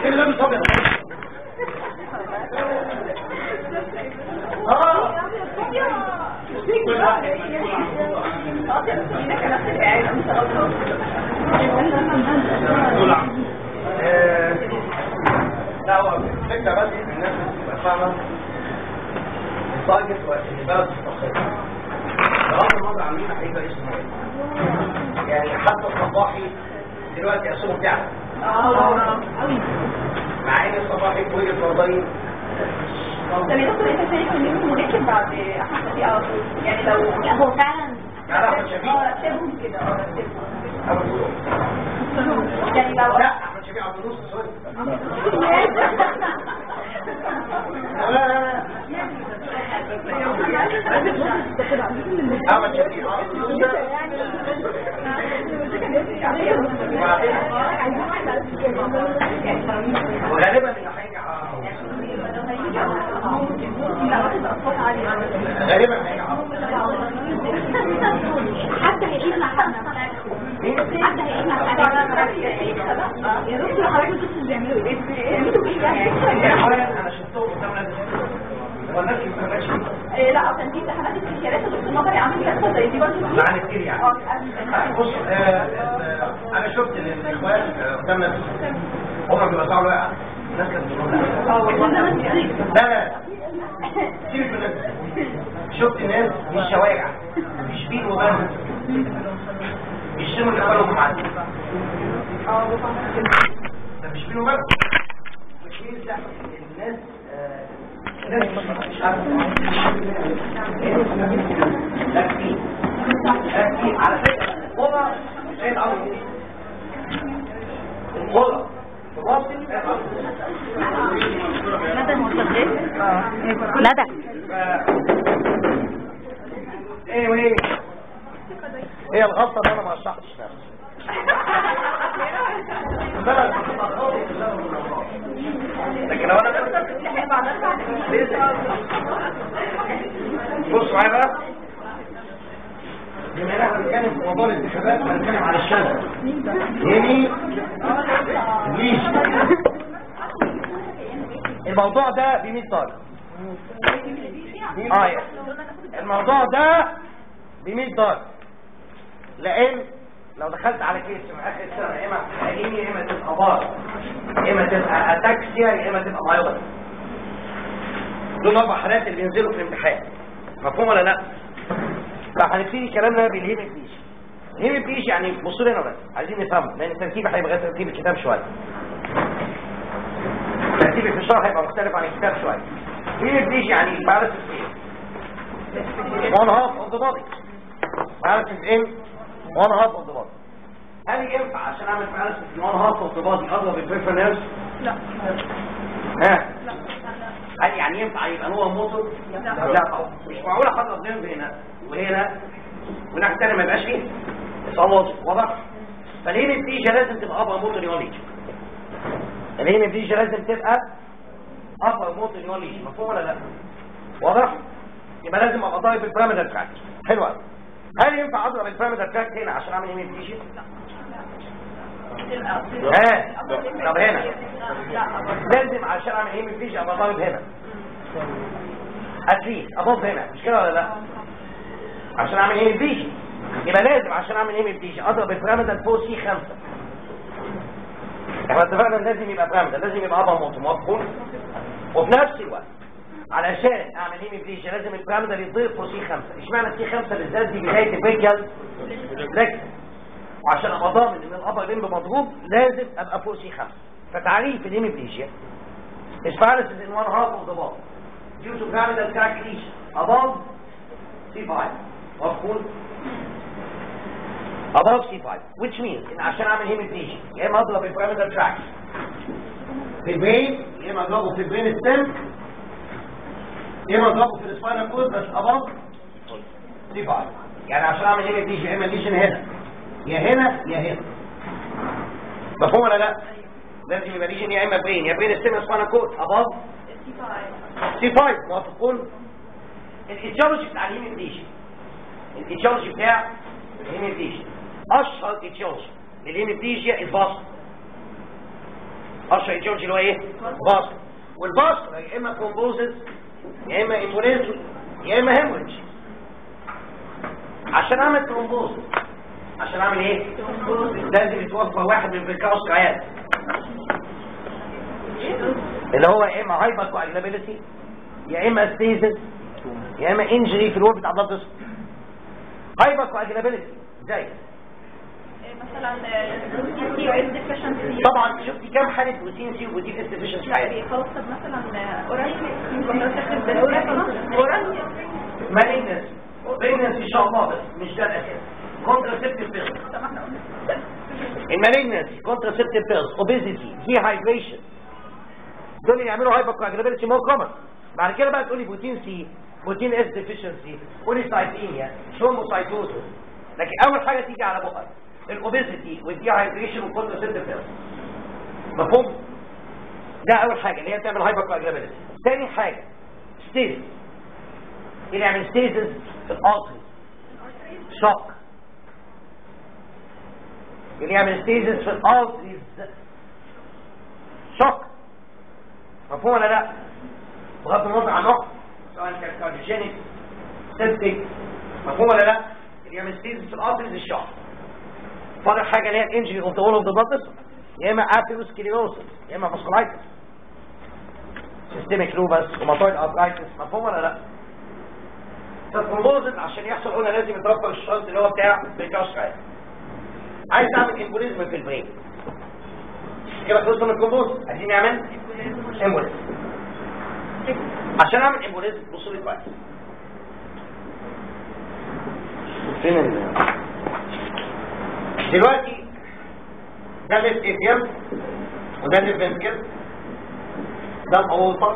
ايه اللي لابس ابيض اه كل واحد آه، لا هو الفكره بس ان الناس تبقى فاهمه التارجت والبلد الصحيه بغض النظر عن مين هيبقى اسمه ايه يعني حتى الصباحي دلوقتي اسمه بتاعه مع ان الصباحي في وجهه نظري طب يا دكتور انت شايف ان يوم مركب بعد احمد شفيق على طول يعني لو هو فعلا يعني احمد شفيق اه رتبهم كده اه رتبهم أبو فلوس. يعني لو لا احمد شفيق عبد النص سوري لا لا لا احمد شفيق عبد النص وغالبا اللي هيجي غالبا هيجي حتى هيعيش مع حد حتى هيعيش مع حد يا دكتور حضرتك شفت اللي بيعملوا ايه؟ بيعملوا ايه يعني؟ حاجه انا شفتهم قدام ناس هو الناس اللي ما كانتش إيه، لا اصلا دي امتحانات الاستشارات دكتور نظري عامل كده زي دي برضه معنى كتير يعني اه بص آه، آه، انا شفت ان الاخوان آه، قدام ناس هم بيوزعوا الورقه الناس كانت بتقول لا. اه والله لا لا سيبك من الناس شفت ناس في الشوارع مش بين وبين بيشتموا اللي قالوا معدي ده مش بين وبين مش بين ده الناس آه، الناس مش عارفه ده كتير ده كتير على فكره القرى زي الارض القرى في مصر زي الارض ندى المرتبطات ندى ايه وايه هي الغلطه ان انا ما شرحتش نفسي بلد لكن لو انا بصوا معايا بقى بما ان احنا بنتكلم في موضوع الانتخابات هنتكلم على الشغل يمين ليش الموضوع ده ب 100 دولار اه الموضوع ده ب 100 دولار لان لو دخلت على كيس من اخر السنه يا اما تلاقيني يا اما تبقى بار يا اما تبقى اتاكسيا يا اما تبقى مايوبر دول اربع حالات اللي بينزلوا في الامتحان مفهوم ولا لا؟ فهنبتدي كلامنا بالهيم بليش الهيم بليش يعني بصوا لنا بس عايزين نفهمه لان الترتيب هيبقى غير ترتيب الكتاب شويه ترتيب في الشرح هيبقى مختلف عن الكتاب شويه هيم بليش يعني بالانس ايه؟ one half of the body balance is in one half of the body هل ينفع عشان اعمل بالانس in one half of the body اضرب البريفر نيرفز؟ لا ها هل يعني ينفع يبقى هو موتور لا طبعا مش معقوله احط نيرف هنا وهنا وناحيه الثانيه ما يبقاش فيه الصوت واضح فالهيم الديجا لازم تبقى ابر موتور نوليج الهيم الديجا لازم تبقى ابر موتور نوليج مفهوم ولا لا واضح يبقى لازم ابقى ضارب البيراميدال تراك حلو قوي هل ينفع اضرب البيراميدال تراك هنا عشان اعمل هيم الديجا ها طب هنا لازم عشان اعمل هيم الديجا ابقى ضارب هنا اتليست ابص هنا مش كده ولا لا عشان اعمل ايه الديجي يبقى لازم عشان اعمل ايه الديجي اضرب البيراميدال فوق سي 5 احنا اتفقنا ان لازم يبقى بيراميدال لازم يبقى ابا موت موافقون وفي نفس الوقت علشان اعمل ايه الديجي لازم البيراميدال يتضرب فوق سي 5 اشمعنى سي 5 بالذات دي بدايه البيكال لكن وعشان ابقى ضامن ان الابر لمب مضروب لازم ابقى فوق سي 5 فتعريف الهيميبليجيا is paralysis in one half of the body due to pyramidal tract lesion above C5 مفهوم above C5 which means ان عشان اعمل هيميبليجيا يا اما اضرب البيراميدال تراكت في البرين يا اما اضربه في البرين ستيم يا اما اضربه في السباينال كورد بس above C5 يعني عشان اعمل هيميبليجيا يا اما الليجن هنا يا هنا يا هنا مفهوم ولا لا لازم يبقى ليجن يا اما برين يا برين ستيم سباينال كورد above سي 5 موافقون الايتيولوجي بتاع الهيميبليجيا الايتيولوجي بتاع الهيميبليجيا اشهر ايتيولوجي للهيميبليجيا الفاصل اشهر ايتيولوجي اللي هو ايه باس والباس يا اما ثرومبوزس يا اما امبوليزم يا اما هيموريدج عشان اعمل ثرومبوزس عشان اعمل ايه لازم يتوفر واحد من بريكاوس عيان اللي هو يا اما هايبر كواجلابيلتي يا اما ستيزس يا اما انجري في الوول بتاع البلد الاسود هايبر كواجلابيلتي ازاي مثلا سي او اس ديفيشنسي طبعا شفتي كام حاله بروتين سي وبروتين اس ديفيشنسي في حياتك بيخلص مثلا اورال كونتراكتيف بالاورال اورال مالينس بريجنس ان شاء الله بس مش ده الاساس كونتراسيبتيف بيلز طب احنا قلنا المالينس كونتراسيبتيف بيلز اوبيزيتي ديهايدريشن دول اللي يعملوا هايبر كواجلابيلتي مور كومن بعد كده بقى تقولي بروتين سي بروتين اس ديفيشنسي بوليسايتيميا ثرومبوسايتوزس لكن اول حاجه تيجي على بقك الاوبيزيتي والديهايدريشن والكونتراسيبتيف بيلز مفهوم ده اول حاجه اللي هي بتعمل هايبر كواجلابيلتي تاني حاجه ستيز اللي يعمل ستيزز في الارتري شوك اللي يعمل ستيزز في الارتريز شوك مفهوم ولا لا بغض النظر عن نقط سواء كان كارديوجينيك سيبتيك مفهوم ولا لا اللي يعمل ستيزز في الارتريز الشوك فاضل حاجه اللي هي الانجري اوف ذا وول اوف ذا بلاد يا اما ابيروسكليروسس يا اما فاسكولايتس سيستميك لوبس روماتويد ارثرايتس مفهوم ولا لا فالكومبوزيت عشان يحصل هنا لازم يتربى الشرط اللي هو بتاع بريكاوس رايت عايز اعمل امبوليزم في البرين كده خلصنا من الكومبوزيت عايزين نعمل امبوليزم عشان اعمل امبوليزم بصوا لي كويس فين ال دلوقتي ده الليفت اتيام وده الليفت فنتكل ده الاورطه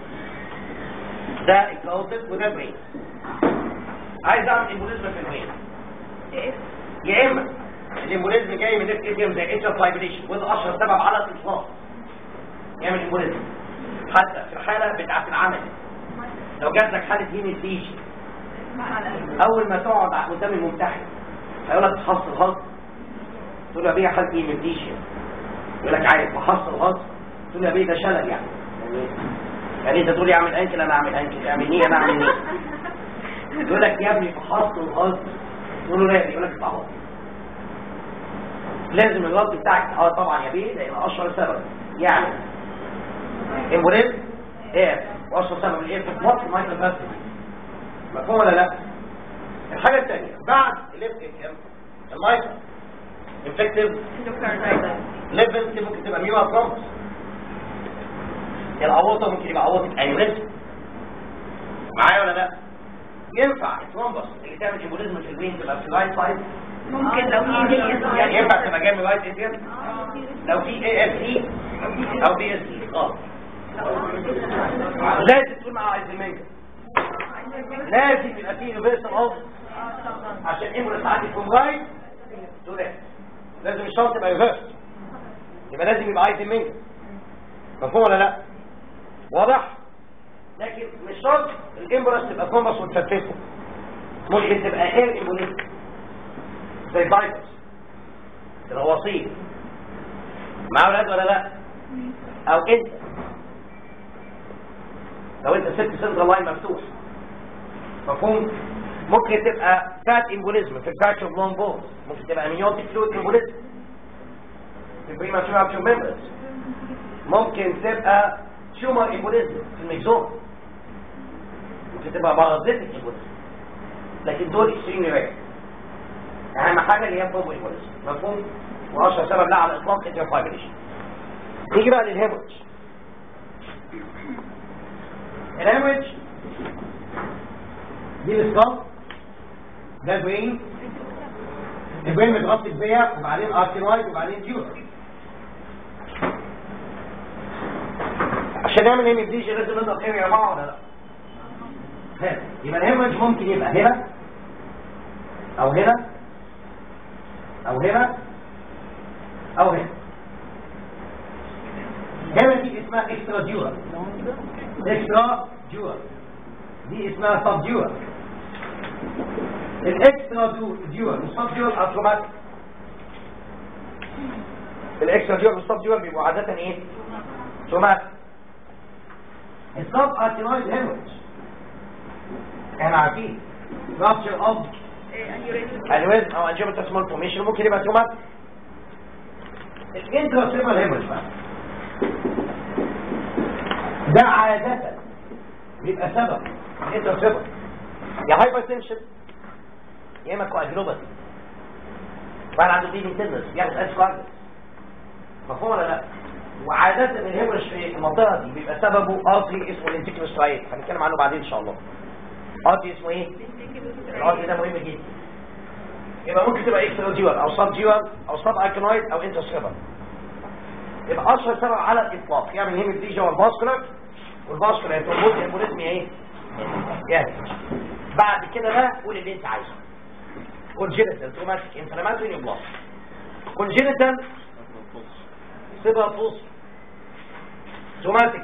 ده الكاوتس وده برين عايز اعمل امبوليزم في الوين يا اما الامبوليزم جاي من ليفت اتيام زي اتشر فايبريشن وده اشهر سبب على الاطلاق يعمل امبوليزم حتى في الحاله بتاعت العمل لو جات لك حاله هيميفليجيا اول ما تقعد قدام الممتحن هيقول لك تحصل غلط تقول له يا بيه حالتي هيميفليجيا يقول لك عارف تحصل غلط تقول له يا بيه ده شلل يعني يعني انت تقول لي اعمل انكل انا اعمل انكل اعمل نيه انا اعمل نيه يقول لك يا ابني فحصت الغلط تقول له لا يقول لك اهو لازم الغلط بتاعك اه طبعا يا بيه لان اشهر سبب يعني امبوليزم ايه واشهر سبب الايه في مصر مايكرو بلاستيك مفهوم ولا لا الحاجه الثانيه بعد الليفت المايكرو انفكتيف ليفل ممكن تبقى ميوما ترومبس العوضه ممكن يبقى عوضه انيوريزم معايا ولا لا ينفع الترومبس اللي تعمل امبوليزم في الوين تبقى في الرايت سايد ممكن لو في يعني ينفع تبقى جاي من رايت اتيان لو في اي اف اي او بي اس اي اه لازم تكون مع ايزيمنجر لازم يبقى فيه يونيفرسال اوف عشان امبوليس عندي يكون رايت تو ليفت لازم الشرط يبقى يونيفرس يبقى لازم يبقى ايزيمنجر مفهوم ولا لا واضح لكن مش شرط الامبولس تبقى كومبس وتفتته ممكن تبقى اير امبوليس زي بايبس الغواصين مع اولاد ولا لا او انت لو انت سبت سنترال لاين مفتوح مفهوم ممكن تبقى فات امبوليزم في الفاتش اوف لونج بونز ممكن تبقى امنيوتيك فلويد امبوليزم في البريماتور ابشن ميمبرز ممكن تبقى تيومر امبوليزم في الميزوم ممكن تبقى بارازيتك امبوليزم لكن دول اكستريملي رير اهم حاجه اللي هي بروبو امبوليزم مفهوم واشهر سبب لا على الاطلاق انترفايبريشن نيجي بقى للهيموريج الهيموريج دي السكال ده البرين البرين متغطي بيها وبعدين ارتينايد وبعدين تيوتر عشان نعمل هيموريج لازم نضغط ايه يا جماعه ولا لا هنا يبقى الهيموريج ممكن يبقى هنا او هنا او هنا او هنا هنا دي اسمها اكسترا ديورال اكسترا ديورال دي اسمها سب ديورال الاكسترا ديورال والسب ديورال اوتوماتيك الاكسترا جيوال والسب جيوال بيبقوا عاده ايه سومات السب ارتينويد هيموريج احنا عارفين rupture of الوزن او انجيومتر سمول فورميشن ممكن يبقى سومات الانتراسيبال هيموريج بقى ده عادة بيبقى سبب الانتراسيبال يا هايبرتنشن يا اما كواجلوباتي فانا عنده دي تندس ياخد اسكارد مفهوم ولا لا وعادة الهيموريج في المنطقة دي بيبقى سببه ارتري اسمه الانتيكلوسترايت هنتكلم عنه بعدين ان شاء الله ارتري اسمه ايه؟ الارتري ده مهم جدا يبقى ممكن تبقى اكسترا جيوال او سب جيوال او سب ايكونويد او انترسيبل يبقى اشهر سبب على الاطلاق يعمل هيموفليجيا والفاسكولار والفاسكولار ترومبوز امبوليزم ايه؟ جاهز بعد كده بقى قول اللي انت عايزه كونجينيتال تروماتيك انفلاماتوري نيوبلاست كونجينيتال سيبها فوس سوماتيك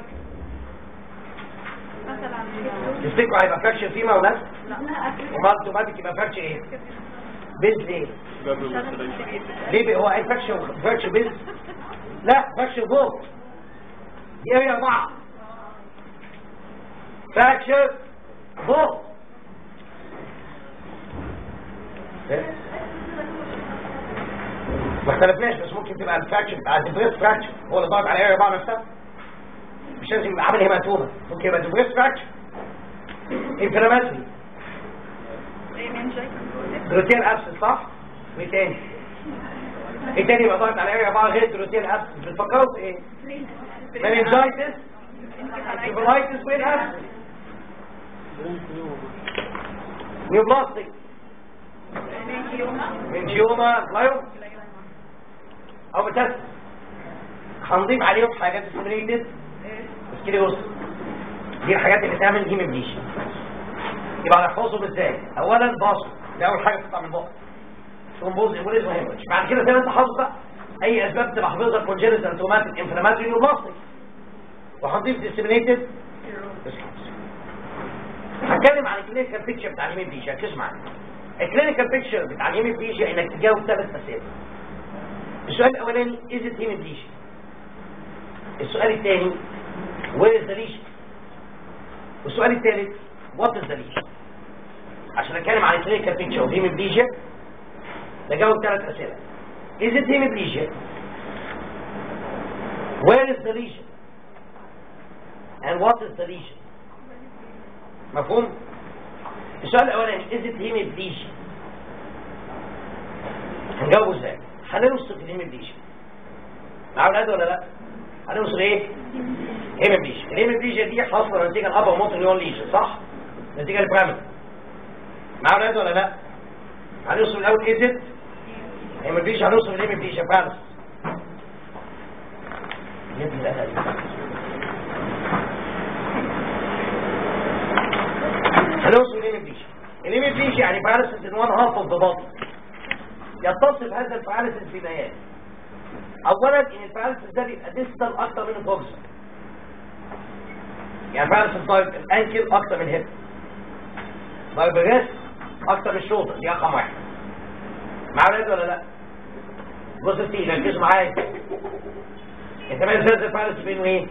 تفتكروا هيبقى فراكشن فيه ولا ومال سوماتيك يبقى فراكشن ايه بيز ليه ليه بقى هو اي فراكشن فراكشن بيز لا فراكشن فوق ايه يا بعض فراكشن فوق ما اختلفناش بس ممكن تبقى الفراكشن بتاع الدبريس فراكشن هو اللي ضاغط على ايه بقى نفسها مش لازم يبقى عامل هيماتوما ممكن يبقى دبريس فراكشن انفلاماتري دروتين ابسس صح؟ وايه تاني؟ ايه تاني يبقى ضاغط على ايه بقى غير دروتين ابسس بتفكروا في ايه؟ مننجايتس انفلايتس وين ابسس نيوبلاستيك منجيوما لايو او بتس هنضيف عليهم حاجات سيميليتد سكليوس دي الحاجات اللي تعمل هيموبليشن يبقى نحفظهم ازاي اولا باص ده اول حاجه بتطلع من البق ثرومبوز امبوليزم هيموريج بعد كده زي ما انت حافظ بقى اي اسباب تبقى حافظها كونجنتال توماتيك انفلاماتوري نيوبلاستيك وهنضيف ديسيمينيتد هتكلم عن الكلينيكال بيكتشر بتاع الهيموبليشن ركز معايا الكلينيكال بيكتشر بتاع الهيموبليشن انك تجاوب ثلاث اسئله السؤال الاولاني از ات هيموبليشن السؤال الثاني وير از ذا ليشن والسؤال الثالث وات از ذا ليشن عشان اتكلم عن الكلينيكال بيكتشر اوف هيموبليشن نجاوب ثلاث اسئله از ات هيموبليشن وير از ذا ليشن and what is the lesion مفهوم السؤال الاولاني is it hemiplegia هنجاوبه ازاي هنوصف الهيمiplegia مع اولاد ولا لا هنوصف ايه هيمiplegia الهيمiplegia دي حاصله نتيجه الابر موتور نيون ليجن صح نتيجه البرامل مع اولاد ولا لا هنوصف الاول is it hemiplegia هنوصف الهيمiplegia فعلا هنوصل الهيمiplegia الهيمiplegia يعني paralysis in one half of the body يتصف هذا الباراليسيس بنيات اولا ان الباراليسيس ده بيبقى ديستال اكتر من البوكسر يعني باراليسيس ضارب الانكل اكتر من الهيب ضارب الريست اكتر من الشولدر دي رقم واحد مع ولاد ولا لا بص تي ركزوا معايا انت ما ازاي الباراليسيس بينه ايه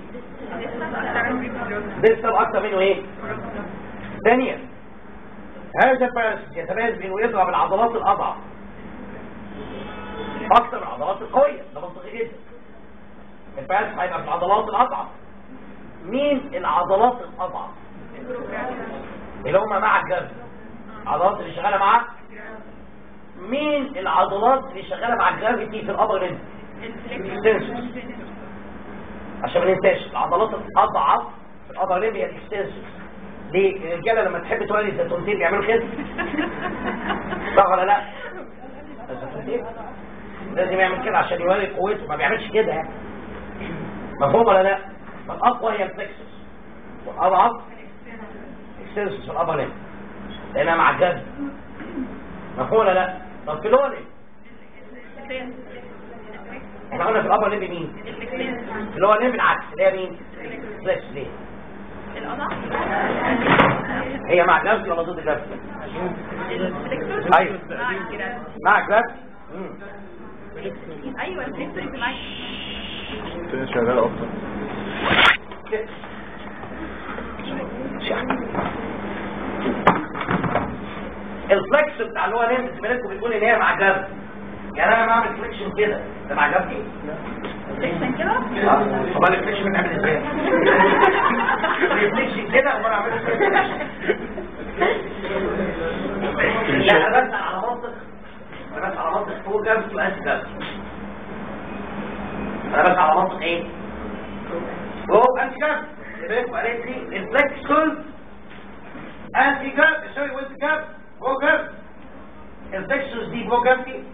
ديستال اكتر منه ايه ثانيا هذا الباراليسيس يتميز بانه يضرب العضلات الاضعف اكثر من العضلات القويه ده منطقي جدا الباراليسيس هيبقى في العضلات الاضعف مين العضلات الاضعف اللي هم مع الجذب العضلات اللي شغاله مع مين العضلات اللي شغاله مع الجرافيتي في الابر ليمب الاكستنسورز عشان ما ننساش العضلات الاضعف في الابر ليمب هي الاكستنسورز ليه الرجاله لما تحب تولي الزيتونتين بيعملوا كده صح ولا لا الزيتونتين لازم يعمل كده عشان يوري قوته ما بيعملش كده يعني مفهوم ولا لا فالاقوى هي البلكسس والاضعف اكستنسورز في الابر ليمب لانها مع الجذب مفهوم ولا لا طب في اللور ليمب احنا قلنا في الابر ليمب مين في اللور ليمب العكس اللي هي مين فليكس ليه هي مع جذب ولا ضد جذب ايوه مع جذب ايوه الفليكسوري في معاك شغال اكتر كده الفلكس بتاع اللي هو ليمب زميلتكم بتقول ان هي مع جنب يعني انا بعمل فليكشن كده ده مع جنب ايه؟ فليكشن كده امال الفليكشن بتعمل ازاي؟ الفليكشن كده امال اعمله ازاي؟ لا انا بسال على منطق انا بسال على منطق فوق جنب وانت جنب انا بسال على منطق ايه؟ فوق انت جنب يبقى قالت لي الفلكسول انت جنب سوري وانت جنب فوق جنب الفلكسوس دي فوق جنبي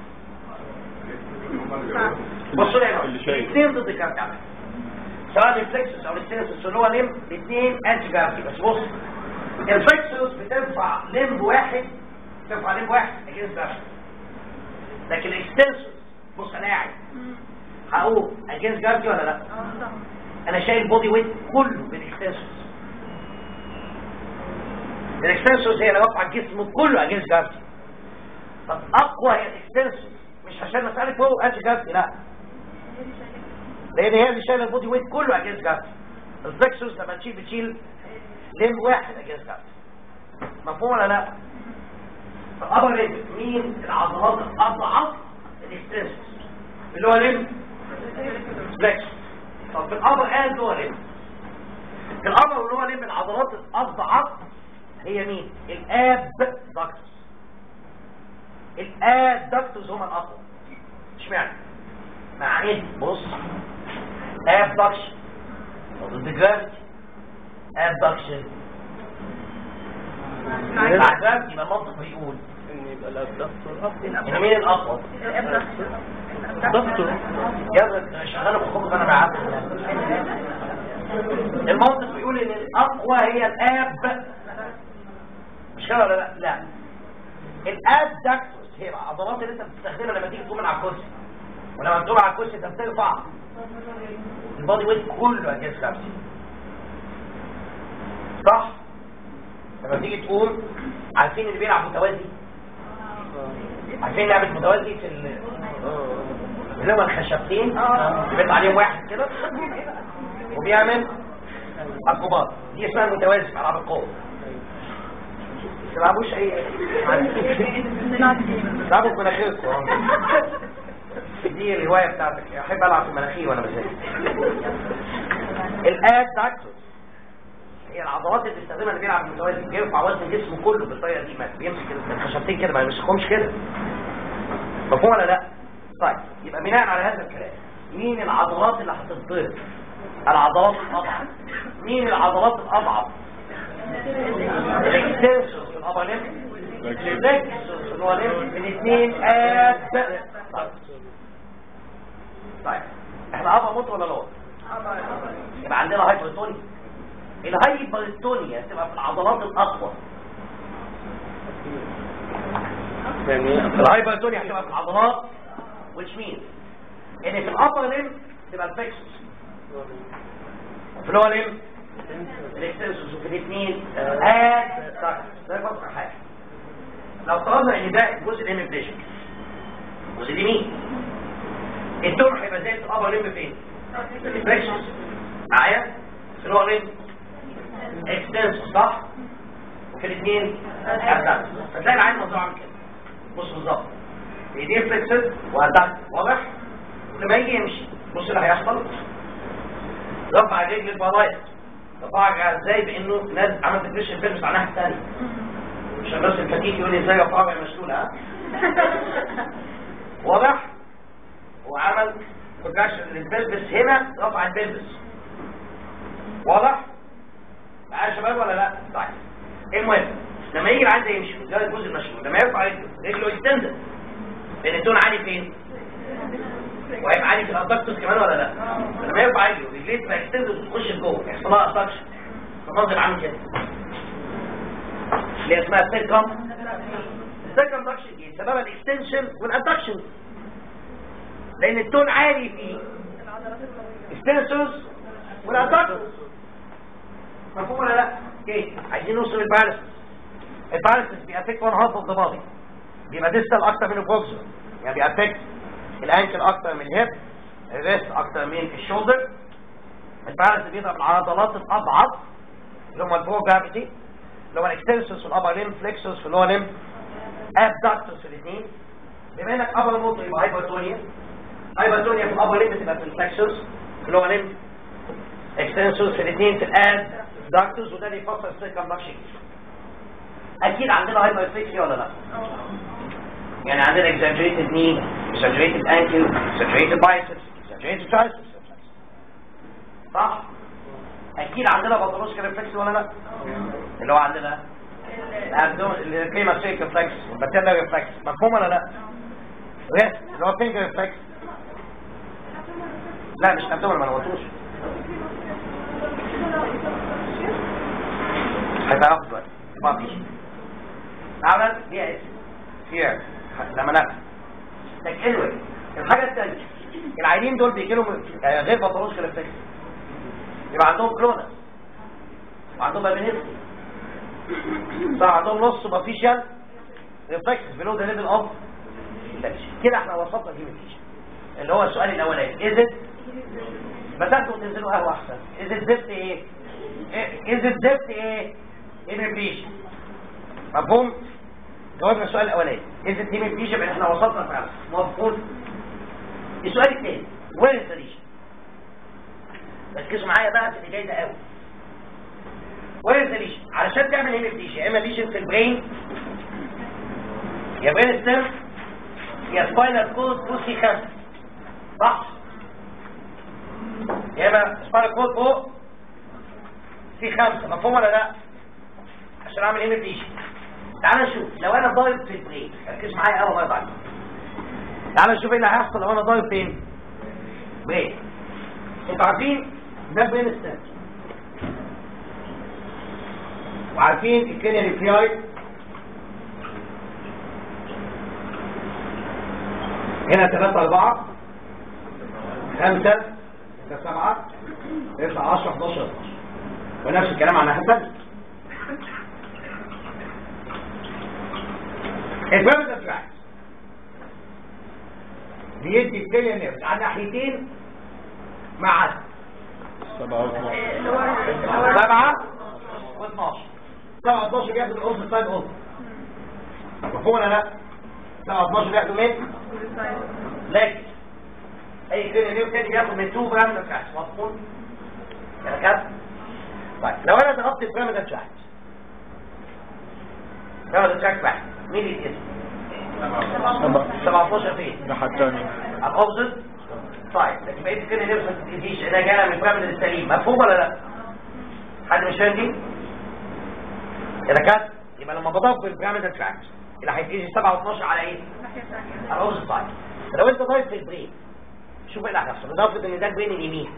بصوا لي هنا اللي شايف. الاثنين ضد الجنب يعني سواء الفلكسوس او السينسوس اللي هو ليم الاثنين انتي جرافي بس بص الفلكسوس بترفع ليمب واحد ترفع ليمب واحد اجنس جرافي لكن الاكستنسوس بص انا قاعد هقول اجنس جرافي ولا لا انا شايل بودي ويت كله بالاكستنسوس الاكستنسوس هي اللي رافعه الجسم كله اجنس جرافي طب اقوى هي الاكستنسوس مش عشان مساله فوق انتي جرافي لا لان هي اللي شايله البودي ويت كله اجنس جرافي الفلكسوس لما تشيل بتشيل ليم واحد اجنس جرافي مفهوم ولا لا فالابر ليم مين العضلات الاضعف الاكستنسوس اللي هو ليم فلكسوس طب في الابر قال اللي هو ليم في الابر اللي هو ليم العضلات الاضعف هي مين الاب دكتوس الاب دكتوس هما الاقوى اشمعنى مع ايه بص abduction ضد جرافيتي abduction مع جرافيتي يبقى المنطق بيقول ان يبقى الابدكتور ان مين الاقوى دكتور يلا شغاله بخبز انا معاك المنطق بيقول ان الاقوى هي الاب مش كده ولا لا لا الاب داكتوس هي العضلات اللي انت بتستخدمها لما تيجي تقوم من على الكرسي ولما تقوم على الكرسي انت بترفع البادي ويت كله اجهزه خمسه صح لما تيجي تقوم عارفين اللي بيلعب متوازي عارفين لعبه متوازي في ال- اللي هو الخشبتين بيبقى عليهم واحد كده وبيعمل الكبار دي اسمها المتوازي في العاب القوه ما تلعبوش اي تلعبوا في مناخيركم دي الهوايه بتاعتك احب العب في مناخيري وانا بذاكر الاد داكتوس هي العضلات اللي بيستخدمها اللي بيلعب متوازي بيرفع وزن جسمه كله بالطريقه دي ما بيمسك الخشبتين كده ما يمسكهمش كده مفهوم ولا لا طيب يبقى بناء على هذا الكلام مين العضلات اللي هتتضرب العضلات الاضعف مين العضلات الاضعف الاكستنسوس في الابر ليمب الاكستنسوس اللي هو ليمب الاثنين اد طيب احنا ابا موت ولا لور يبقى عندنا هايبرتونيا الهايبرتونيا تبقى في العضلات الاقوى يعني الهايبرتونيا هتبقى في العضلات which means ان في الابر ليم تبقى الفلكسوس في اللور ليم الاكستنسوس وفي الاثنين اد ده يفكر حاجه لو افترضنا ان ده جزء الام بليشن جزء اليمين الدور هيبقى زي الابر ليم فين؟ الفلكسوس معايا في اللور ليم اكستنسوس صح؟ وفي الاثنين ادكت فتلاقي العين موضوع عامل كده بص بالظبط ايديه فليكسد وادكت واضح؟ لما يجي يمشي بص اللي هيحصل رفع الرجل البرايت رفعها ازاي بانه ناس عمل تفريش البلبس على الناحيه الثانيه عشان بس الفتيك يقول لي ازاي رفعها مشلول ها واضح وعمل بروجكشن للبلبس هنا رفع البلبس واضح معايا يا شباب ولا لا طيب المهم لما يجي العيل ده يمشي ده الجزء المشلول لما يرفع رجله رجله يستنزل لان التون عالي فين وهيبقى عالي في الابدكتوس كمان ولا لا لما يرفع رجله رجليه تبقى يستنزل وتخش لجوه يحصل لها اسكشن المنظر عامل كده اللي اسمها السيركم السيركمدكشن دي سببها الاكستنشن والادكشن لان التون عالي في الستنسوس والادكتوس مفهوم ولا لا؟ اوكي عايزين نوصل للبارسس البارسس بيأفكت وان هاف اوف ذا بادي بيبقى ديستال اكتر من البروكسر يعني بيأفكت الانكل اكتر من الهيب الريست اكتر من الشولدر البالانس بيضرب العضلات الاضعف اللي هم البرو جرافيتي اللي هو الاكستنسورز في الابر ليم فليكسورز في اللور ليم ابدكتورز في الاثنين بما انك ابر موتور يبقى هايبرتونيا هايبرتونيا في الابر ليم بتبقى في الفليكسورز في اللور ليم اكستنسورز في الاثنين في الاد داكتورز وده اللي يفسر السيركمدكشن اكيد عندنا هايبرفليكسيا ولا لا يعني عندنا exaggerated knee exaggerated ankle exaggerated biceps exaggerated triceps صح اكيد عندنا باثولوجيكال ريفلكس ولا لا اللي هو عندنا الكليما سيك ريفلكس والباتيلا ريفلكس مفهوم ولا لا ريست اللي هو فينجر ريفلكس لا مش ابدومن ما نوتوش هتعرف دلوقتي ما فيش عمل دي اس فير لما نفس لكن anyway الحاجه الثانيه العينين دول بيجيلهم آه، غير باثولوجيكال ريفلكس يبقى عندهم كلونس وعندهم ابينيزم صح عندهم نص سوبرفيشال ريفلكس بلو ذا ليفل اوف كده احنا وصلنا دي مفيش اللي هو السؤال الاولاني از ات ما تاخدوا تنزلوا قهوه احسن از ات زفت ايه از ات زفت ايه ايه مفهوم جاوبنا السؤال الاولاني از ات ايه يبقى احنا وصلنا فعلا مفهوم السؤال الثاني وين السوليوشن ركزوا معايا بقى في اللي جاي ده قوي وين السوليوشن علشان تعمل هيميبليشن يا اما ليشن في البرين يا برين ستيم يا سباينال كود بوسي خمسة صح يا اما سباينال كود فوق سي خمسة مفهوم ولا لا عشان اعمل هيميبليشن تعال نشوف لو انا ضارب في البرين ركز معايا قوي مرة بعد تعال نشوف ايه اللي هيحصل لو انا ضارب فين برين انتوا عارفين ده برين ستيم وعارفين الكليه نيوكلياي هنا 3 4 5 6 7 9 10 11 12 ونفس الكلام عن الناحيه الثانيه البيرمنت تراك بيدي الكليه نيرفز على ناحيتين مع عدد سبعة واثناشر اللي هو سبعة و12 سبعة 12 بياخد الأنص سايد أنص مفهوم ولا لا؟ سبعة 12 بياخدوا من لكن أي كلمة نيو تاني بياخد من 2 جرام تراكس مفهوم؟ كده كده؟ طيب لو أنا ضغطت البيراميدال تراكس بيراميدال تراكس واحد مين اللي يتقسم؟ سبعة 17 فين؟ الناحية التانية الأوبزيت طيب لكن بقيت كده نفسك ما تتأذيش انا جاي من البيراميد السليم مفهوم ولا لا؟ حد مش فاهم دي؟ كده كده يبقى لما بضرب البيراميد تراكس اللي هيتأذي 7 و12 على ايه؟ الناحية الثانية على الاوبزيت سايد لو انت ضايف في البرين شوف ايه اللي هيحصل نفرض ان ده البرين اليمين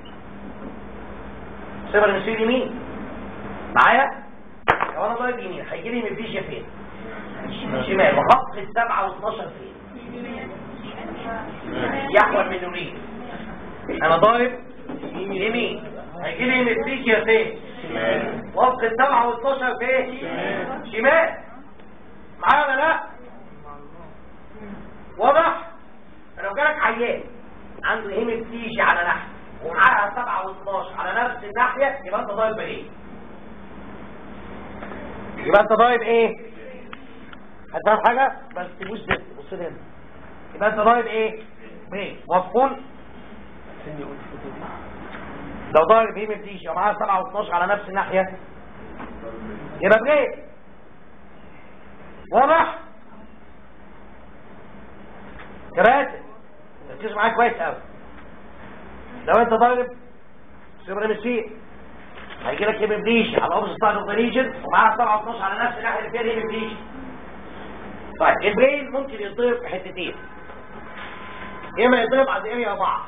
صفر المسير اليمين معايا؟ لو انا ضايف يمين هيجي لي من فيشيا فين؟ شمال وخط السبعة و12 فين؟ يحول من نورين انا ضارب يمين هيجي لي من فيشيا فين؟ وفق السبعة والاتناشر فين؟ شمال معايا ولا لا؟ واضح؟ لو جالك عيان عنده هيمبليجيا على ناحية ومعاها 7 و12 على نفس الناحية يبقى انت ضايب بايه؟ يبقى انت ضايب ايه؟ هتفهم حاجة؟ بس تبوش زفت بص لي هنا يبقى انت ضايب ايه؟ بايه؟ مفهوم؟ لو ضارب هيمبليجيا ومعاها 7 و12 على نفس الناحية يبقى بايه؟ واضح؟ كراتب ركزوا معايا كويس قوي لو انت ضارب سوبريمسي هيجي لك هيمبليجيا على الاوبس بتاع الريجن ومعاها 7 12 على نفس الناحيه اللي فيها الهيمبليجيا طيب البرين ممكن يتضرب في حتتين يا اما يتضرب عند اريا 4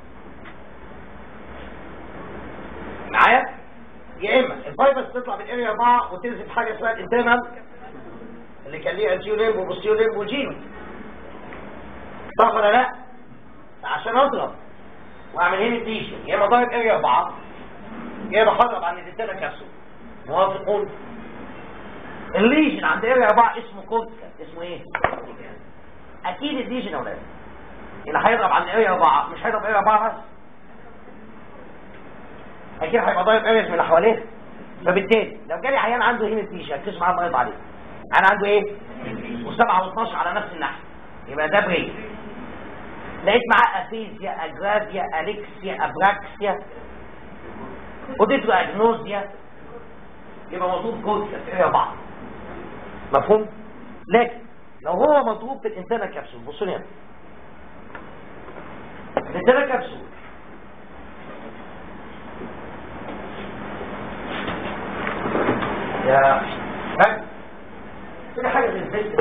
معايا يا اما الفايبرز تطلع من اريا 4 وتنزل في حاجه اسمها الانترنال اللي كان ليه انتيو ليمب وبوستيو ليمب وجينو صح ولا لا عشان اضرب واعمل هنا ديشن يا اما ضارب اريا 4 يا اما هضرب عن الانترنال كابسول موافقون الليجن عند اريا 4 اسمه كونتكا اسمه ايه اكيد الليجن يا اولاد اللي هيضرب عند اريا 4 مش هيضرب اريا 4 بس اكيد هيبقى ضارب ارياز من اللي حواليه فبالتالي لو جالي عيان عنده هيماتيشيا هتكشف معاه المريض عليه انا عنده ايه و7 و12 على نفس الناحيه يبقى ده بريد لقيت معاه افيزيا اجرافيا اليكسيا ابراكسيا وديت له اجنوزيا يبقى مطلوب جوزيا في اريا 4 مفهوم لكن لو هو مضروب في الانتانا كبسول بصوا لي هنا الانتانا كبسول يا ها في حاجه من الزيت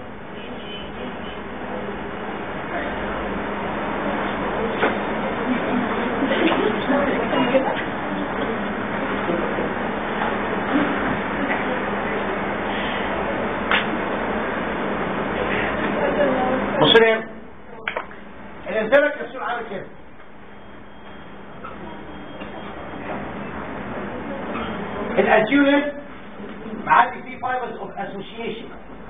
بصوا لي هنا. الانتانا كبسول عامل كده الانتيولين معدي فيه فايبرز اوف اسوشيشن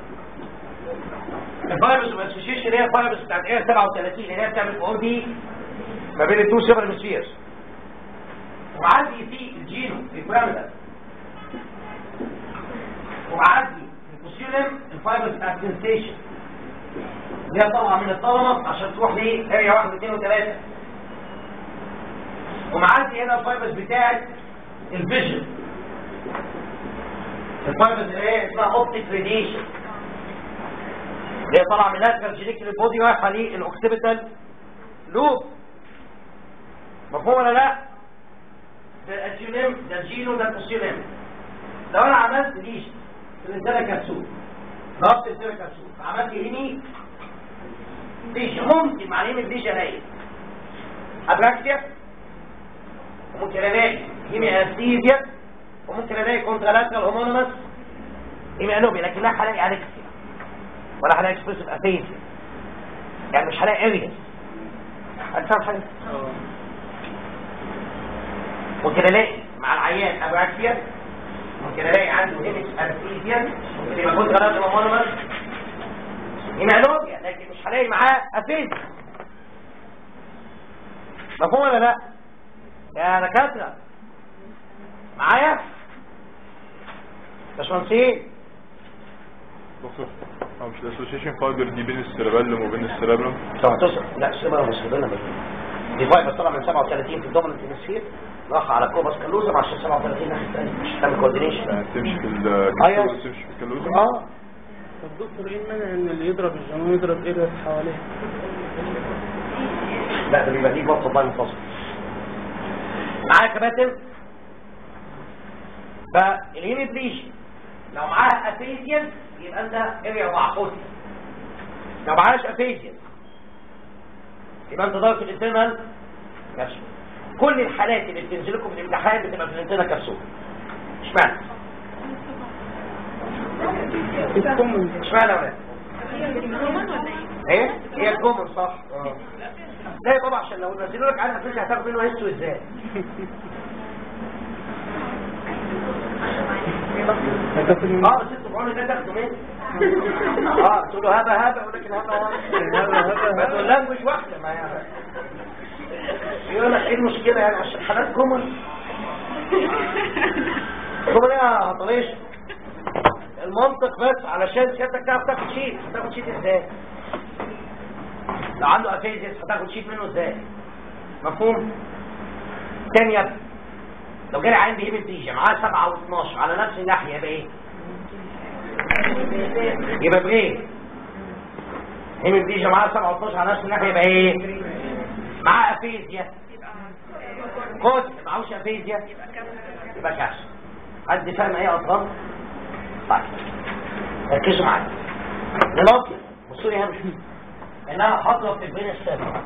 الفايبرز اوف اسوشيشن هي الفايبرز بتاعت ايه 37 اللي هي بتعمل فور دي ما بين التو سيبر هيمسفيرز ومعدي فيه الجينو البيراميدال ومعدي البوسيولم الفايبرز بتاعت سنسيشن اللي هي طالعه من الطلمه عشان تروح لاريا 1 2 و3 ومعدي هنا الفايبرز بتاعت الفيجن الفايبرز اللي هي اسمها اوبتيك راديشن اللي هي طالعه من الاسفل جينيك للبودي رايحه للاوكسيبيتال لوب مفهوم ولا لا؟ ده الجينيم ده الجينو ده البوسيونيم لو انا عملت ليش في الانسانه كبسول ضغطت الانسانه كبسول فعملت هيمي ليش ممكن مع الهيمي ليش الاقي ابراكسيا وممكن الاقي هيمي انستيزيا وممكن الاقي كونترالاترال هومونيمس ايمانوبي لكن لا هلاقي اليكسيا ولا هلاقي اكسبريسيف افيسيا يعني مش هلاقي ارياس هتفهم حاجه ممكن الاقي مع العيان ابراكسيا ممكن الاقي عنده هيميس انستيزيا ممكن يبقى كونترالاترال هومونيمس ايمانوبيا لكن مش هلاقي معاه افيسيا مفهوم ولا لا يا دكاتره معايا باشمهندسين دكتور هو مش الاسوشيشن فايبر دي بين السيربيلم وبين السيربرم طبعا تصل لا السيبرا مش سيبرا دي فايبر طلع من 37 في الدوميننت هيمسفير راح على كوباس كالوزم عشان 37 ناحيه الثانيه مش تعمل كوردينيشن يعني تمشي في أيوة. الكالوزم تمشي في الكالوزم اه طب دكتور ايه المانع ان اللي يضرب الجنون يضرب ايه حواليه لا ده بيبقى ليه برضه باي منفصل معايا يا كباتن فالهيميبليجيا لو معاها افيزيان يبقى انت اريا ضعفوتي لو معاهاش افيزيان يبقى انت ضارب في الانترنال كبسول كل الحالات اللي بتنزل لكم في الامتحان بتبقى في الانترنال كبسول اشمعنى؟ اشمعنى يا ولاد؟ ايه؟ هي الكومن صح اه لا طبعا عشان لو نزلوا لك على افريقيا هتاخد منه هيستو ازاي اه بس انتوا بعون ده تاخدوا منه اه تقول له هبه هبه يقول لك الهبه هبه ما تقول لا مش واحده ما يعني يقول لك ايه المشكله يعني عشان حالات كومن كومن ايه يا طريش المنطق بس علشان سيادتك تعرف تاخد شيت تاخد شيت ازاي لو عنده افيزيس هتاخد شيت منه ازاي مفهوم تاني يا ابني لو جالي عين بيهيم الديجا معاه 7 و12 على نفس الناحيه يبقى ايه يبقى بايه هيم الديجا معاه 7 و12 على نفس الناحيه يبقى ايه معاه افيزيا كوت معهوش افيزيا يبقى كاش حد فاهم ايه اصلا طيب ركزوا معايا دلوقتي بصوا لي هنا ان انا هضرب في البين السابع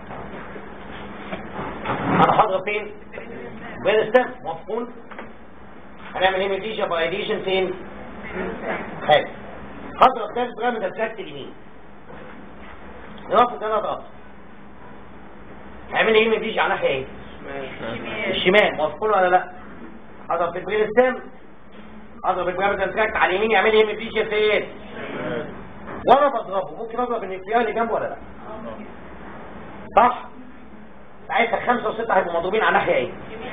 انا هضرب فين بين السم مفهوم هنعمل هيميديجا بايديشن فين حلو هضرب ده البيراميدال تراكت اليمين نقف ده انا ضغط هعمل هيميديجا على ناحيه ايه الشمال مفهوم ولا لا هضرب في البين السم اضرب البيراميدال تراكت على اليمين يعمل هيميديجا فين وانا بضربه ممكن اضرب النفيان اللي جنبه ولا لا صح ساعتها خمسة وستة هيبقوا مضروبين على ناحية ايه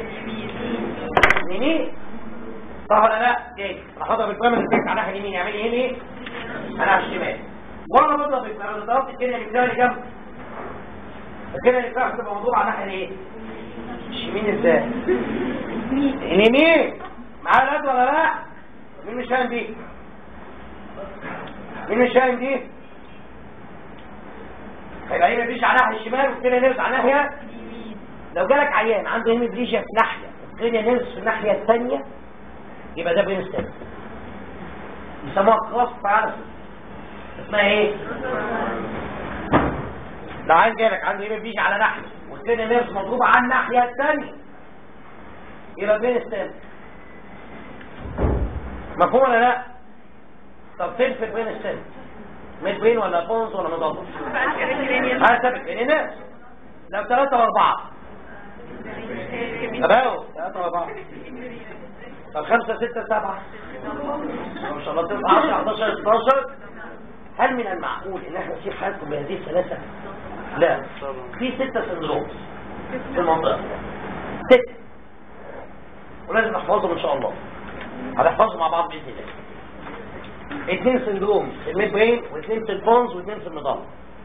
يمين صح ولا لا ايه راح اضرب البيراميد افكت على ناحية اليمين يعمل لي هنا ايه انا على الشمال وانا بضرب البيراميدات الكلمة اللي بتلاقي جنب الكلمة اللي بتلاقي هتبقى مضروبة على ناحية ايه اليمين ازاي اليمين معايا الأد ولا لا مين مش فاهم دي مين مش فاهم دي هيبقى هنا مفيش على ناحية الشمال والكلمة نرس على ناحية لو جالك عيان عنده هيميبليجيا في ناحية والكلمة نرس في الناحية الثانية يبقى ده برين ستيم يسموها كروس باراسيس اسمها ايه؟ لو عايز جالك عنده هيميبليجيا على ناحية والكلمة نرس مضروبة على الناحية الثانية يبقى برين ستيم مفهوم ولا لا؟ طب فين في البرين ستيم؟ ميد برين ولا بونز ولا مضاد؟ هذا ثابت بين الناس لو ثلاثة واربعة طب اهو ثلاثة واربعة طب خمسة ستة سبعة ما شاء الله تسعة 10 11 12 هل من المعقول ان احنا نسيب حياتكم بهذه الثلاثة؟ لا في ستة سندروم في المنطقة ستة ولازم نحفظهم ان شاء الله هنحفظهم مع بعض باذن الله اثنين سندروم في الميد برين واثنين في البونز واثنين في المضاد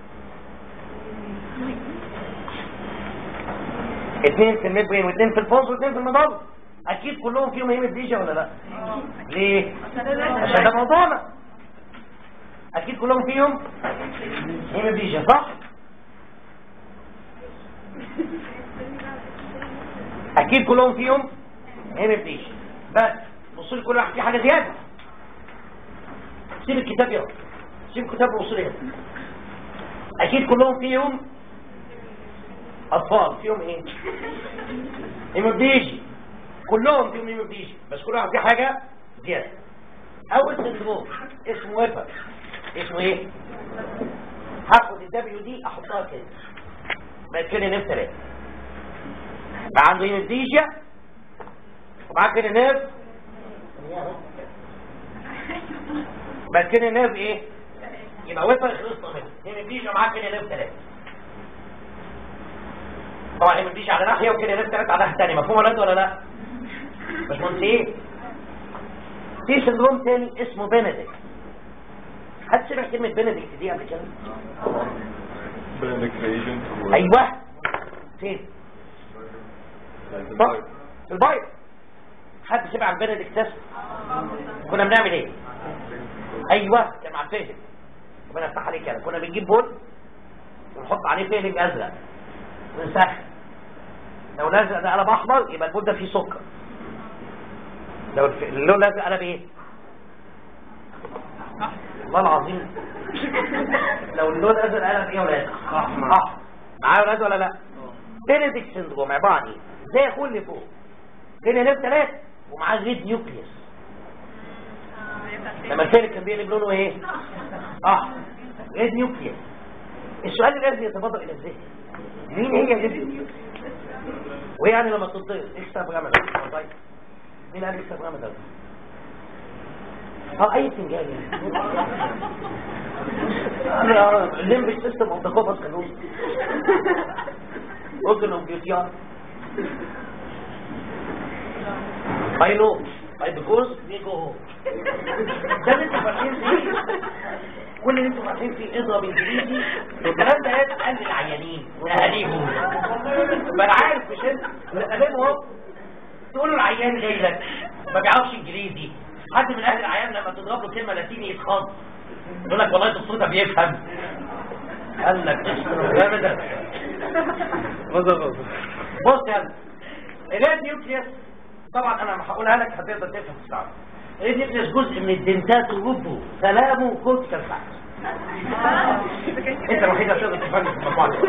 اثنين في الميد برين واثنين في البونز واثنين في المضاد اكيد كلهم فيهم هيموبليجيا ولا لا ليه عشان ده موضوعنا اكيد كلهم فيهم هيموبليجيا صح اكيد كلهم فيهم هيموبليجيا بس بصوا لي كل واحد فيه حاجه زياده سيب الكتاب يلا سيب الكتاب وصل هنا اكيد كلهم فيهم اطفال فيهم ايه هيموبليجي كلهم فيهم هيموبليجي بس كل واحد فيه حاجه زياده اول سندروم اسمه ويبر اسمه ايه هاخد الدبليو دي احطها كده بقت كده نفس ثلاثه بقى عنده هيموبليجيا ومعاه كده نيرف بقت كده نيرف ايه يبقى ويبر خلصنا منه هيموبليجيا معاه كده نيرف ثلاثه طبعا هيموبليجيا على ناحيه وكده نيرف ثلاثه على ناحيه ثانيه مفهوم ولا ولا لا مش مهندس ايه في سندروم تاني اسمه بنديكت حد سمع كلمة بنديكت دي قبل كده؟ بندكت ايجنت ايوه فين؟ صح في البايب حد سمع عن بنديكت تيست؟ كنا بنعمل ايه؟ ايوه كان مع الفهد ربنا يفتح عليك يعني كنا بنجيب بول ونحط عليه فهلج ازرق ونسخن لو الازرق ده قلب احمر يبقى البول ده فيه سكر لو الف- اللون الازرق قلب ايه؟ والله العظيم لو اللون الازرق قلب ايه يا ولاد؟ احمر احمر معايا يا ولاد ولا لا؟ بنديك سندروم عباره عن ايه؟ زي اخوه اللي فوق هنا ناس ثلاث ومعاه ريد نيوكليوس لما الفيل كان بيقلب لونه ايه؟ احمر ريد نيوكليوس السؤال اللي لازم يتبادر الى الذهن مين هي ريد نيوكليوس؟ وايه يعني لما تنطق اكسترا برامج طيب مين قال اكسترا برامج اه اي فنجان يعني الليمبك سيستم اوف ذا كوبس كانوس organ of beauty I know I because they go home ده اللي انتوا فاهمين فيه كل اللي انتوا فاهمين فيه اضرب انجليزي الكلام ده يتقال للعيانين واهاليهم ما انا عارف مش انت نقابلهم تقول له العيان جاي لك ما بيعرفش انجليزي حد من اهل العيان لما تضرب له كلمه لاتيني يتخض يقول لك والله الدكتور ده بيفهم قال لك اسمه ابدا بص يا الريد نيوكليوس طبعا انا هقولها لك هتقدر تفهم الصعب الريد نيوكليوس جزء من الدنتات الربو سلامه كورتيكال فاكس انت الوحيد اللي تقدر تفهم في المجموعه دي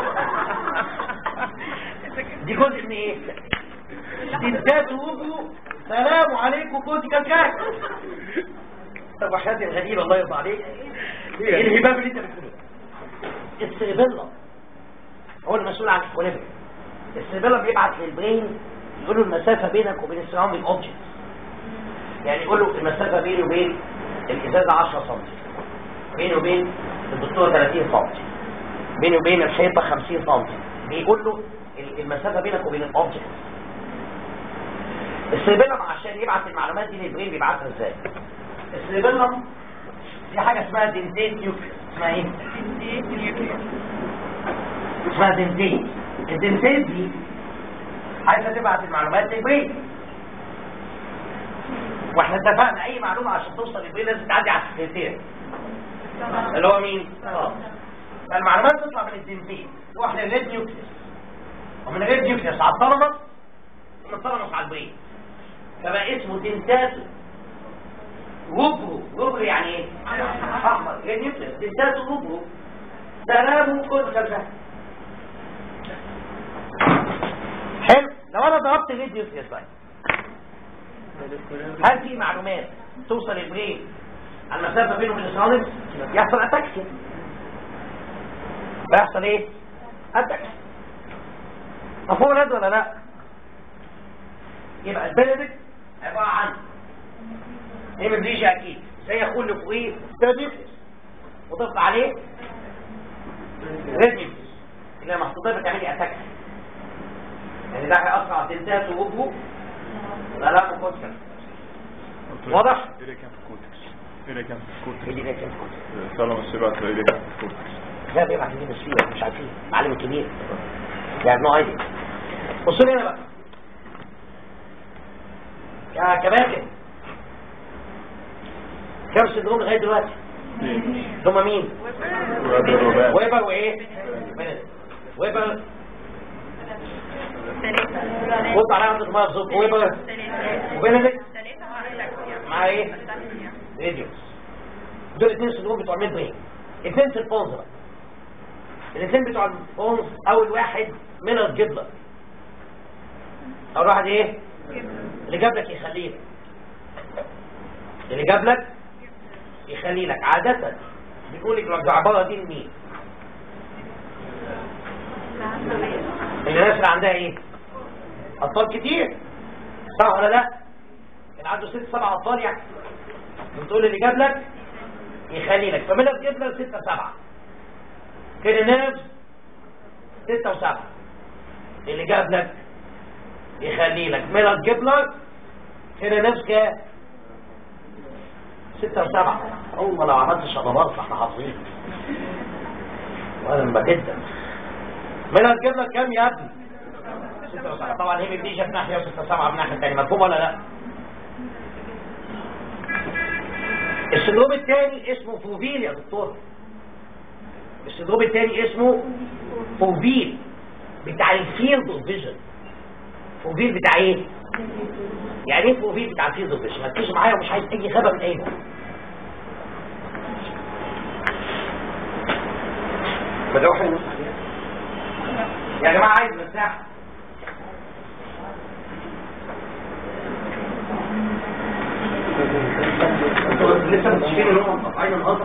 دي جزء من ايه دنتات الربو سلام عليكم كورتيكال فاكس طب وحياتي الغدير الله يرضى عليك ايه الهباب اللي انت بتقوله السيربيلا هو المسؤول عن الكوليبري السيربيلا بيبعت للبرين يقول له المسافه بينك وبين السراوندينج اوبجكت يعني يقول له المسافه بيني وبين الازازه 10 سم بيني وبين الدكتور 30 سم بيني وبين الحيطه 50 سم بيقول له ال- المسافه بينك وبين الاوبجكت السيربيلم عشان يبعت المعلومات دي للبرين بيبعتها ازاي السيربيلم في حاجه اسمها دنتين نيوكليس اسمها ايه اسمها دنتين الدنتين دي عايزه تبعت المعلومات للبرين واحنا اتفقنا اي معلومه عشان توصل للبرين لازم تعدي على السكرتير اللي هو مين اه فالمعلومات تطلع من الدنتين تروح للريد نيوكليس ومن الريد نيوكليس على الثالاموس ومن الثالاموس على البرين فبقى اسمه دنتات روبرو روبرو يعني ايه احمر ريد نيوكليس دنتات روبرو سلام كل كذا حلو لو انا ضربت الريد نيوكليس بقى هل في معلومات توصل البرين على المسافه بينهم وبين السنادل يحصل اتاكسيا بيحصل ايه اتاكسيا مفهوم ده ولا لا يبقى البندكت عباره عن هيمبليجيا اكيد زي اخوه اللي فوقيه بندكت وضغط عليه ريدميوس اللي محطوطه بتعملي اتاكسيا يعني ده هيأثر على الدنتات ووجهه لا لا مفكر واضح؟ إلى كان في الكورتكس إلى كان في الكورتكس هي دي اللي كانت تقول. طالما السبعة إلى كان في الكورتكس لا بيبعت لي مسيرة مش عارفين معلم كبير يعني نوع ايدي بصوا لي هنا بقى يا كباتن كم سندروم لغايه دلوقتي هم مين وهذا الرباع ويبر وايه بندق. ويبر بص على عندك ما الصوت ويبر وبندق مع ايه ريديوس دول اثنين سندروم بتوع ميد برين اثنين في البونز بقى الاثنين بتوع البونز اول واحد ميلر جبلر اول واحد ايه اللي جاب لك يخليه لك. اللي جاب لك يخلي لك عادة بيقول لك العبارة دي لمين الناس اللي عندها ايه اطفال كتير صح ولا لا اللي عنده ست سبع اطفال يعني بتقول اللي جاب لك يخلي لك فميلر جبلر ستة سبعة كده نيرفز ستة وسبعة اللي جاب لك يخلي لك ميلر جبلر كده نيرفز كام ستة وسبعة أول ما لو عملت شطبات فاحنا حافظين مهمة جدا ميلر جبلر كام يا ابني ستة وسبعة طبعا هي بتيجي في ناحية وستة وسبعة في ناحية تانية مفهوم ولا لا السندروم الثاني اسمه فوفيل يا دكتور السندروم الثاني اسمه فوفيل بتاع الفيلد اوف فيجن فوفيل بتاع ايه يعني ايه فوفيل بتاع الفيلد اوف فيجن ركزوا معايا ومش عايز اي غبا من اي نوع بدأوا حلو يا جماعة عايز مساحة انتوا لسه متشكين ان هم مقطعين النهارده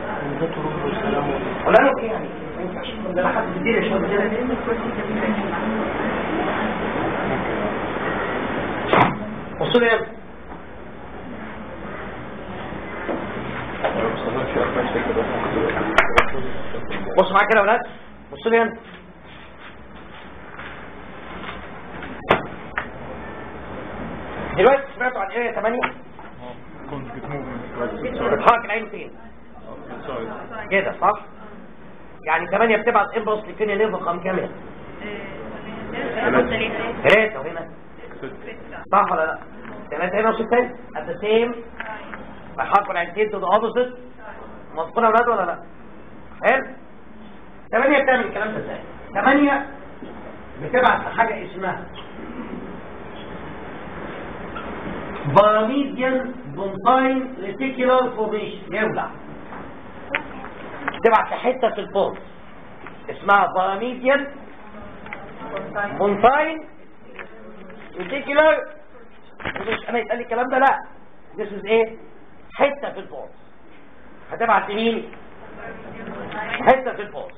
ولا انا ايه يعني ما ينفعش ده انا حد كتير شويه كده بصوا لي هنا. بصوا معايا كده يا ولاد بصوا لي هنا دلوقتي سمعتوا عن ايه 8 كنت موفمنت بتحرك العين فين كده صح يعني 8 بتبعت امبلس لكينيا نيرف رقم كام هنا ثلاثة وهنا صح ولا لا ثلاثة هنا وستة at the same بحرك العينتين to the opposite مظبوط يا ولاد ولا لا حلو 8 بتعمل الكلام ده ازاي 8 بتبعت حاجة اسمها باراميديان بونتاين ريتيكولار فورميشن يولع تبعت في حته في البول اسمها باراميديان بونتاين ريتيكولار مش انا يتقال لي الكلام ده لا this is ايه حته في البول هتبعت لمين حته في البول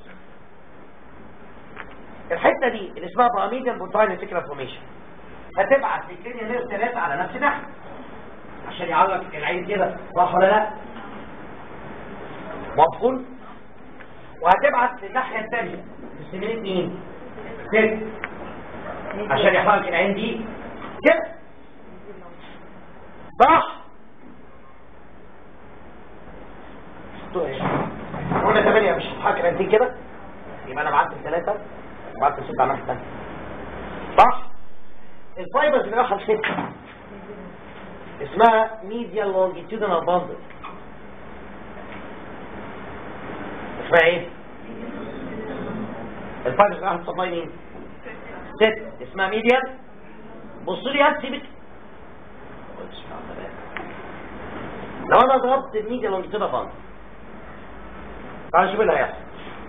الحته دي اللي اسمها باراميديان بونتاين ريتيكولار فورميشن هتبعت للكلينيا نير ثلاثة على نفس ناحية عشان يعرف العين كده صح ولا لا مفهوم وهتبعت للناحيه الثانيه تستميليت مين؟ ست عشان يحرك العين دي كده صح قلنا ثمانية مش هتحرك العين دي كده يبقى انا بعت ثلاثة وبعت ستة على الناحية الثانية صح الفايبرز اللي رايحة لستة اسمها medial longitudinal bundle اسمها ايه؟ الفايبرز اللي رايحة لسبلاي مين؟ ست اسمها ميديال بصوا لي هات سيبك لو انا ضربت الميديا لونجيتودينال باند تعال شوف ايه اللي هيحصل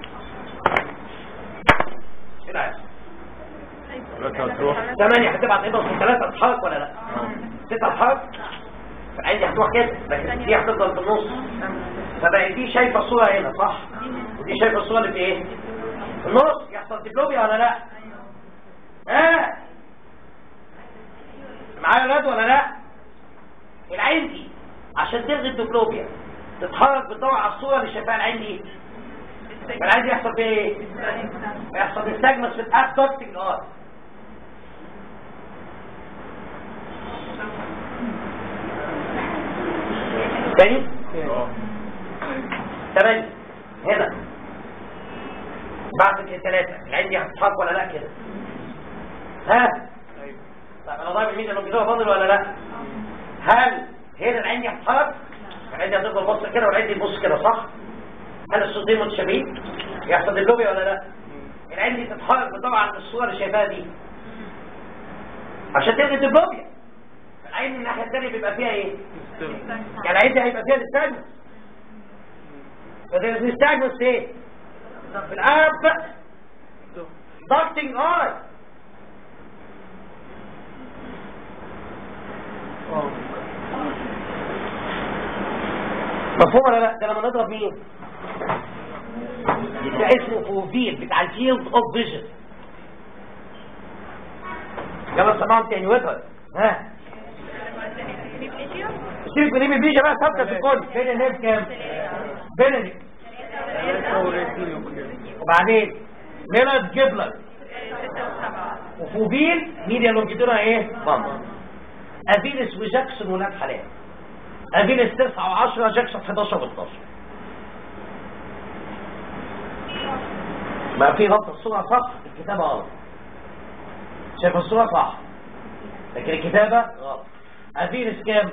ايه اللي هيحصل ثلاثة هتروح ثمانية هتبعت ايه بس ثلاثة تتحرك ولا لا؟ ستة تتحرك عندي هتروح كده لكن دي هتفضل في النص فبقى دي شايفة الصورة هنا صح؟ ودي شايفة الصورة اللي في ايه؟ في النص يحصل ديبلوبيا ولا لا؟ اه معايا ولاد ولا لا؟ العين دي عشان تلغي الديبلوبيا تتحرك بتدور على الصورة اللي شايفاها العين دي العين دي يحصل فيها ايه؟ يحصل استجمس في الابدوكتنج ار تاني اه تمانية هنا بعد الثلاثة العين دي هتتحرك ولا لا كده ها طيب انا ضايب الميزة لو فاضل ولا لا هل هنا العين دي هتتحرك العين دي هتفضل بص كده والعين دي تبص كده صح هل الصوتين متشابهين يحصل اللوبيا ولا لا العين دي تتحرك طبعا الصورة اللي شايفاها دي عشان تلغي الدبلوبيا العين من الناحية الثانية بيبقى فيها ايه يعني العين دي هيبقى فيها الاستاجنس فده الاستاجنس ايه في الاب ضغطنج اي مفهوم ولا لا ده لما نضرب مين ده اسمه فوفيل بتاع الفيلد اوف فيجن يلا سمعهم تاني وضرب ها سيبك من ايه بيجي بقى ثابته في الكل فين النيف كام فين النيف وبعدين ميلاد جبلر وفوبيل ميديا لونجيتونا ايه بامبر افيلس وجاكسون ولاد حلال افيلس 9 و10 جاكسون 11 و12 بقى في غلطه الصوره صح الكتابه غلط شايف الصوره صح لكن الكتابه غلط افيلس كام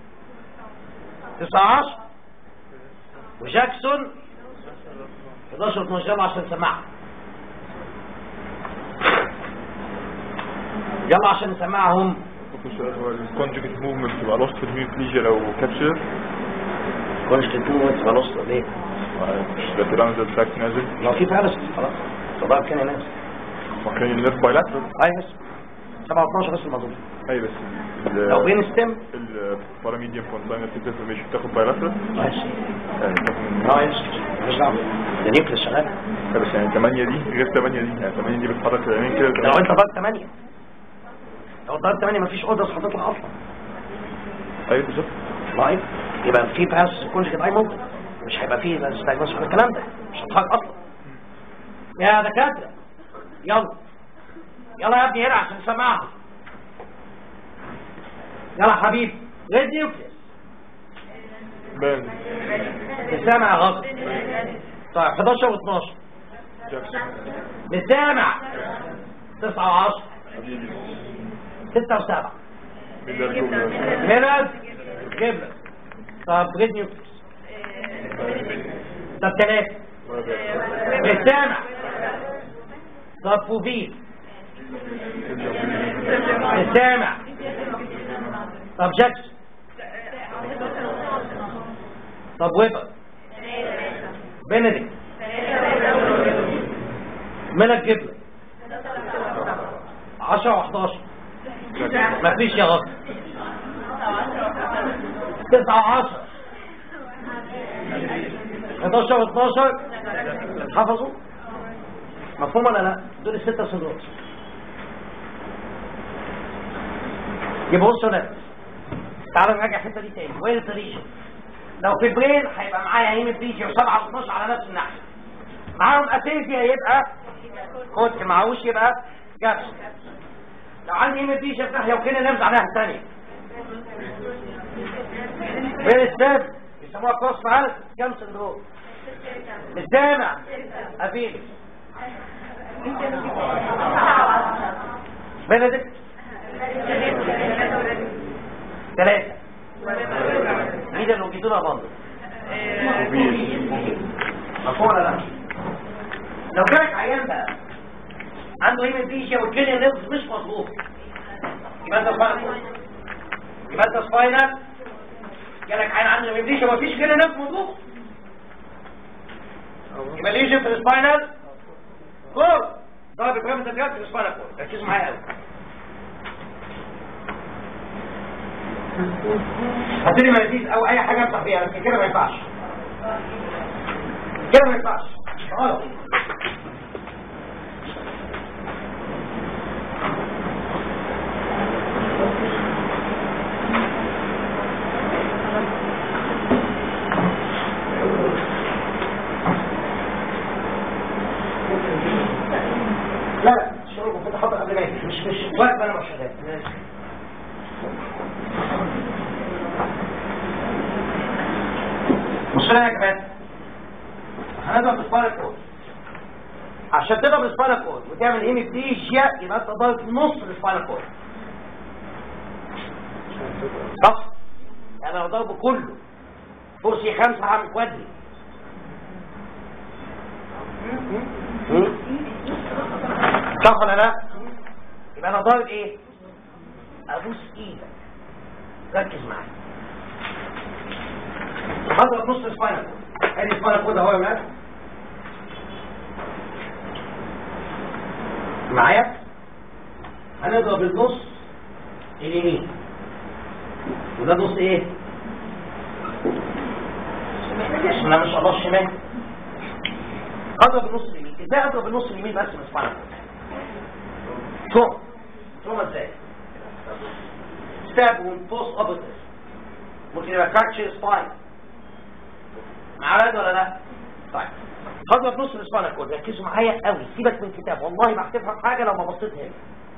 19 وجاكسون 11 12 يلا عشان نسمعها يلا عشان نسمعهم ممكن سؤال هو الكونجكت موفمنت تبقى لوست في الهيميبليجيا لو كابشر كنت تكون وانت خلاص ليه ده كده عامل زي التراك نازل لو في فارس خلاص طبعا كان ناس مكان النيرف بايلاترال اي بس 7 12 بس الموضوع اي بس لو بين ستيم الباراميديوم كونساينر في انفورميشن بتاخد بايلاترال ماشي يعني تاخد اه يس مش دعوه ده نيوكليس شغال لا بس يعني 8 دي غير 8 دي يعني 8 دي بتحرك العينين كده لو انت ضربت 8 لو ضربت 8 مفيش اوردرز هتطلع اصلا ايوه بالظبط لايف يبقى في باس كونجكت اي ممكن مش هيبقى فيه ستاجنس ولا الكلام ده مش هتحرك اصلا يا دكاتره يلا يلا يا ابني هنا عشان نسمعها يلا حبيبي ريد نيوكليس بان السامع يا غلط طيب 11 و12 جاكسون بالسامع 9 و10 حبيبي 6 و7 ميلر جوجل ميلاد جبلة طب ريد نيوكليس طب 3 بالسامع طب فوفيل بالسامع طب جاكسون طب ويبر بنديكت ملك جبلة 10 و11 مفيش يا غلط 9 و10 11 و12 حفظوا مفهوم ولا لا دول الستة صدور يبقى بصوا ده تعالوا نراجع الحته دي تاني وين الريجن لو في برين هيبقى معايا هيم بريجي و7 و12 على نفس الناحيه معاهم اسيفيا يبقى كوت معهوش يبقى جابس لو عندي ايميديشن في ناحيه وكده نرجع ناحيه ثانيه فين السبب يسموها كروس معاك كام سندروم مش سامع افيلي بنديكت ثلاثة مين اللي وجدونا بندر مفهوم ولا لا لو جالك عيان بقى عنده هيماتيشيا والكليه نفس مش مظبوط يبقى انت سباينال يبقى انت سباينال جالك عيان عنده هيماتيشيا مفيش كليه نفس مظبوط يبقى ليجن في السباينال كور ضرب بريمتر جات في السباينال كور ركزوا معايا قوي هاتلي مناديل او اي حاجه امسح بيها لكن كده ما ينفعش كده ما ينفعش غلط لا لا الشغل المفروض احطه قبل ما يجي مش مش وقت ما انا مش شغال بص لنا يا كمان هنضرب السباينال كود عشان تضرب السباينال كود وتعمل هيميبليجيا يبقى انت ضارب نص السباينال كود صح يعني لو ضربه كله كرسي خمسة هعمل كوادري صح ولا لا يبقى انا ضارب ايه ابوس ايدك ركز معايا هضرب نص السباينال ادي السباينال كود اهو يا ولاد معايا هنضرب النص اليمين وده نص ايه بسم الله ما شاء الله الشمال اضرب النص اليمين ازاي اضرب النص اليمين بس من السباينال كود تروما ازاي ستاب وبوست اوبرتيف ممكن يبقى كاتشر سباين مع رد ولا لا طيب هضرب نص الاسبانيا كود ركزوا معايا قوي سيبك من الكتاب والله ما هتفهم حاجه لو ما بصيت هنا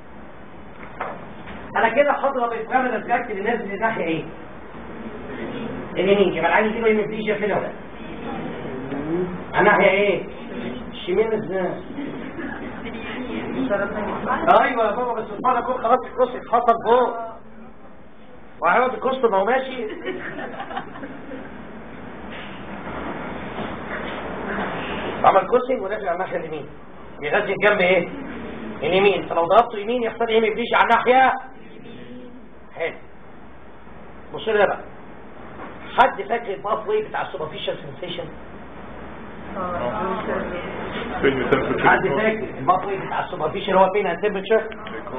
انا كده هضرب البراميدال جاكت اللي نازل الناحيه ايه اليمين يبقى العين دي ما يمديش فين ولا الناحيه ايه الشمال ازاي ايوه يا بابا بس الاسبانيا كود خلاص الكروس اتحط فوق وهيقعد الكروس ما هو ماشي عمل كوسنج ودافع على الناحيه اليمين بيغذي الجنب ايه اليمين فلو ضربته يمين يختار ايه ما يبليش على الناحيه حلو بص لي بقى حد فاكر الباث واي بتاع السوبرفيشال سنسيشن فيلم تنفذ حد فاكر الباث واي بتاع السوبرفيشال هو فين التمبرتشر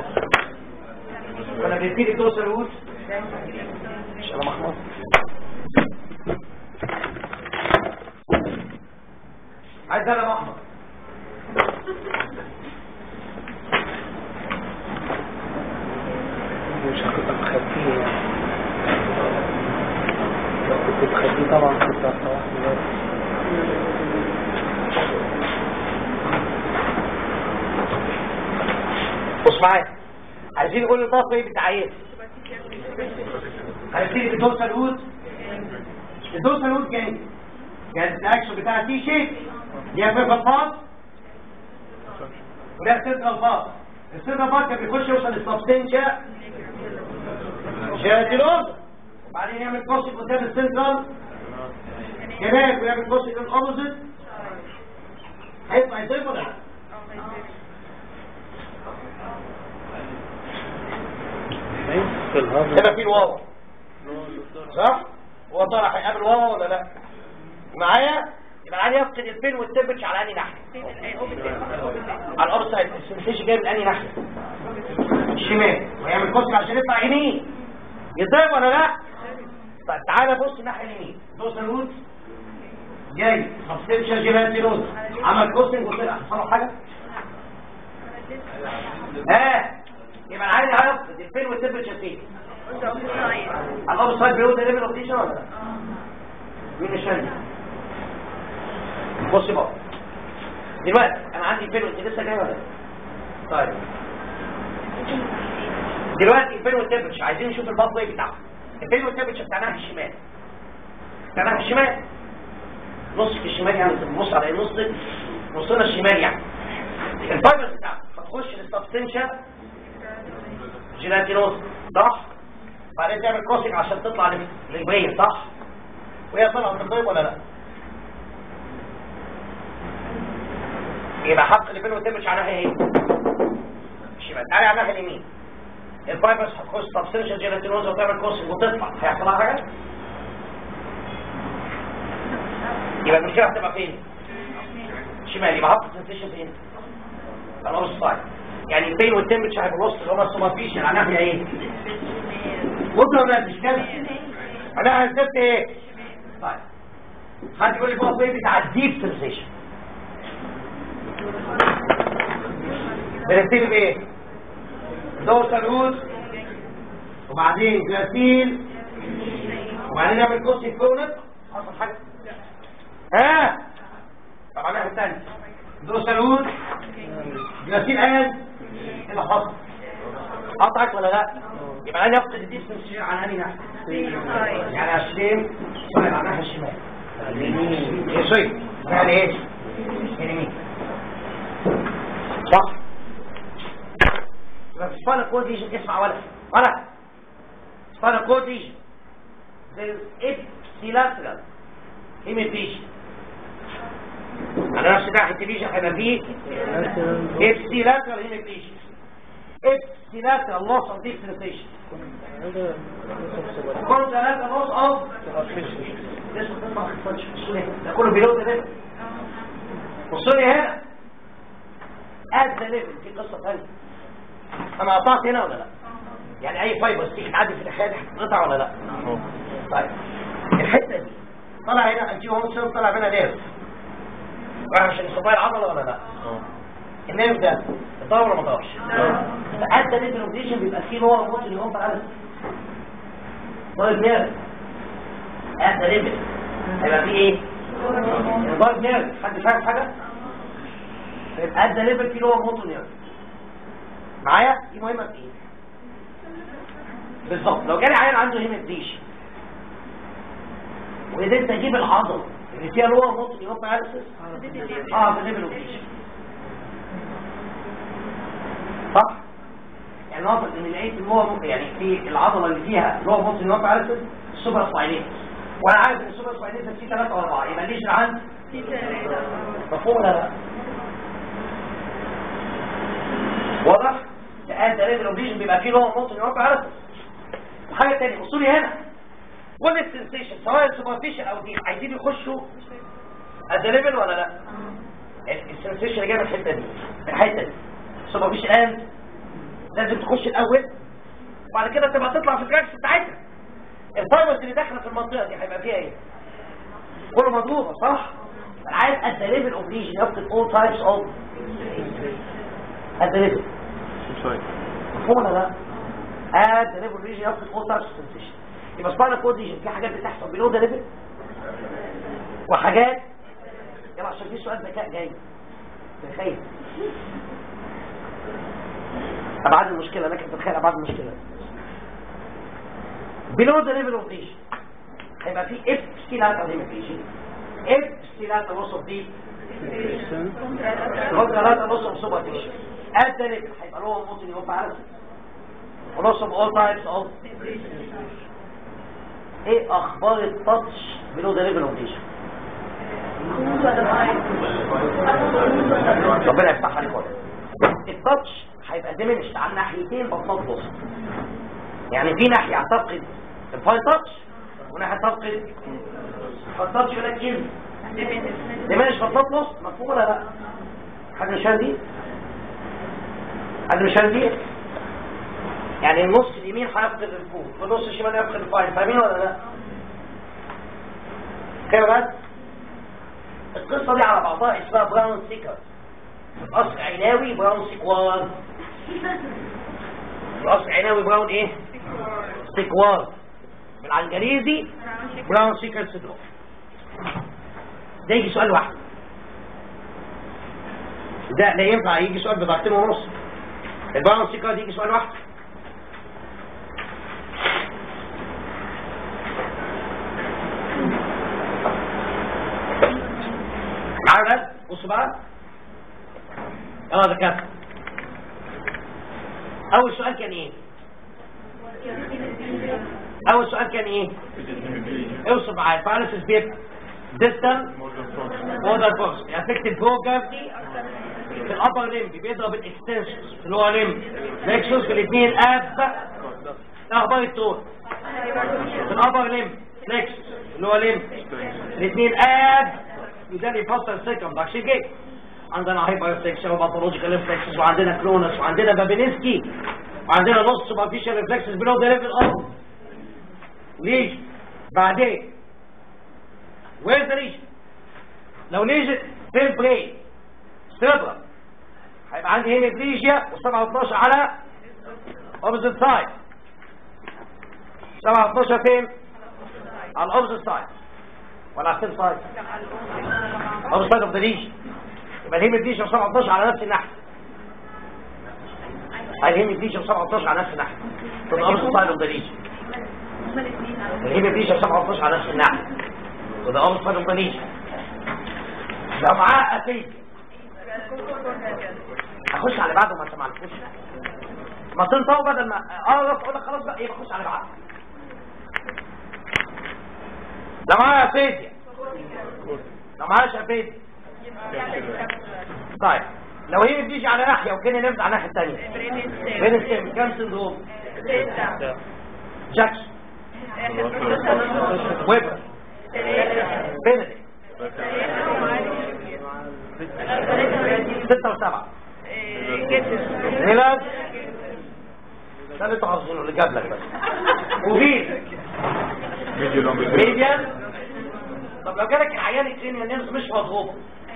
ولا بيبتدي توصل الوز مش انا محمود عايز انا محمود مش هتبقى مخبيه يعني لو كنت مخبيه طبعا كنت هتروح دلوقتي بص معايا عايزين نقول الباث واي بتاع ايه هنبتدي بالدورسال وود الدورسال وود كان كان الاكشن بتاع تي شيب ليها فيربال باث وليها سنترال باث السنترال باث كان بيخش يوصل للسبستنشا جاتيلوز وبعدين يعمل كوسي قدام السنترال كمان ويعمل كوسي للاوبوزيت هيطلع يضيف ولا لا؟ في الهضم هنا في الواو صح هو طالع هيقابل واو ولا لا معايا يبقى عليه يفقد البين والتمبتش على انهي ناحيه على الارض سايد السنسيشن جاي من انهي ناحيه الشمال ويعمل كوسي عشان يطلع يمين يضرب ولا لا طيب تعالى بص الناحيه اليمين دوس الروت جاي سبستنشال جيلاتينوز عمل كوسنج وطلع حصل حاجه ها يبقى العين هيفقد البين والتمبتش فين على الارض سايد بيوت ليفل اوف تيشن ولا لا مين الشايل بص بقى دلوقتي انا عندي فين انت لسه جاي ولا لا؟ طيب دلوقتي الفين والتمبرتشر عايزين نشوف الباث واي بتاعها الفين والتمبرتشر بتاع ناحيه الشمال بتاع ناحيه الشمال نص في الشمال يعني بنبص على نص نصنا الشمال يعني الفايبرز بتاعها هتخش للسبستنشال جيلاتينوز صح بعدين تعمل كروسنج عشان تطلع لل- للبرين صح وهي طالعه من الطيب ولا لا يبقى حط اللي بينه وتمشي على ناحيه ايه الشمال تعالى على الناحيه اليمين الفايبرز هتخش سبستنشال جيلاتينوز وتعمل كروسنج وتطلع هيحصل لها حاجه يبقى المشكله هتبقى فين شمال يبقى حط السنسيشن فين على نص سايد يعني البين والتمبرتشر هيبقى الوسط اللي هو السوبرفيشال على ناحيه ايه بص ولا مش كده انا هسبت ايه طيب حد يقول لي بقى ايه بتاع الديب سنسيشن بنبتدي بايه دوسر روت وبعدين جلاسيل وبعدين نعمل كوسي كونت حصل حاجه ها طبعا الناحيه الثانيه دوسر روت جلاسيل قال ايه اللي حصل قطعك ولا لا يبقى انا افقد الديب سنسيشن على انهي ناحيه يعني 20 صاير على الناحيه الشمال ايه سوري يعني ايه اليمين صح يبقى في سباينال كود يجي اسمع ولا ولا سباينال كود يجي there is ipsilateral hemipatia على نفس ناحية الفيجن هيبقى فيه ipsilateral hemipatia ipsilateral loss of deep sensation contralateral loss of لسه تطلع ما تحصلش بصوا لي ده كله بيلود ده بصوا لي هنا اد ذا ليفل في قصه ثانيه انا قطعت هنا ولا لا يعني اي فايبر تيجي تعدي في الحياه دي هتقطع ولا لا طيب الحته دي طلع هنا الجي هوم سيل طلع هنا نيرف راح عشان يصبها العضله ولا لا النيرف ده اتطور ولا ما اتطورش ادى ليفل اوبريشن بيبقى فيه هو موت اللي هو بقى طيب نيرف ادى ليفل هيبقى فيه ايه طيب نيرف حد فاهم حاجه يبقى ادى ليفل فيه هو موت نيرف معايا دي مهمه في ايه بالظبط لو جالي عيان عنده هيماتيشن وقدرت اجيب العضله اللي فيها لور موت نيرف ارسس اه في ليفل اوبريشن صح يعني نقطة ان لقيت ان هو يعني في العضلة اللي فيها اللي هو ممكن نوقع على السوبر سباينيت وانا عارف ان السوبر سباينيت فيه ثلاثة او اربعة يبقى ليش عندي مفهوم ولا لا واضح تقال دليل الاوبليجن بيبقى فيه هو ممكن نوقع على وحاجة تانية بصوا لي هنا كل السنسيشن سواء السوبرفيشن او دي عايزين يخشوا الدليفل ولا لا السنسيشن اللي جايه من الحته دي من الحته دي السوبرفيشن اند لازم تخش الاول وبعد كده تبقى تطلع في التراكس بتاعتها الفايبرز اللي داخله في المنطقه دي هيبقى فيها ايه كله مضروبه صح انا عايز ات ذا ليفل اوف ليجن يفقد all types of ات ذا ليفل مفهوم ولا لا ات ذا ليفل ليجن يفقد all types of sensation يبقى سباينال كود ليجن في حاجات بتحصل بلو ذا ليفل وحاجات يلا عشان في سؤال ذكاء جاي تخيل ابعاد المشكله لكن تتخيل ابعاد المشكله below the level of lesion هيبقى في epsilateral hemipatia epsilateral loss of deep contralateral loss of superficial at the level هيبقى له ممكن يبقى على loss of all types of ايه اخبار التاتش below the level of lesion ربنا يفتح عليك ولا التاتش هيبقى ديمنشت على ناحيتين بطنات وسط يعني في ناحية هتفقد الفاي تاتش وناحية تفقد فالتاتش يقول لك ايه ديمنش بطنات وسط مفهوم ولا لا حد مش دي حد مش دي يعني النص اليمين هيفقد الفوق والنص الشمال هيفقد الفاي فاهمين ولا لا كده بس القصة دي على بعضها اسمها براون سيكر اصل عيناوي براون سيكوار الاصل عيناوي براون ايه سيكوار بالعنجليزي براون سيكر سيدروم ده يجي سؤال واحد ده لا ينفع يجي سؤال بدرجتين ونص البالانس كارد يجي سؤال واحد عدد بصوا بقى اه ده كده اول سؤال كان ايه اول سؤال كان ايه اوصف معايا paralysis بيبقى distal border force affected program في الابر ليمب بيضرب الاكستنشنز في اللور ليمب فليكسوس في الاثنين اب اخبار التون في الابر ليمب فليكسوس في اللور ليمب الاثنين اب وده اللي يفسر السيكم داكشن جيت عندنا هايبر سيكشن وباثولوجيكال ريفلكسز وعندنا كلونس وعندنا بابينسكي وعندنا نص سوبرفيشال ريفلكسز بلو ذا ليفل اوف ليش بعدين وين ذا ليجن لو ليجن في البرين سيربرا هيبقى عندي هيميبليجيا و7 على اوبزيت سايد 7 فين على الاوبزيت سايد ولا على السيم سايد اوبزيت سايد اوف ذا ليجن يبقى الهيميبليجيا و7 على نفس الناحيه الهيميبليجيا و7 على نفس الناحيه تبقى اوبزيت سايد اوف ذا ليجن الهيميبليجيا و7 على نفس الناحيه وده اوبزيت سايد اوف ذا ليجن لو معاه اتيت اخش على بعضه ما سمعتوش ما تنطوا بدل ما اه اقول لك خلاص بقى يبقى اخش على بعض ده معايا افيديا لو معاش افيديا طيب لو هي بتيجي على ناحيه وكان نبدا على الناحيه الثانيه بين السيم كام سندروم جاكسون ويبر بينلي ستة وسبعة ميلاد ده اللي انتوا حافظينه اللي جاب لك بس وفين ميديا لونج ميديان طب لو جالك العيان الكلينيا نيرز مش مضغوط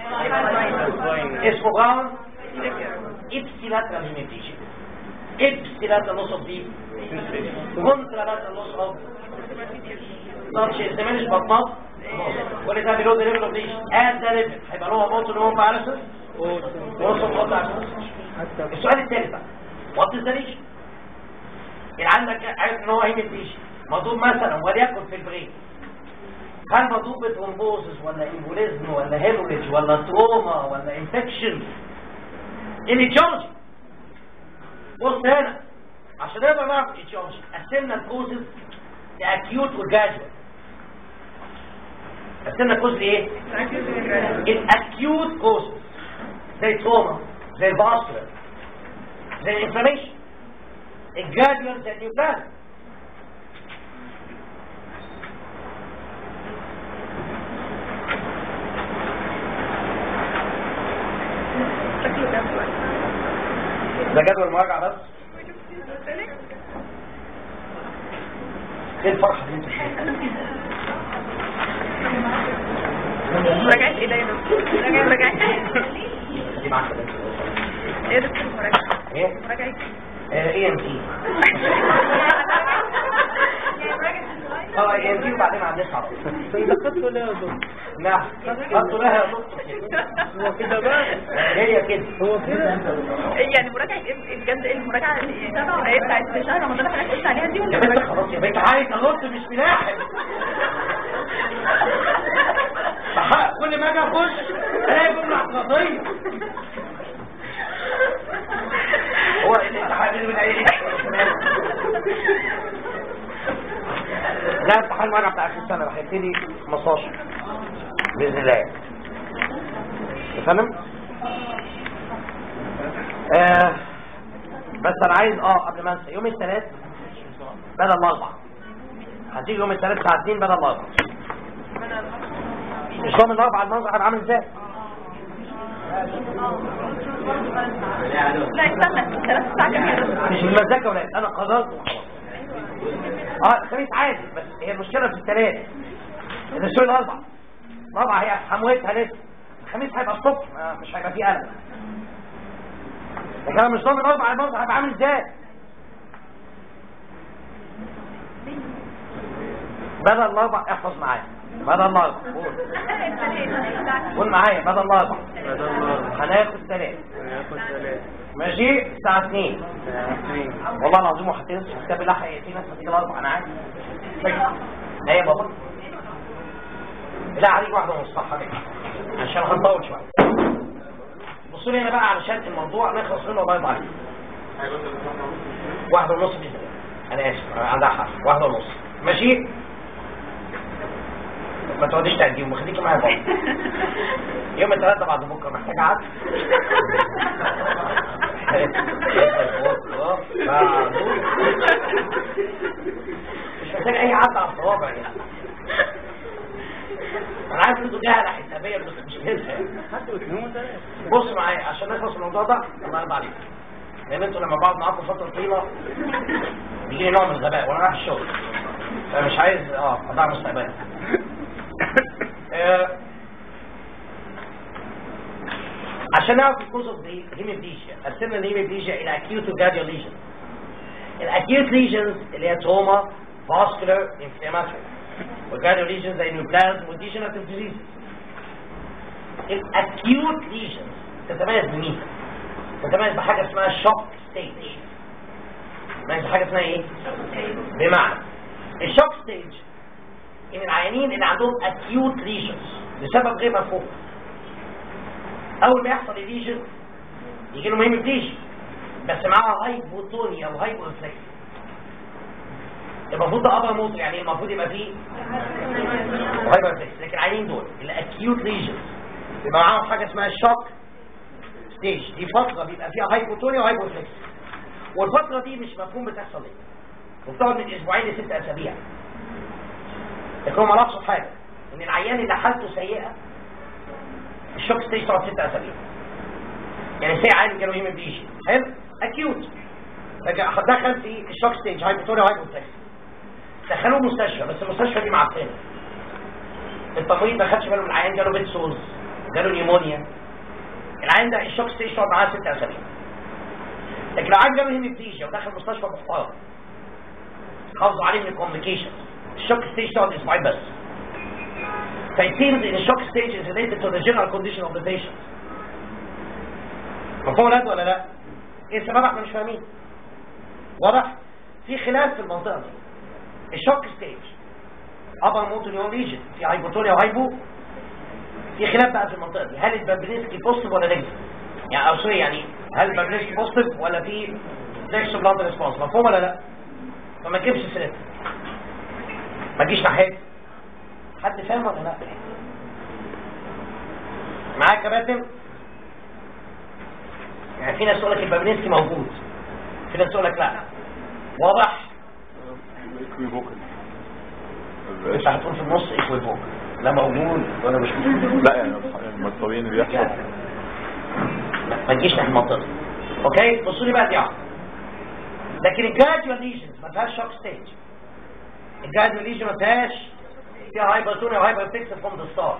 اسمه براون ابسيلاترال هيميبليجيا ابسيلاترال لوس اوف دي كونترالاترال لوس اوف طب شيء زمان مش بطنط كل ده بيلود ليفل اوف ليش اد ده ليفل هيبقى له موت له باراسس وصل قطع السؤال الثالث بقى وات از ذا ليش يعني عندك عارف ان هو هيميبليجيا مضروب مثلا وليكن في البرين هل مضروب بترومبوزس ولا امبوليزم ولا هيموريج ولا تروما ولا انفكشن الايتيولوجي بص هنا عشان نقدر نعرف الايتيولوجي قسمنا الكوزز لاكيوت وجاجوال قسمنا الكوز لايه؟ الاكيوت كوزز زي تروما زي الباسكولار زي الانفلاميشن الجاجوال زي النيوبلازم ده جدول مراجعة بس ايه الفرحة دي مراجعة ايه ده يا دكتور؟ مراجعة مراجعة دي معاك ده. ايه يا دكتور مراجعة؟ ايه مراجعة اي ام تي اه اي ام تي وبعدين عندنا على طول ده خدته ليه يا دكتور؟ نعم حطوا لها يا دكتور هو كده بقى هي كده هو كده يعني مراجعة ايه بجد ايه المراجعة اللي ايه بتاعت شهر رمضان اللي حضرتك قلت عليها دي يا ولا بنت مراجعة؟ خلاص يا بنت عايز انط مش ملاحق بحق كل ما اجي اخش الاقي جمله اعتراضيه هو الامتحان اللي من ايه لا امتحان المراجعه بتاع اخر السنه هيبتدي 15 باذن الله تفهم آه بس انا عايز اه قبل ما انسى يوم الثلاث بدل الاربع هتيجي يوم الثلاث الساعه 2 بدل الاربع مش ضامن الاربع المنظر هيبقى عامل ازاي لا استنى ثلاث ساعات يا دكتور مش بالمزاج ولا انا قررت وخلاص اه الخميس عادي بس هي المشكله في الثلاث ان السوق الاربع الاربع هي حموتها لسه الخميس هيبقى الصبح آه، مش هيبقى فيه قلق لكن انا مش ضامن الاربع المنظر هيبقى عامل ازاي بدل الاربع احفظ معايا بدل الاربع قول قول معايا بدل الاربع بدل الأربع هناخد ثلاثة هناخد ثلاثة ماشي الساعة 2 اثنين والله العظيم وحتنسى في كتاب الله حقيقي في ناس هتيجي الاربع انا عارف لا يا بابا لا عليك واحدة ونص صح عليك عشان هنطول شوية بصوا لي هنا بقى علشان الموضوع نخلص منه الله يرضى عليك واحدة ونص بإذن الله أنا آسف أنا عندها حق واحدة ونص ماشي ما تقعديش تأجيب وخليكي معايا بابا يوم الثلاثة بعد بكرة محتاج عدل مش محتاج أي عدل على الصوابع يعني أنا عارف إن أنتوا جهلة حسابية بس مش كده يعني. حتى اثنين وثلاثة بص معايا عشان نخلص من الموضوع ده الله يرضى عليك لان انتوا لما بقعد معاكم فتره طويله بيجي لي نوع من الغباء وانا رايح الشغل فمش عايز اه اضيع مستقبلي آه، عشان نعرف الكوز اوف هيميبليجيا قسمنا الهيميبليجيا الى اكيوت وجاديو ليجن الاكيوت ليجنز اللي هي تروما فاسكولار انفلاماتوري والجاديو ليجنز زي نيوبلازم وديجنراتيف ديزيز الاكيوت ليجنز تتميز بمين؟ تتميز بحاجه اسمها شوك ستيج تتميز بحاجه اسمها ايه؟ بمعنى الشوك ستيج ان العيانين اللي عندهم اكيوت ليجنز لسبب غير مفهوم اول ما يحصل الليجن يجي له مهم بليجن بس معاها هايبوتونيا وهايبو انفلكس المفروض ده ابر موت يعني المفروض يبقى فيه وهايبو انفلكس لكن العيانين دول الاكيوت ليجنز يبقى معاهم حاجه اسمها الشوك ستيج دي فتره بيبقى فيها هايبوتونيا وهايبو انفلكس والفتره دي مش مفهوم بتحصل ايه وبتقعد من اسبوعين لست اسابيع لكن هم لاحظوا حاجه ان العيان اللي حالته سيئه الشوك ستيج تقعد ست اسابيع يعني سي عادي كانوا يمين بيجي حلو اكيوت لكن دخل في الشوك ستيج هايبوتونيا وهايبو انفلكس دخلوه مستشفى بس المستشفى دي معفنه التمريض ما خدش باله من العيان جاله بيت سوز جاله نيمونيا العيان ده الشوك ستيج تقعد معاه ست اسابيع لكن لو عيان جاله هيميبليجيا ودخل مستشفى محترم حافظوا عليه من الكومبليكيشن الشوك ستيج تقعد اسبوعين بس فايت seems ان الشوك ستيج is related to the general condition of the patient مفهوم ولاد ولا لا؟ ايه السبب احنا مش فاهمين واضح؟ في خلاف في المنطقه دي الشوك ستيج ابر موتونيون ليجن في هايبوتونيا وهايبو في خلاف بقى في المنطقه دي هل البابلينسكي بوزيتيف ولا نيجاتيف يعني او سوري يعني هل البابلينسكي بوزيتيف ولا في فليكس بلاد ريسبونس مفهوم ولا لا فما تجيبش سيرتها ما تجيش ناحيه حد فاهم ولا لا معاك يا باسم يعني في ناس تقول لك البابلينسكي موجود في ناس تقول لك لا واضح اكويفوكال انت هتقول في النص ايكويفوك لا موجود ولا مش موجود لا يعني يعني ما الطبيعي اللي بيحصل لا ما تجيش ناحيه المنطقه دي. اوكي بصوا لي بقى دي عقل. لكن الجراديوال ليجنز ما فيهاش شوك ستيج الجراديوال ليجن ما فيهاش فيها هايبرتونيا وهايبر فيكس فروم ذا ستار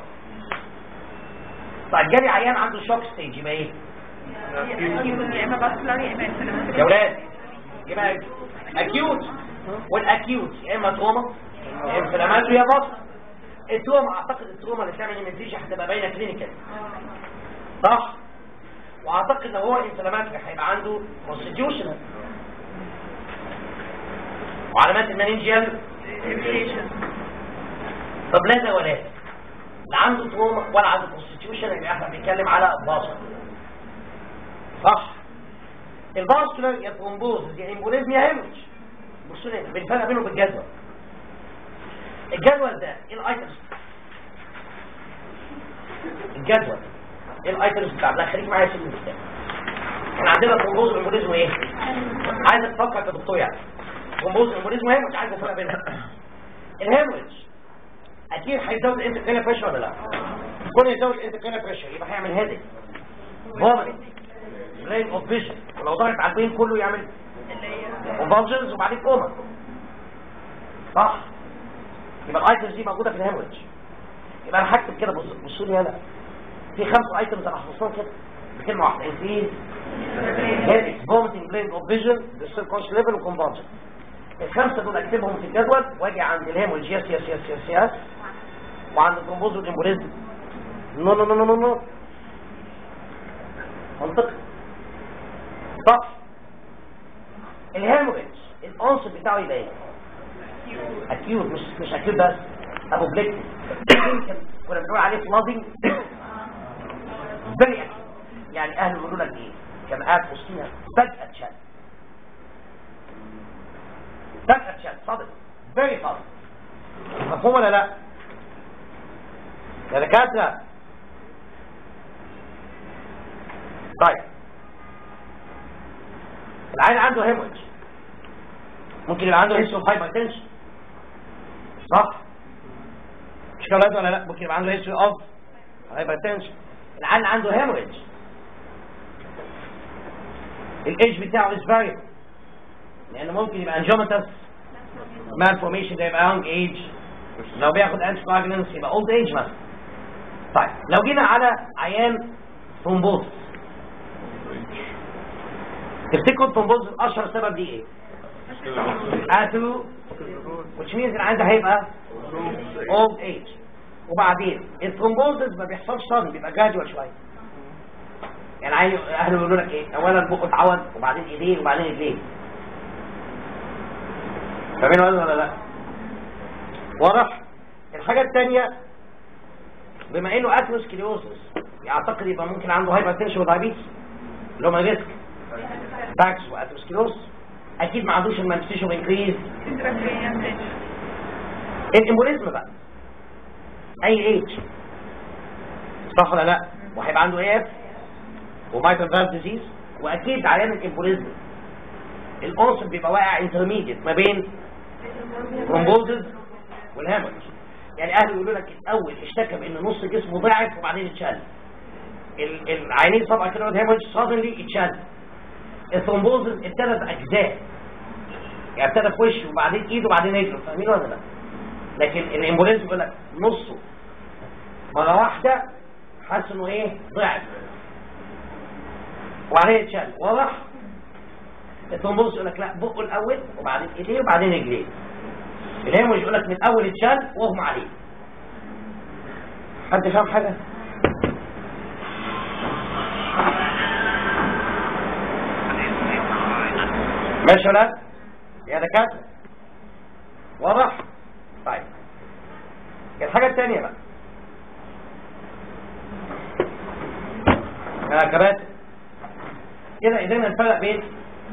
طيب جالي عيان عنده شوك ستيج يبقى ايه؟ يا اما باسلر يا اما انفلاماتوري يا ولاد يبقى اكيوت والاكيوت يا اما تروما يا انفلاماتوري يا بطن التروما اعتقد التروما اللي بتعمل هيمنتيجي هتبقى باينه كلينيكال صح واعتقد لو هو انفلاماتوري هيبقى عنده كونستيتيوشنال وعلامات المننجيال طب لا ده ولا ده لا عنده تروما ولا عنده كونستيتيوشن يبقى احنا بنتكلم على باسل صح الفاسكولار يا ترومبوز يا امبوليزم يا هيمج بصوا لي بالفرق بينه بالجدول الجدول ده ايه الايتمز الجدول ايه الايتمز بتاع لا خليك معايا في المستقبل احنا عندنا ترومبوز وامبوليزم ايه عايزك تفكر كدكتور يعني ترومبوز وامبوليزم وهيمج عايز الفرق بينهم الهيمج اكيد هيزود الانتركينال بريشر ولا لا كل يزود الانتركينال بريشر يبقى هيعمل هيدك فوميت بلين اوف فيجن ولو ضغط على البين كله يعمل كونفالجنز وبعدين كوما صح يبقى الايتمز دي موجوده في الهيموريدج يبقى انا هكتب كده بص بصوا لي هنا في خمس ايتمز انا حافظهم كده بكلمه واحده انفيز هيدك فوميتنج بلين اوف فيجن ديستال كونش ليفل وكونفالجن الخمسه دول اكتبهم في الجدول واجي عند الهيموريدج يس يس يس يس يس وعند الجمبوز والامبوليزم نو نو نو نو نو نو منطقي صح الهيموريج العنصر بتاعه يبقى ايه اكيوت مش مش اكيوت بس ابو بليك كنا بنقول عليه فلازنج فيري يعني اهله يقولوا لك ايه كان قاعد في وسطينا فجأة اتشال فجأة اتشال صادق فيري فاست مفهوم ولا لا؟ يا دكاترة طيب العين عنده هيموريج ممكن يبقى عنده هيستو هايبر تنشن صح مش كده ولا لا ممكن يبقى عنده هيستو اوف هايبر تنشن العين عنده هيموريج الايج بتاعه از فاريبل لان ممكن يبقى انجوماتس مال فورميشن ده يبقى يونج ايج لو بياخد انتي كواجولانس يبقى اولد ايج مثلا طيب لو جينا على عيان ثرومبوز تفتكروا الثرومبوز اشهر سبب دي ايه؟ اتو which means العيان ده هيبقى old age وبعدين الثرومبوزز ما بيحصلش صدمه بيبقى جادوال شويه يعني عيل اهله يقولوا لك ايه اولا بقه اتعود وبعدين ايديه وبعدين رجليه فاهمين ولا ولا لا واضح الحاجه الثانيه بما انه اثروسكليوزس يعتقد يبقى ممكن عنده هايبرتنشن ودايابيتس اللي هم ريسك باكس واثروسكليوز اكيد ما عندوش المانفستيشن انكريز الامبوليزم بقى اي ايج صح ولا لا وهيبقى عنده ايه اف ومايتال فالف ديزيز واكيد عيان الامبوليزم القرص بيبقى واقع انترميديت ما بين ثرومبوزز والهامرج يعني اهله يقولوا لك الاول اشتكى بان نص جسمه ضعف وبعدين اتشال ال- العينين طبعا كده الهامرج سادنلي اتشال الثرومبوزز ابتدت اجزاء يعني ابتدى في وشه وبعدين ايده وبعدين رجله فاهمين ولا لا؟ لكن الامبوليزم بيقول لك نصه مره واحده حاسس انه ايه ضعف وبعدين اتشال واضح الثرومبوز يقول لك لا بقه الاول وبعدين ايديه وبعدين رجليه الهيموج يقول لك من الاول اتشال واغمى عليه حد فاهم حاجه ماشي ولا لا؟ يا دكاتره واضح طيب الحاجه الثانيه بقى يا كباتن كده قدرنا نفرق بين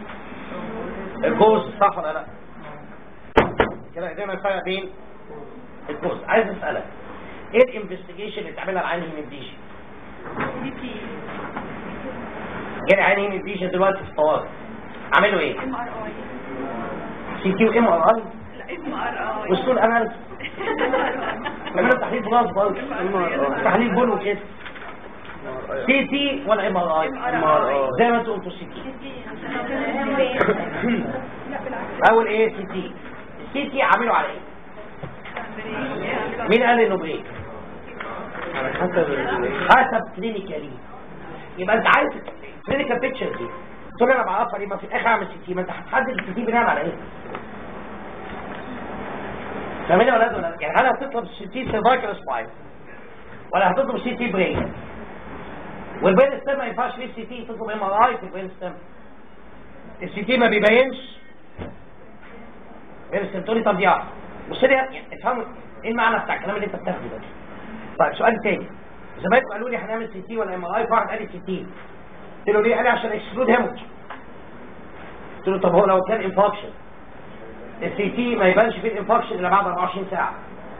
الجوز صح ولا لا كده قدرنا نفرق بين الجوز عايز اسالك ايه الانفستيجيشن اللي اتعملها على عين هيميبليجن جالي عين هيميبليجن دلوقتي في الطوارئ عملوا ايه ام ار اي سي تي وام ار اي لا ام ار اي والسول اناليسيس عملوا تحليل بلاس برضه تحليل بول وكده سي تي ولا ام ار اي MRI. زي ما انتوا قلتوا سي تي اول ايه سي تي السي تي عامله على ايه مين قال انه بريك على حسب ال- حسب كلينيكالي يبقى انت عايز كلينيكال بيكتشر دي تقول لي انا بعرفها ليه ما في الاخر اعمل سي تي ما انت هتحدد السي تي بناء على ايه فاهمين يا ولاد ولا لا؟ يعني هل هتطلب سي تي سيرفايكال سباين ولا هتطلب سي تي برين والبين ستيم ما ينفعش فيه السي تي تطلب ام ار اي في البين ستيم السي تي ما بيبينش بين ستيم تقول لي طب دي عارف بص لي يعني افهموا ايه المعنى بتاع الكلام اللي انت بتاخده ده طيب سؤال تاني زمايلكم قالوا لي هنعمل سي تي ولا ام ار اي فواحد قال لي سي تي قلت له ليه قال لي عشان اكسكلود هيموج قلت له طب هو لو كان انفاكشن السي تي ما يبانش فيه الانفاكشن الا بعد 24 ساعه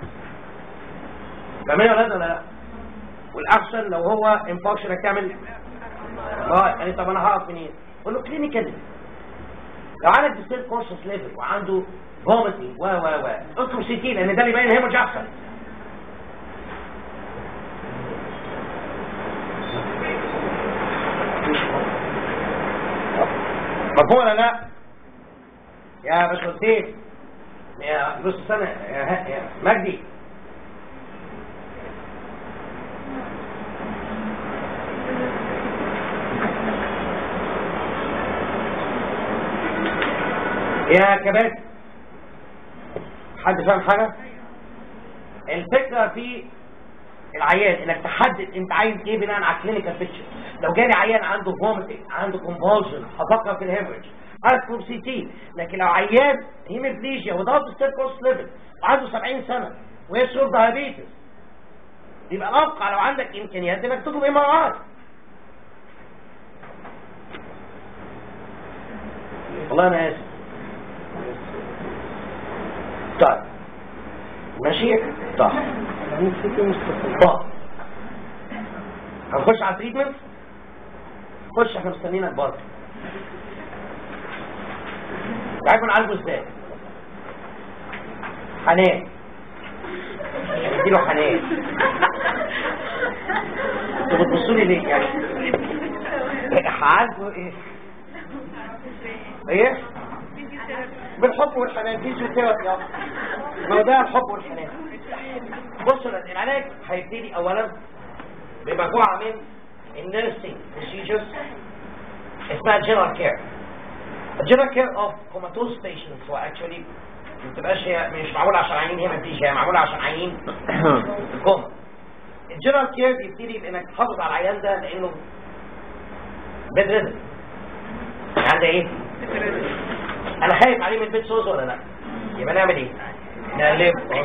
فاهمين يا ولاد ولا لا والاحسن لو هو انفاكشن هتعمل اه يعني طب انا هعرف منين قول له كلينيكالي لو عندك ديستيل كونشس ليفل وعنده فوميتنج و و و اطلب سي تي لان ده اللي يبين هيموج احسن مفهوم ولا لا يا باشمهندس يا نص سنه يا, ه- يا مجدي يا كبات حد فاهم حاجه الفكره في العيان انك تحدد انت عايز ايه بناء على الكلينيكال بيكتشر لو جالي عيان عنده فوميتنج عنده كونفولجن هفكر في الهيموريج هذكر سي تي لكن لو عيان هيموبليجيا وضغط ستيب كورس ليفل وعنده 70 سنه ويشرب دايابيتس يبقى الأوقع لو عندك إمكانيات إنك تطلب ام ار اي والله أنا آسف طيب ماشي طيب يعني في في مستقبل طيب هنخش على التريتمنت خش احنا مستنيينك بره تعالوا نعالجه ازاي حنان اديله حنان انتوا بتبصوا لي ليه يعني هعالجه ايه ايه بالحب والحنان فيزيوثيرابي اه ما هو ده الحب والحنان بصوا لأن العلاج هيبتدي اولا بمجموعه من النيرسينج بروسيجرز اسمها جنرال كير الجنرال كير اوف كوماتوز بيشنتس هو اكشولي ما بتبقاش هي مش معموله عشان عيانين هيماتيجيا هي معموله عشان عيانين الكوما الجنرال كير بيبتدي بانك تحافظ على العيان ده لانه بيد ريزن يعني ده ايه؟ انا خايف عليه من البيت سوز ولا لا؟ يبقى نعمل ايه؟ نقلبه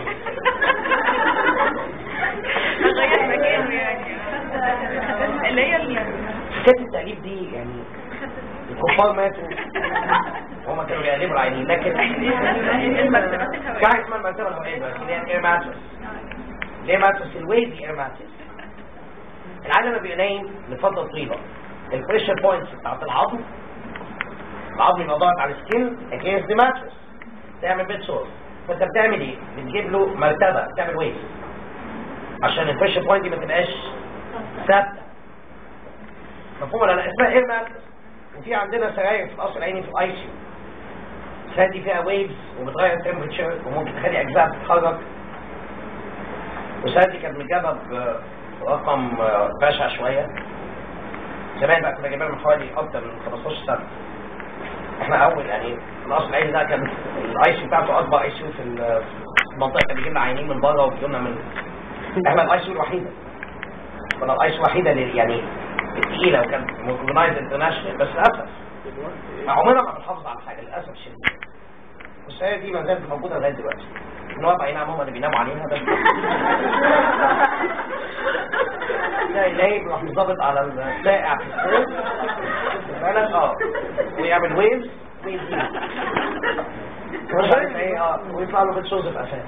نغير مكانه يعني اللي هي ال- حكايه التقليب دي يعني الكفار ماتوا هما كانوا بيقلبوا العينين لكن المرتبات في الهوائية حاجه اسمها المرتبه الهوائيه بس اللي هي الاير ماترس الاير ماترس الويفي اير ماترس العالم لما بيبقى نايم لفتره طويله البريشر بوينتس بتاعت العظم العظم يبقى ضاغط على السكين اجينست ذا ماترس تعمل بيت سورس فانت بتعمل ايه؟ بتجيب له مرتبه بتعمل ويف عشان البريشر بوينت دي ما تبقاش ثابته مفهوم ولا لا اسمها اير ماترس وفي عندنا سراير في القصر العيني في الاي سي السراير دي فيها ويفز وبتغير التمبرتشر وممكن تخلي اجزاء تتحرك والسراير دي كانت متجابه برقم بشع شويه زمان بقى كنا جايبينها من حوالي اكتر من 15 سنه احنا اول يعني القصر العيني ده كان الاي سي بتاعته اكبر اي سي في ال- في المنطقه كان بيجي لنا عيانين من بره وبيجي لنا من احنا الاي سي الوحيده كنا الاي سي الوحيده اللي يعني الثقيله وكان اورجنايز انترناشونال بس للاسف عمرنا ما بنحافظ على حاجه للاسف الشديد والسيارة دي ما زالت موجوده لغايه دلوقتي الوضع اي نعم هم اللي بيناموا عليها بس تلاقي نايم يروح مظبط على الساقع في السوق بالك اه ويعمل ويفز ويفز مش عارف ايه اه ويطلع له بتشوز في قفاه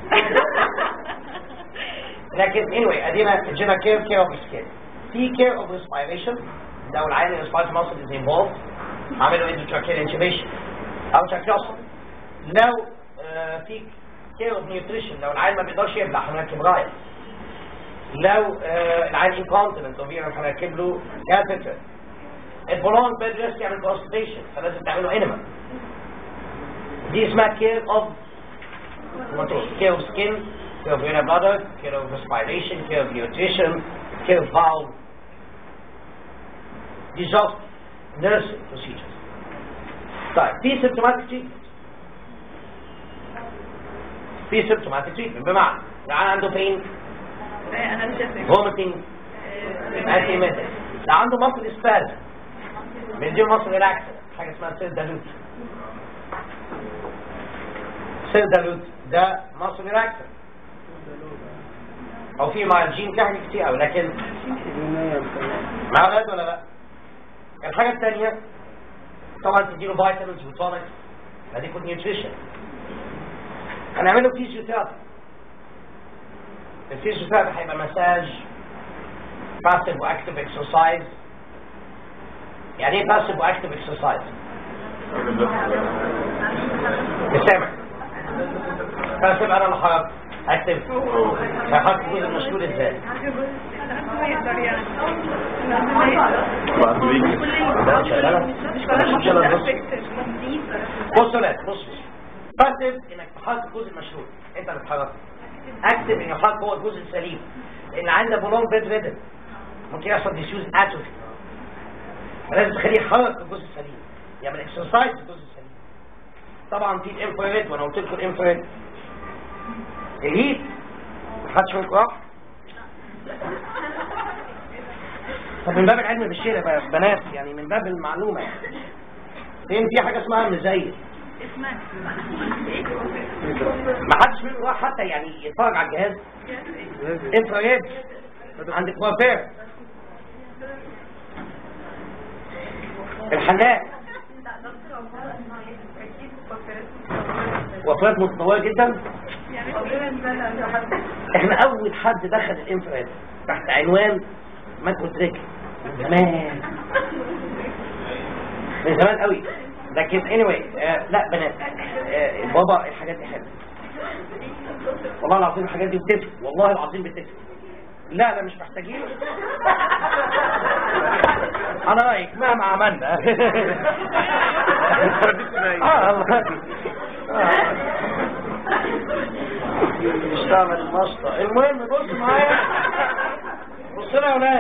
لكن anyway ادينا الجينا كير كير اوف سكين في كير اوف ريسبيريشن لو العين الريسبيريشن ماسل از انفولد عملوا انتراكير انتوبيشن او تراكيوستومي لو آه، في كير اوف نيوتريشن لو العين ما بيقدرش يبلع هنركب رايه لو آه، العين انكونتيننت طبيعي هنركب له كاتيتر البولون بيد ريست يعمل كونستيشن فلازم تعمله انيما دي اسمها كير اوف care of skin, care of inner bladder, care of respiration, care of nutrition, care of valve. These are nursing procedures. طيب في symptomatic treatment. في symptomatic treatment بمعنى يعني عنده pain, انا مش شايفه vomiting, anti method. لو عنده muscle spasm بنديله muscle relaxer حاجة اسمها سيل دالوت سيل دالوت ده muscle relaxer او في مايلجين في حاجات كتير قوي لكن مع غاد ولا لا الحاجه الثانيه طبعا تديله فيتامينز وتونكس ادي كود نيوتريشن هنعمله فيزيوثيرابي الفيزيوثيرابي هيبقى مساج باسيف واكتيف اكسرسايز يعني ايه باسيف واكتيف اكسرسايز بسامع باسيف انا اللي حركت اكتيف هيحط الجزء المشلول ازاي يقدر يعني بعد ويك ده شغاله مش مش شغاله بص كل بص لا بص باسيف انك تحرك الجزء المشلول انت اللي بتحركه اكتف انك تحرك هو الجزء السليم لان عندك بولون بيد ريدن ممكن يحصل ديسيوز اتروفي فلازم تخليه يحرك الجزء السليم يعمل اكسرسايز في الجزء السليم طبعا في الانفراريد وانا قلت لكم الانفراريد الهيت محدش منكم راح طب من باب العلم بالشيء يا بنات يعني من باب المعلومه يعني فين في حاجه اسمها مزيد ما حدش منكم راح حتى يعني يتفرج على الجهاز انفراريد عند كوافير الحلاق وفرات متطوره جدا احنا اول حد دخل الانفراد تحت عنوان ماكرو تريك من زمان من زمان قوي لكن anyway آه لا بنات آه بابا الحاجات دي حلوه والله العظيم الحاجات دي بتفرق والله العظيم بتفرق لا لا مش محتاجين انا رايك مهما عملنا اه الله آه. اشتغل المشطة المهم بص معايا بص لي يا ولاد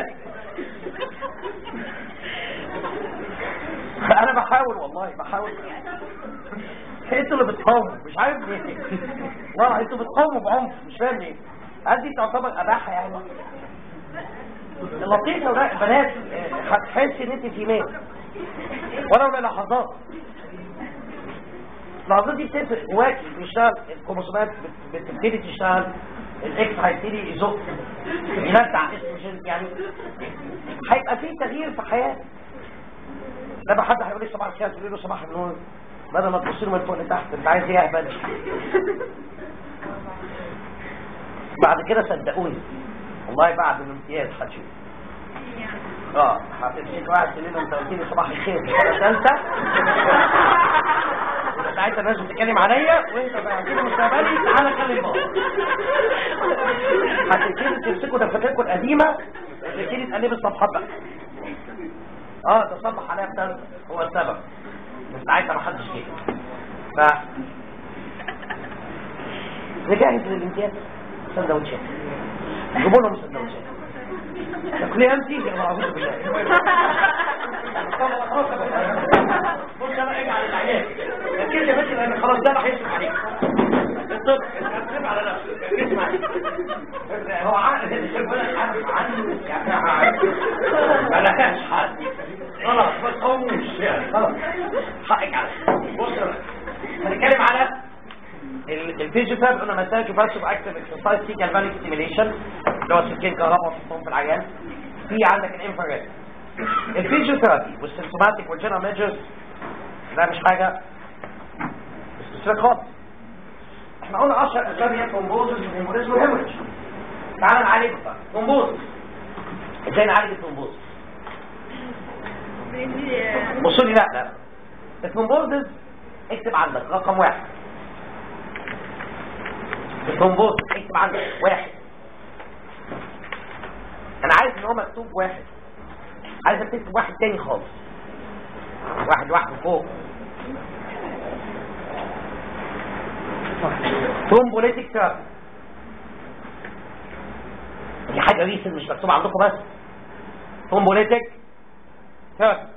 انا بحاول والله بحاول انتوا اللي بتقاوموا مش عارف ليه والله انتوا بتقاوموا بعنف مش فاهم ليه هل دي تعتبر اباحه يعني اللطيف يا ولاد بنات آه، هتحس ان انت في مال ولو للحظات اللحظات دي بتفرق جواكي بيشتغل الكروموسومات بت- بتبتدي تشتغل الاكس هيبتدي يزق ينزع استروجين يعني هيبقى في تغيير في حياتك لما حد هيقول لي صباح الخير تقول له صباح النور بدل ما تبص له من فوق لتحت انت عايز ايه يا هبل بعد كده صدقوني والله بعد الامتياز هتشوف اه هتمسك واحد تقول له انت قلت لي صباح الخير في سنه ثالثه ساعتها الناس بتتكلم عليا وانت بقى كده مستقبلي تعالى كلم بابا هتبتدي تمسكوا دفاتركم القديمه وتبتدي تقلبوا الصفحات بقى اه ده صبح عليها بتاع هو السبب من ساعتها ما حدش جه ف نجهز للامتياز سندوتشات جيبوا لهم سندوتشات تاكليها انت يا اعوذ بالله بص انا اجي على العيال لكن يا باشا لان خلاص ده راح يصرف عليك الطب اصرف على نفسك اسمع هو عقل الشباب عارف عنه يعني ملهاش حد خلاص ما تقوموش يعني خلاص حقك على بص أنا هنتكلم على الفيجيتال قلنا مساج باسف اكتف اكسرسايز في كالفانيك ستيميليشن اللي هو سكين كهرباء وتحطهم في العيان في عندك الانفراريد الفيجيوثيرابي والسيمتوماتيك والجنرال ميجرز ده مش حاجه استشراق خالص احنا قلنا 10 اسباب هي ثرومبوزس وهيموريزم وهيموريج تعال نعالج بقى ثرومبوزس ازاي نعالج الثرومبوزس بصوا لي لا لا الثرومبوزس اكتب عندك رقم واحد الثرومبوزس اكتب عندك واحد انا عارف ان هو مكتوب واحد عايز اكتب واحد تاني خالص واحد واحد فوق ثرومبوليتيك ثيرابي دي حاجه ريسن مش مكتوبه عندكم بس ثرومبوليتيك ثيرابي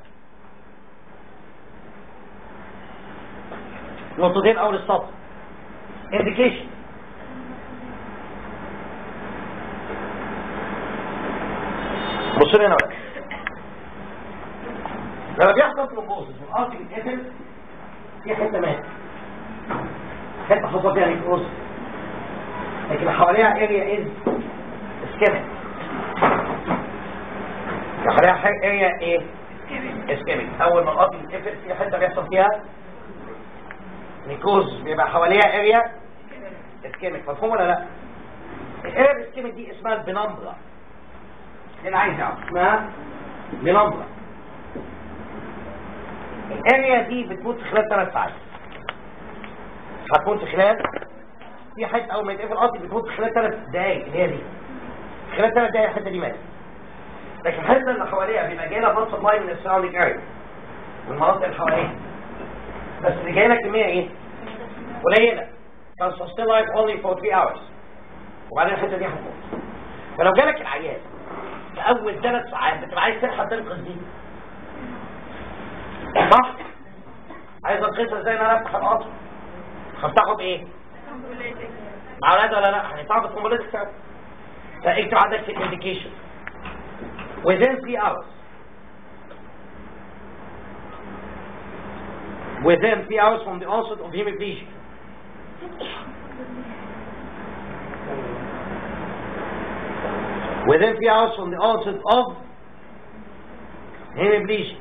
نقطتين اول السطر indication بصوا لي هنا بقى لما بيحصل ثرومبوزس والارض بيتقفل في حته مات حته حصل فيها نيكروز لكن اللي حواليها اريا از اسكيميك اللي حواليها اريا ايه اسكيميك اول ما الارض بيتقفل في حته بيحصل فيها نيكروز بيبقى حواليها اريا اسكيميك مفهوم ولا لا الاريا الاسكيميك دي اسمها البنمبرا دي انا عايز اعرف اسمها بنمبرا الاريا دي بتموت في خلال ثلاث ساعات هتموت في خلال في حته اول ما يتقفل الارض بتموت في خلال ثلاث دقايق اللي هي دي خلال ثلاث دقايق الحته دي ماتت لكن الحته اللي حواليها بيبقى جاي لها بلس سبلاي من السراوندينج اريا من المناطق اللي حواليها بس اللي جاي لك كميه ايه؟ قليله كان sustain life only for 3 hours وبعدين الحته دي هتموت فلو جالك العيان في اول ثلاث ساعات بتبقى عايز تلحق تنقذ دي صح؟ عايز انقذها ازاي ان انا افتح القطر هفتحه بايه؟ مع اولاد ولا لا هنتعرف الثرومبوليتيك ثيرابي فاكتب عندك في الانديكيشن within 3 hours within 3 hours from the onset of hemiplegia within 3 hours from the onset of hemiplegia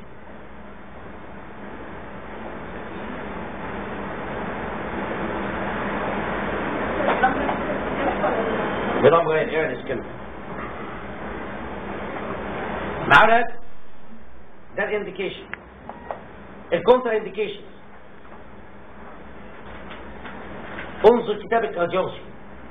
بضم غير ايه الكلمة مع ده ده الانديكيشن الكونتر انديكيشن انظر كتاب الكارديولوجي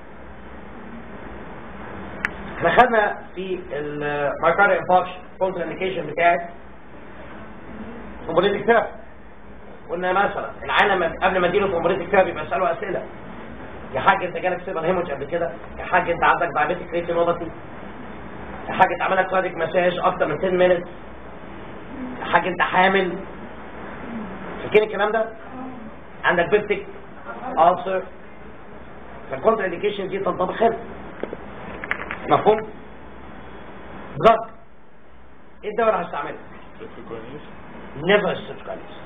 احنا خدنا في المايكارد انفاركشن كونتر انديكيشن بتاعت ثرومبوليتيك ثيرابي قلنا مثلا العالم قبل ما اديله ثرومبوليتيك ثيرابي بساله اسئله يا حاج انت جالك سيبر هيموج قبل كده يا حاج انت عندك دايابيتيك ريتينوباثي يا حاج انت عملك كارديك مساج اكتر من 10 مينت يا حاج انت حامل فاكرين الكلام ده عندك بيبتيك ألسر فالكونتر انديكيشن دي تنطبق هنا مفهوم دراج ايه الدواء اللي هستعمله سيتروكاينيز نيفر سيتروكاينيز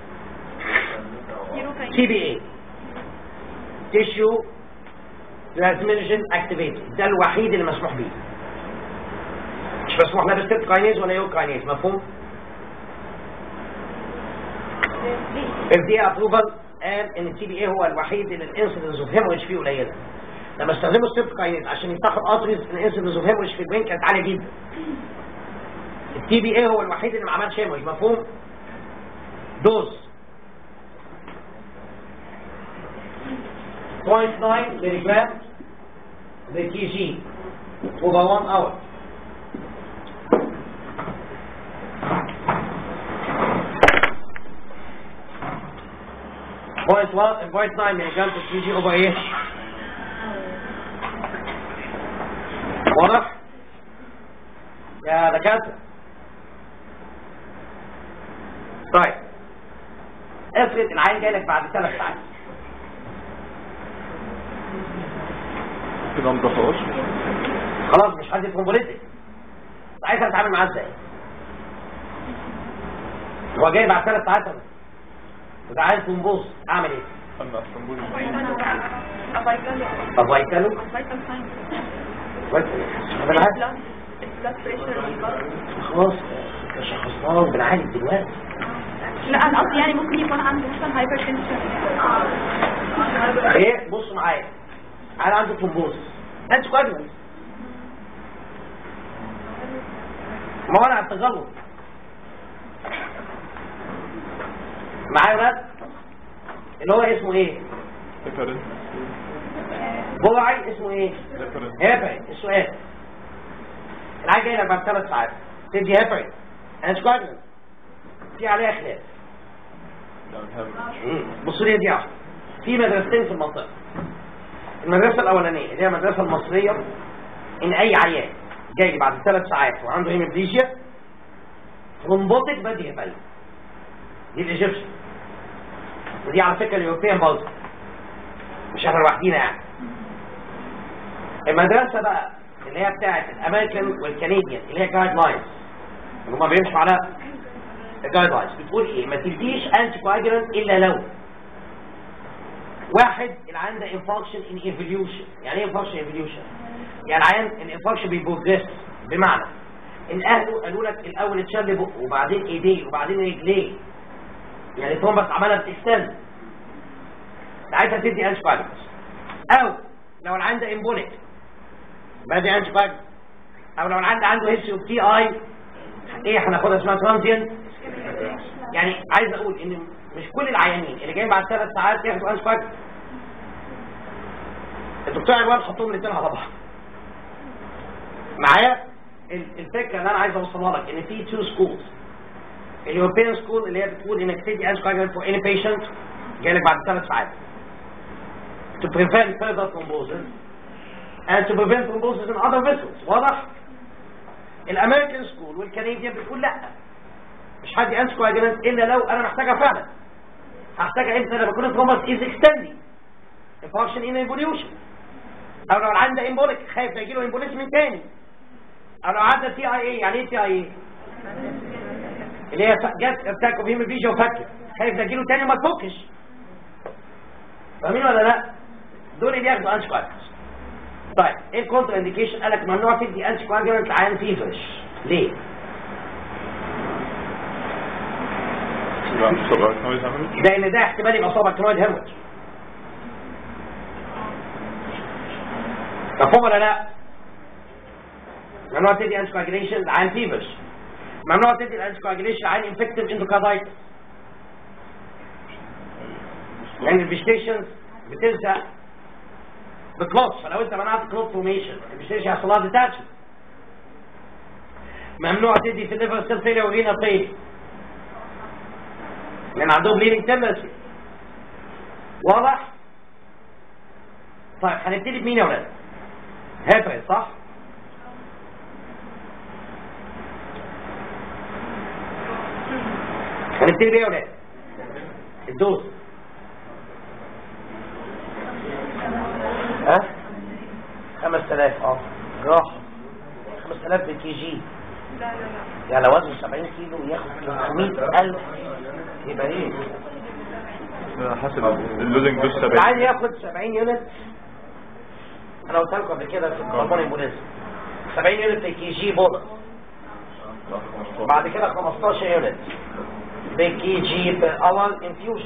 تي بي اي تيشو بلازمينوجين اكتيفيتد ده الوحيد اللي مسموح بيه مش مسموح لا بالستيبكاينيز ولا يوكاينيز مفهوم FDA approval قال ان التي بي اي هو الوحيد اللي الانسيدنس اوف هيموريج فيه قليله لما استخدموا الستيبكاينيز عشان يفتحوا الارتريز الانسيدنس اوف هيموريج في البرين كانت عاليه جدا التي بي اي هو الوحيد اللي ما عملش هيموريج مفهوم دوز 0.9 milligram the kg over one hour. Point one and point nine milligram per kg over ايه؟ واضح؟ يا دكاترة طيب افرض العين جاي لك بعد ثلاث ساعات كده انت خلاص خلاص مش حد كومبوليتك عايز اتعامل معاه ازاي هو جاي بعد ثلاث ساعات أهو. وده عايز كومبوز اعمل ايه انا اسطنبول طب وهيكلم خلاص شخصناه وبنعالج دلوقتي لا انا قصدي يعني ممكن يكون عنده مثلا هايبر تنشن ايه بص معايا انا عندي كومبوز انت كويس ما هو انا على التجلط معايا ولاد اللي هو اسمه ايه هيبرين بوعي اسمه ايه هيبرين هيبرين السؤال العيل جاي لك بعد ثلاث ساعات تدي هيبرين انت كويس في عليها خلاف يعني هيبرين بصوا لي دي واحدة. في مدرستين في المنطقة المدرسة الأولانية اللي هي المدرسة المصرية إن أي عيان جاي لي بعد ثلاث ساعات وعنده هيموبليجيا ثرومبوتيك بدي هيبرين دي الإيجيبشن ودي على فكرة اليوروبيان برضه مش احنا لوحدينا يعني المدرسة بقى اللي هي بتاعت الأمريكان والكنديان اللي هي جايد لاينز اللي هما بيمشوا على الجايد لاينز بتقول ايه ما تديش انتي كواجولانت الا لو واحد العيان ده انفكشن ان ايفوليوشن يعني ايه انفكشن ايفوليوشن يعني العيان الانفكشن بيبروجريس بمعنى ان اهله قالوا لك الاول اتشل بقه وبعدين ايديه وبعدين رجليه يعني ثرومبس عملها بتكستند ساعتها تدي انتي كواجولانت او لو العيان ده امبوليك بدي انتي كواجولانت او لو العيان ده عنده هيستري اوف تي اي ايه هناخدها اسمها ترانزيانت يعني عايز اقول ان مش كل العيانين اللي جايين بعد ثلاث ساعات ياخدوا انتي كواجولانت الدكتور عماد حطهم الاثنين على بعض معايا ال- الفكره اللي انا عايز اوصلها لك ان في تو سكولز اليوروبيان سكول اللي هي بتقول انك تدي انتي كواجولانت فور اني بيشنت جاي لك بعد ثلاث ساعات to prevent further thrombosis and to prevent thrombosis in other vessels واضح الامريكان سكول والكنديان بتقول لا مش هدي انتي كواجولانت الا لو انا محتاجها فعلا هحتاجها امتى لما يكون الثرومبس از اكستندنج انفكشن ان ايفوليوشن او لو العيان ده امبوليك خايف لا يجيله امبوليزم تاني او لو عدى سي اي اي يعني ايه سي اي اي اللي هي ف- جت ارتاك اوف هيموفيجيا وفكت خايف لا يجيله تاني ما تفكش فاهمين ولا لا دول اللي بياخدوا انتي كواجولانت طيب ايه الكونتر انديكيشن قالك ممنوع تدي انتي كواجولانت لعيان فيفرش ليه يبقى عنده سبعة نويز عمله لان ده احتمال يبقى صابع كرويد هيموريج مفهوم ولا لا ممنوع تدي انتي كواجوليشن لعيان فيفرش ممنوع تدي الانتي كواجوليشن لعيان انفكتيف اندوكاردايتس لان الفيجيتيشنز بتلزق بكلوتس فلو انت منعت كلوت فورميشن الفيجيتيشن هيحصل لها ديتاتشمنت ممنوع تدي في الليفر سيل فيلير ورينا فيلير لان عندهم بليدنج تندنسي واضح طيب هنبتدي بمين يا ولاد هيفرد صح هنبتدي بيه يا ولاد الدوز ها 5000 اه راح 5000 بالكي جي يعني لو وزنه 70 كيلو ياخد 300000 يبقى ايه حسب اللودنج دوز اللي 70 عايز ياخد 70 يونت انا قلت لكم قبل كده في الهرمون البوليزم 70 يونت بالكي جي بولس وبعد كده 15 يونت بالكي جي بالاول انفيوجن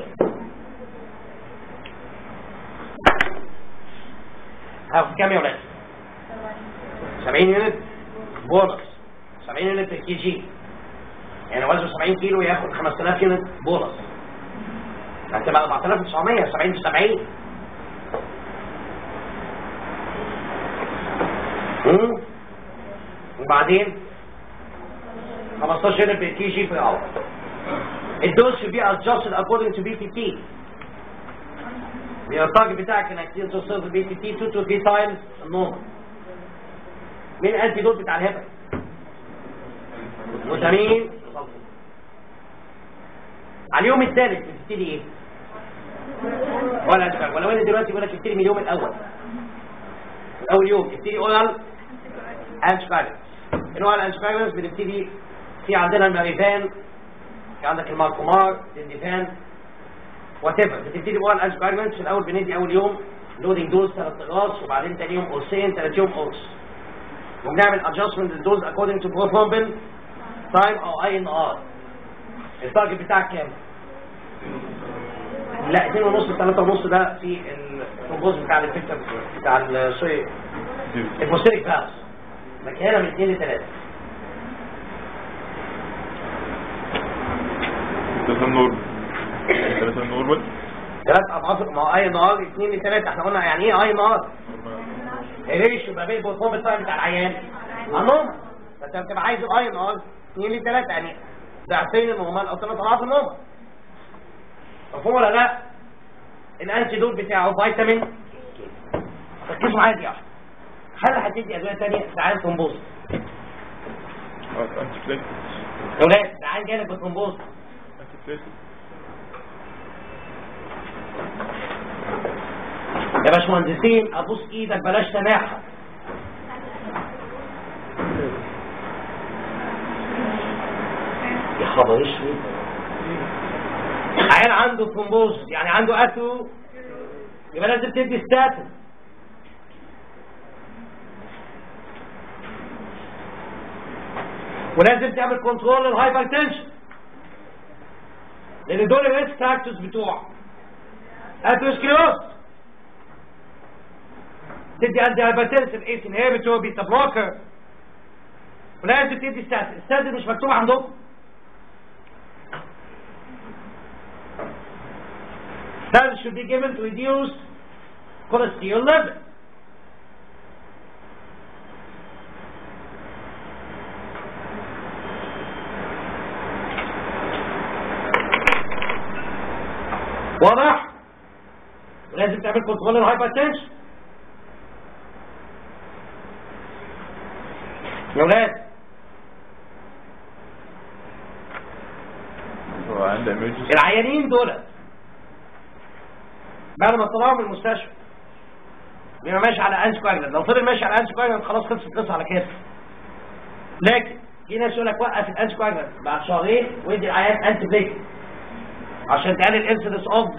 هاخد كام يا ولاد 70 يونت بونص 70 يونت بالكي جي يعني وزنه 70 كيلو ياخد 5000 يونت بونص هتبقى 4900 70 في 70 مم. وبعدين 15 يونت بالكي جي في الاول الدوز should be adjusted according to BPT يبقى التارجت بتاعك انك توصل في البي تي تي 2 to 3 times النورمال مين الانتي دوت بتاع الهبه وتامين على اليوم الثالث بتبتدي ايه ولا تبقى ولو ان دلوقتي بيقول لك ابتدي من اليوم الاول من اول يوم ابتدي اورال انشباجنس الاورال انشباجنس بنبتدي في عندنا الماريفان في عندك الماركومار الديفان وات ايفر بتبتدي اورال انشباجنس في الاول بندي اول يوم لودنج دوز ثلاث اقراص وبعدين تاني يوم قرصين ثلاث يوم قرص وبنعمل ادجستمنت للدوز according to بروثرومبين تايم او اي ان ار التارجت بتاعك كام؟ لا 2 ونص 3 ونص ده في الكومبوز بتاع الفكتر بتاع ال- سوري البوستيريك باس لكن هنا من 2 ل 3 ثلاثة نورمال ثلاثة نورمال ثلاث اضعاف ما هو اي نهار 2 ل 3 احنا قلنا يعني ايه اي نهار؟ الريشيو ما بين البروثرومبين تايم بتاع العيان انهم فانت بتبقى عايز اي نهار 2 ل 3 يعني ضعفين النورمال او ثلاث اضعاف النورمال مفهوم ولا لا؟ الانتي دوت بتاعه فيتامين ركزوا معايا دي واحده هل هتدي ادويه ثانيه تعال ترومبوز انتي بليت اولاد تعال جالك بترومبوز انتي بليت يا باشمهندسين ابوس ايدك بلاش سماحه يا خبر اسود عيال عنده ترومبوز يعني عنده اتو يبقى لازم تدي ستاتين ولازم تعمل كنترول للهايبر تنشن لان دول الريسك فاكتورز بتوع اتروسكليروز تدي انتي هايبرتنسن ايس انهبيتور بيتا بلوكر ولازم تدي ستاتين ستاتين مش مكتوب عندكم Statins should be given to reduce cholesterol level. واضح؟ ولازم تعمل كنترول الهايبرتنشن. يا ولاد هو عنده emergency العيانين دول بعد ما طلعوا من المستشفى بيبقى ماشي على انتي كواجلانت لو فضل ماشي على انتي كواجلانت خلاص خلصت القصه على كده لكن في ناس يقول لك وقف الانتي كواجلانت بعد شهرين وادي العيان انتي بليك عشان تقلل الانسيدنس اوف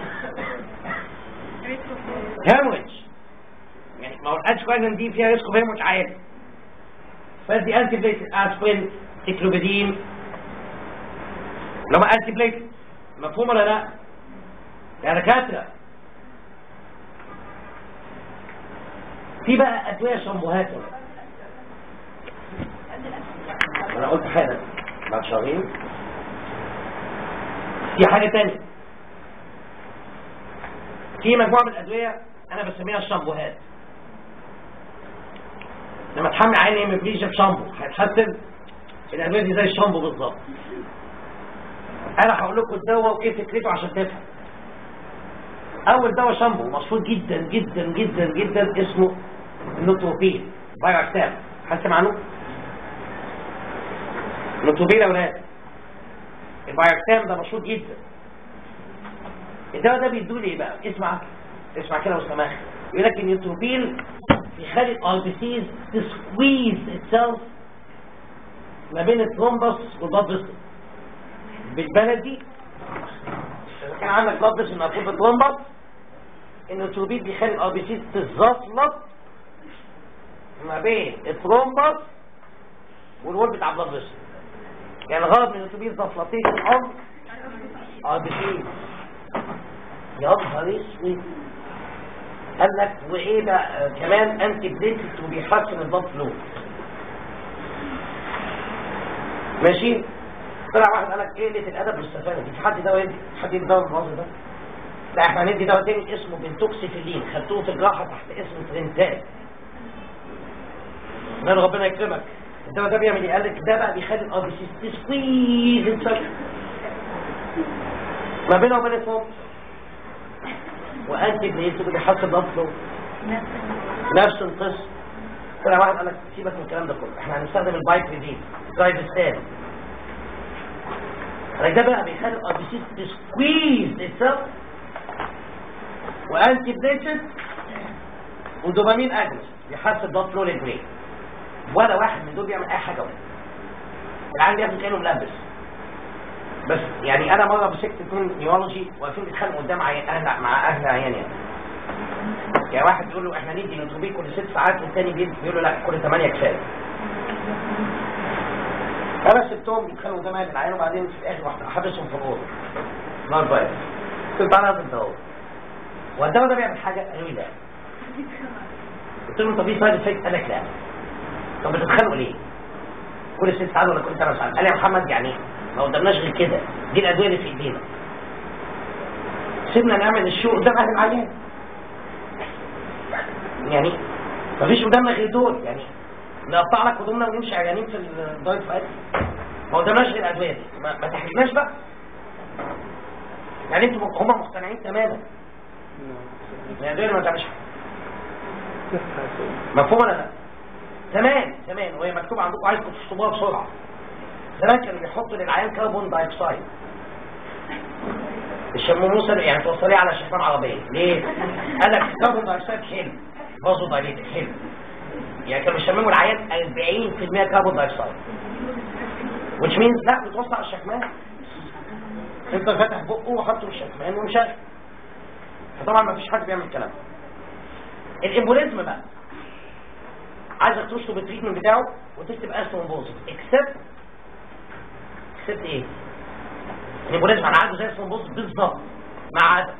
هيموريدج يعني ما هو الانتي كواجلانت دي فيها ريسك اوف هيموريدج عالي فدي انتي بليك اسبرين تكلوبيدين لما انتي بليك مفهوم ولا لا؟ يا دكاتره في بقى ادويه شامبوهات انا قلت حاجه بعد شهرين في حاجه تانية في مجموعه من الادويه انا بسميها الشامبوهات لما تحمل عين هيموفليجيا بشامبو هيتحسن الادويه دي زي الشامبو بالظبط انا هقول لكم الدواء وايه فكرته عشان تفهم اول دواء شامبو مشهور جدا جدا جدا جدا اسمه النوتروبين بايركتام حد عنه النوتروبين يا اولاد البايركتام ده مشهور جدا الدواء ده بيدوا ايه بقى اسمع اسمع كده وسماخ يقول لك النيوتروبين بيخلي الار بي سيز تسكويز اتسلف ما بين الترومبس والبلاد فيسل بالبلدي اذا كان عندك بلاد فيسل مقفول بالترومبس النيوتروبين بيخلي الار بي سيز تزفلط ما بين الترومبس والول بتاع البلاد فيسل يعني الغرض من النيوتروبين زفلطين العمر ار بي سيز يا نهار اسود قال لك وايه بقى آه، كمان انتي بليتلت وبيحسن البلد فلو ماشي طلع واحد قال لك ايه قله الادب والسفاله دي في حد دواء يدي حد يدي دواء بالمنظر ده لا احنا هندي دواء تاني اسمه بنتوكسيفيلين خدتوه في الجراحه تحت اسم ترنتال قال ربنا يكرمك الدواء ده بيعمل ايه قال لك ده بقى بيخلي الار بي سي تسكويز انسان ما بينه وبين الفوق وانتي بليتلت بيحسن البلد فلو نفس القصه طلع واحد قال لك سيبك من الكلام ده كله احنا هنستخدم البايكريدين درايفستان قال لك ده بقى بيخلي الار بي سي تسكويز اتسلف وانتي بليتد ودوبامين اجنس بيحسن البلد فلو للبرين ولا واحد من دول بيعمل اي حاجه ولا العيان بياخد كانه ملبس بس يعني انا مره مسكت اتنين نيورولوجي واقفين بيتخانقوا قدام عيان اهل مع اهل عيان يعني يعني واحد بيقول له احنا ندي نوتروبين كل ست ساعات والتاني بيقول له لا كل ثمانية كفايه انا سبتهم بيتخانقوا قدام اهل العيان وبعدين في الاخر رحت حابسهم في الاوضه نار بايظ قلت تعالى هات الدواء والدواء ده بيعمل حاجه قالوا لي لا قلت لهم طب ايه سايد افكت قال لك لا طب بتتخانقوا ليه؟ كل ست ساعات ولا كل ثمان ساعات قال لي يا محمد يعني ما قدامناش غير كده دي الادويه اللي في ايدينا سيبنا نعمل الشو قدام اهل العيان يعني مفيش قدامنا غير دول يعني نقطع لك هدومنا ونمشي عيانين في الدايت فايت ما قدامناش غير الادويه دي ما, ما تحرجناش بقى يعني انتوا هم مقتنعين تماما ان الادويه ما بتعملش حاجه مفهوم ولا لا؟ تمام تمام وهي مكتوب عندكم عايزكم تشطبوها بسرعه زمان كانوا بيحطوا للعيان كربون دايوكسيد الشموموسه يعني توصليه على شحنه عربيه ليه؟ قال لك الكربون دايوكسيد حلو بازو دايليتد حلو يعني كانوا بيشمموا العيان 40% كربون دايوكسيد which means لا بتوصل على الشكمان انت فاتح بقه وحطه في الشكمان ومشغل فطبعا ما فيش حد بيعمل الكلام ده الامبوليزم بقى عايزك تشطب التريتمنت بتاعه وتكتب اسهم بوزيتيف اكسبت اكسبت ايه؟ الامبوليزم انا عايزه زي اسهم بوزيتيف بالظبط ما عدا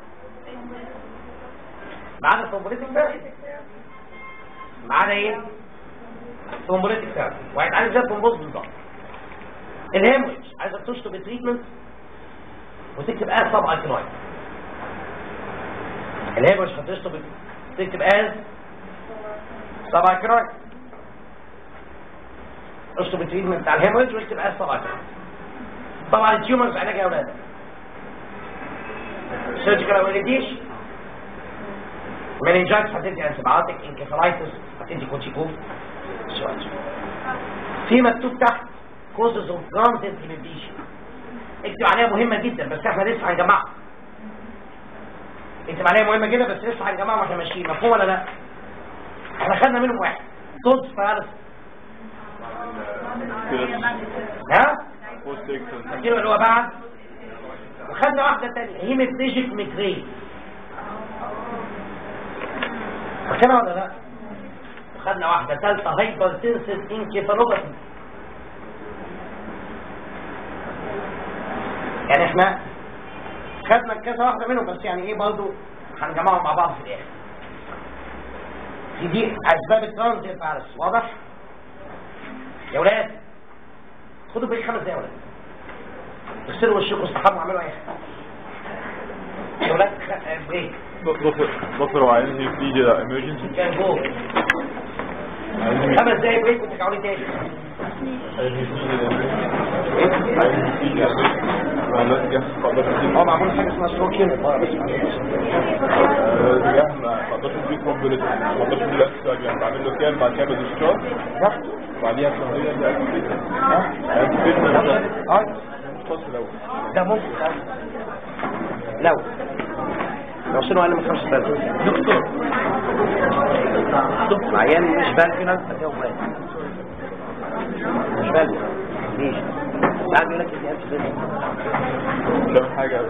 ما عدا الثرومبوليتيك ثيرابي ما عدا ايه؟ ثرومبوليتيك ثيرابي وهيتعالج زي الثرومبوز بالظبط الهيموريج عايزك تشطب التريتمنت وتكتب اس سب الكلويد الهيموريج هتشطب تكتب اس سب الكلويد اشطب التريتمنت بتاع الهيموريج واكتب اس سب الكلويد طبعا التيومرز علاج يا اولاد سيرجيكال اوليديش مننجايتس هتدي انتبيوتيك انكفالايتس هتدي كوتشيكوف سؤال في مكتوب تحت كوزز اوف ترانزيت هيميبليشن اكتب عليها مهمه جدا بس احنا لسه هنجمعها اكتب عليها مهمه جدا بس لسه هنجمعها واحنا ماشيين مفهوم ولا لا احنا خدنا منهم واحد صوت فارس ها بوست اكسل فاكرين اللي هو بعد وخدنا واحدة تانية هيمبتيجيك ميجرين فاكرها ولا لا وخدنا واحدة تالتة هايبر تنسس انكيفالوباثي يعني احنا خدنا كذا واحدة منهم بس يعني ايه برضو هنجمعهم مع بعض في الاخر في دي اسباب الترانزيت فارس واضح يا ولاد خدوا بريك خمس دقايق يا ولاد اغسلوا وشكم واستحموا واعملوا اي حاجه يا ولاد خ- بريك دكتور دكتور هو عايزني في يجي ده emergency كان جو عايزني خمس دقايق بريك وترجعوا لي تاني عايزني في يجي ده عايزني في يجي ده جه قدرت اه معمول حاجه اسمها ستروك يونت بره بس معلش. جه ما قدرت دي كومبليت قدرت دي الاكسترا يعني بعمل له كام بعد كده بالديسشارج صح؟ بعديها شهريا دي اكتيفيت اكتيفيت اه الفصل الاول ده ممكن لو لو سنه اقل من 35 دكتور دكتور عيان مش بالفينال فتاوب مش بالفينال ليش؟ بعد يقول لك انت امس بس ده حاجه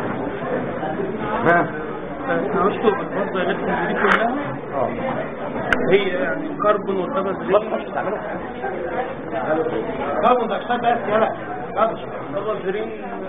ها احنا نشكر بالفضل الالكترون دي كلها اه هي يعني الكربون والدبل بص مش تعملوا كاربون دايوكسيد بس يلا يلا دبل جرين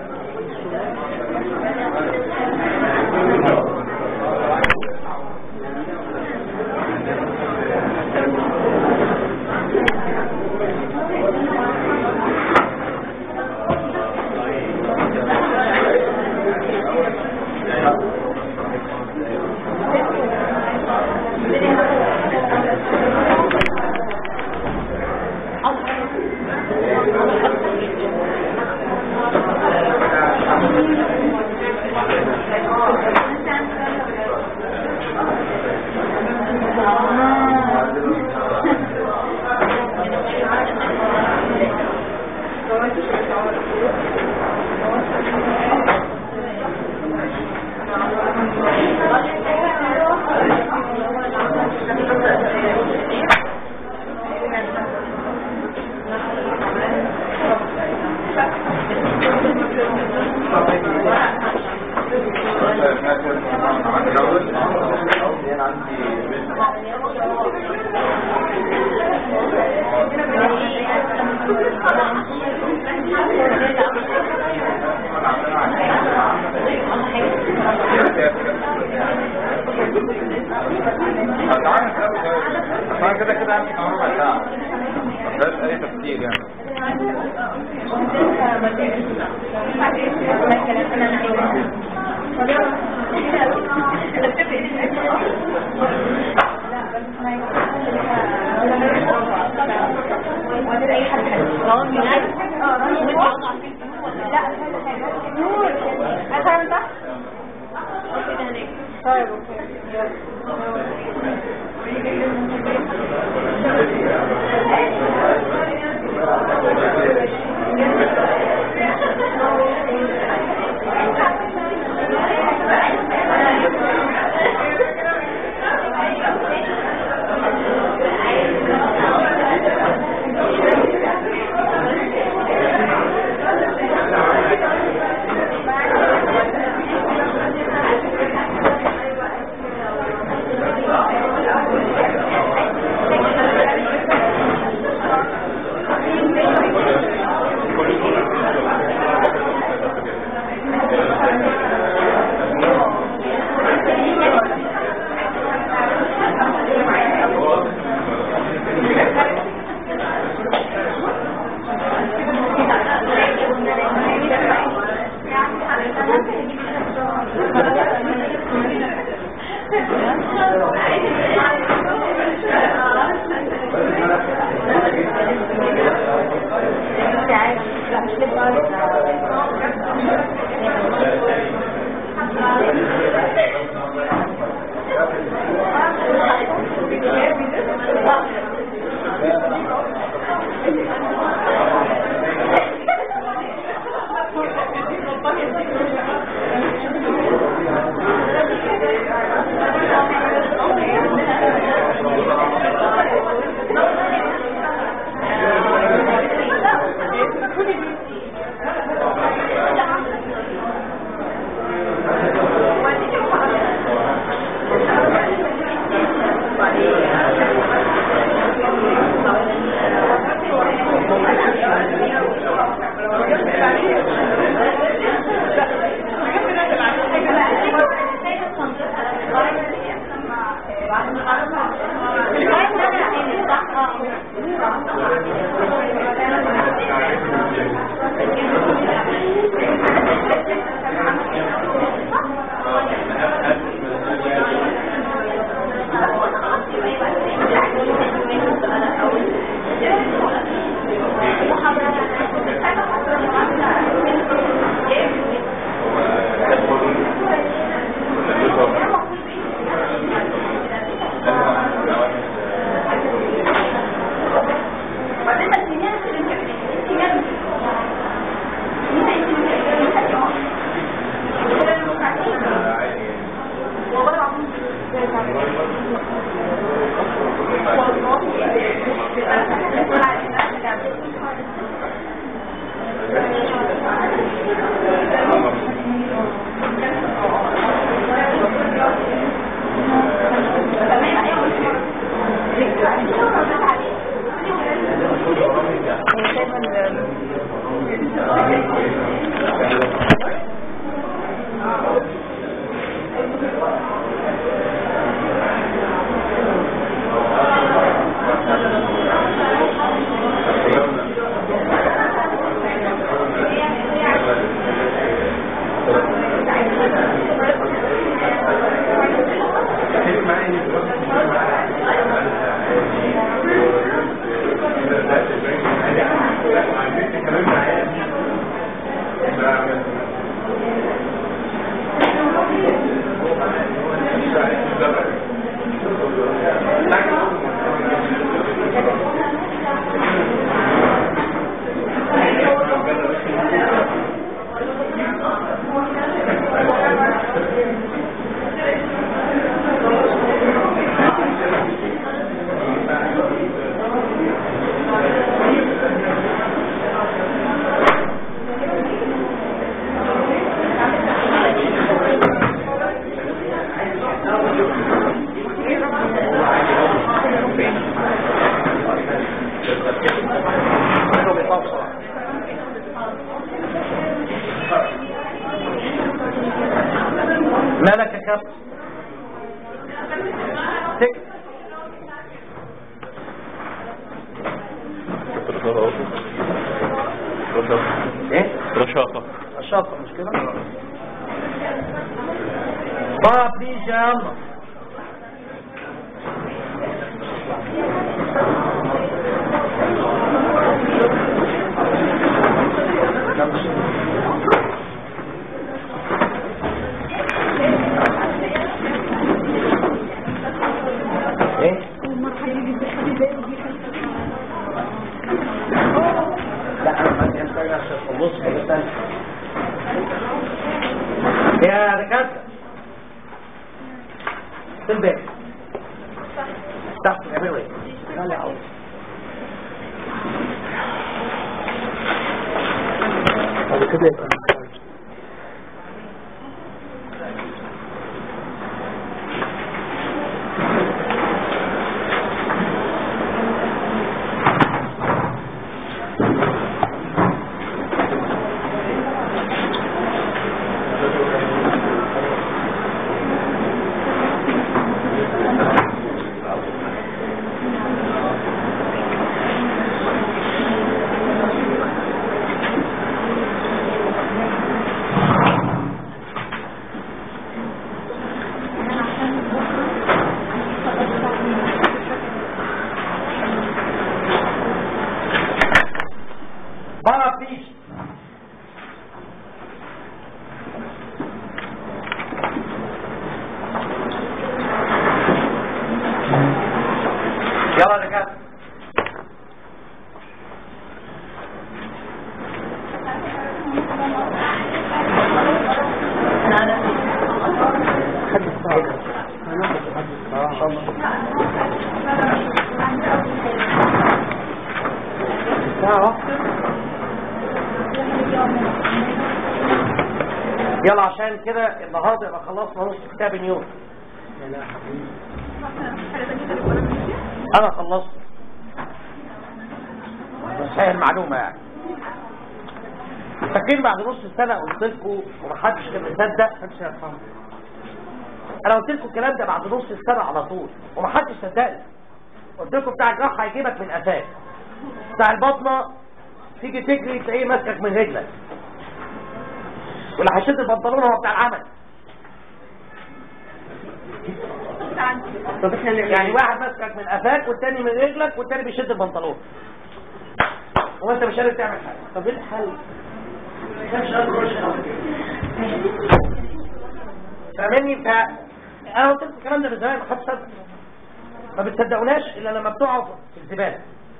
انا كده كده همسك على ربع ساعه مفيهاش اي تفكير يعني مالك يا كابتن تك ايه رشاقة الشاطر مش كده بقى بليز يا يلا ايه لا انا ما محتاج عشان بص استنى يا دكاتره تنبه تحت اعملوا ايه قال لي عاوز بعد كده يبقى محتاج. بقى بليز يلا يا دكاتره يلا عشان كده النهارده يبقى خلصنا نص كتاب نيوتن انا خلصت بس هي المعلومه يعني فاكرين بعد نص سنه قلت لكم ومحدش كان مصدق محدش يفهم انا قلت لكم الكلام ده بعد نص السنه على طول ومحدش صدقني قلت لكم بتاع الجراح هيجيبك من قفاك بتاع البطنه تيجي تجري تلاقيه ماسكك من رجلك واللي هيشد البنطلون هو بتاع العمل طب احنا نعمل يعني واحد ماسكك من قفاك والتاني من رجلك والتاني بيشد البنطلون وانت مش قادر تعمل حاجه طب ايه الحل؟ مش قادر تخش فاهمني ف انا قلت لكم الكلام ده من زمان ما حدش صدق ما بتصدقوناش الا لما بتقعوا في الزباله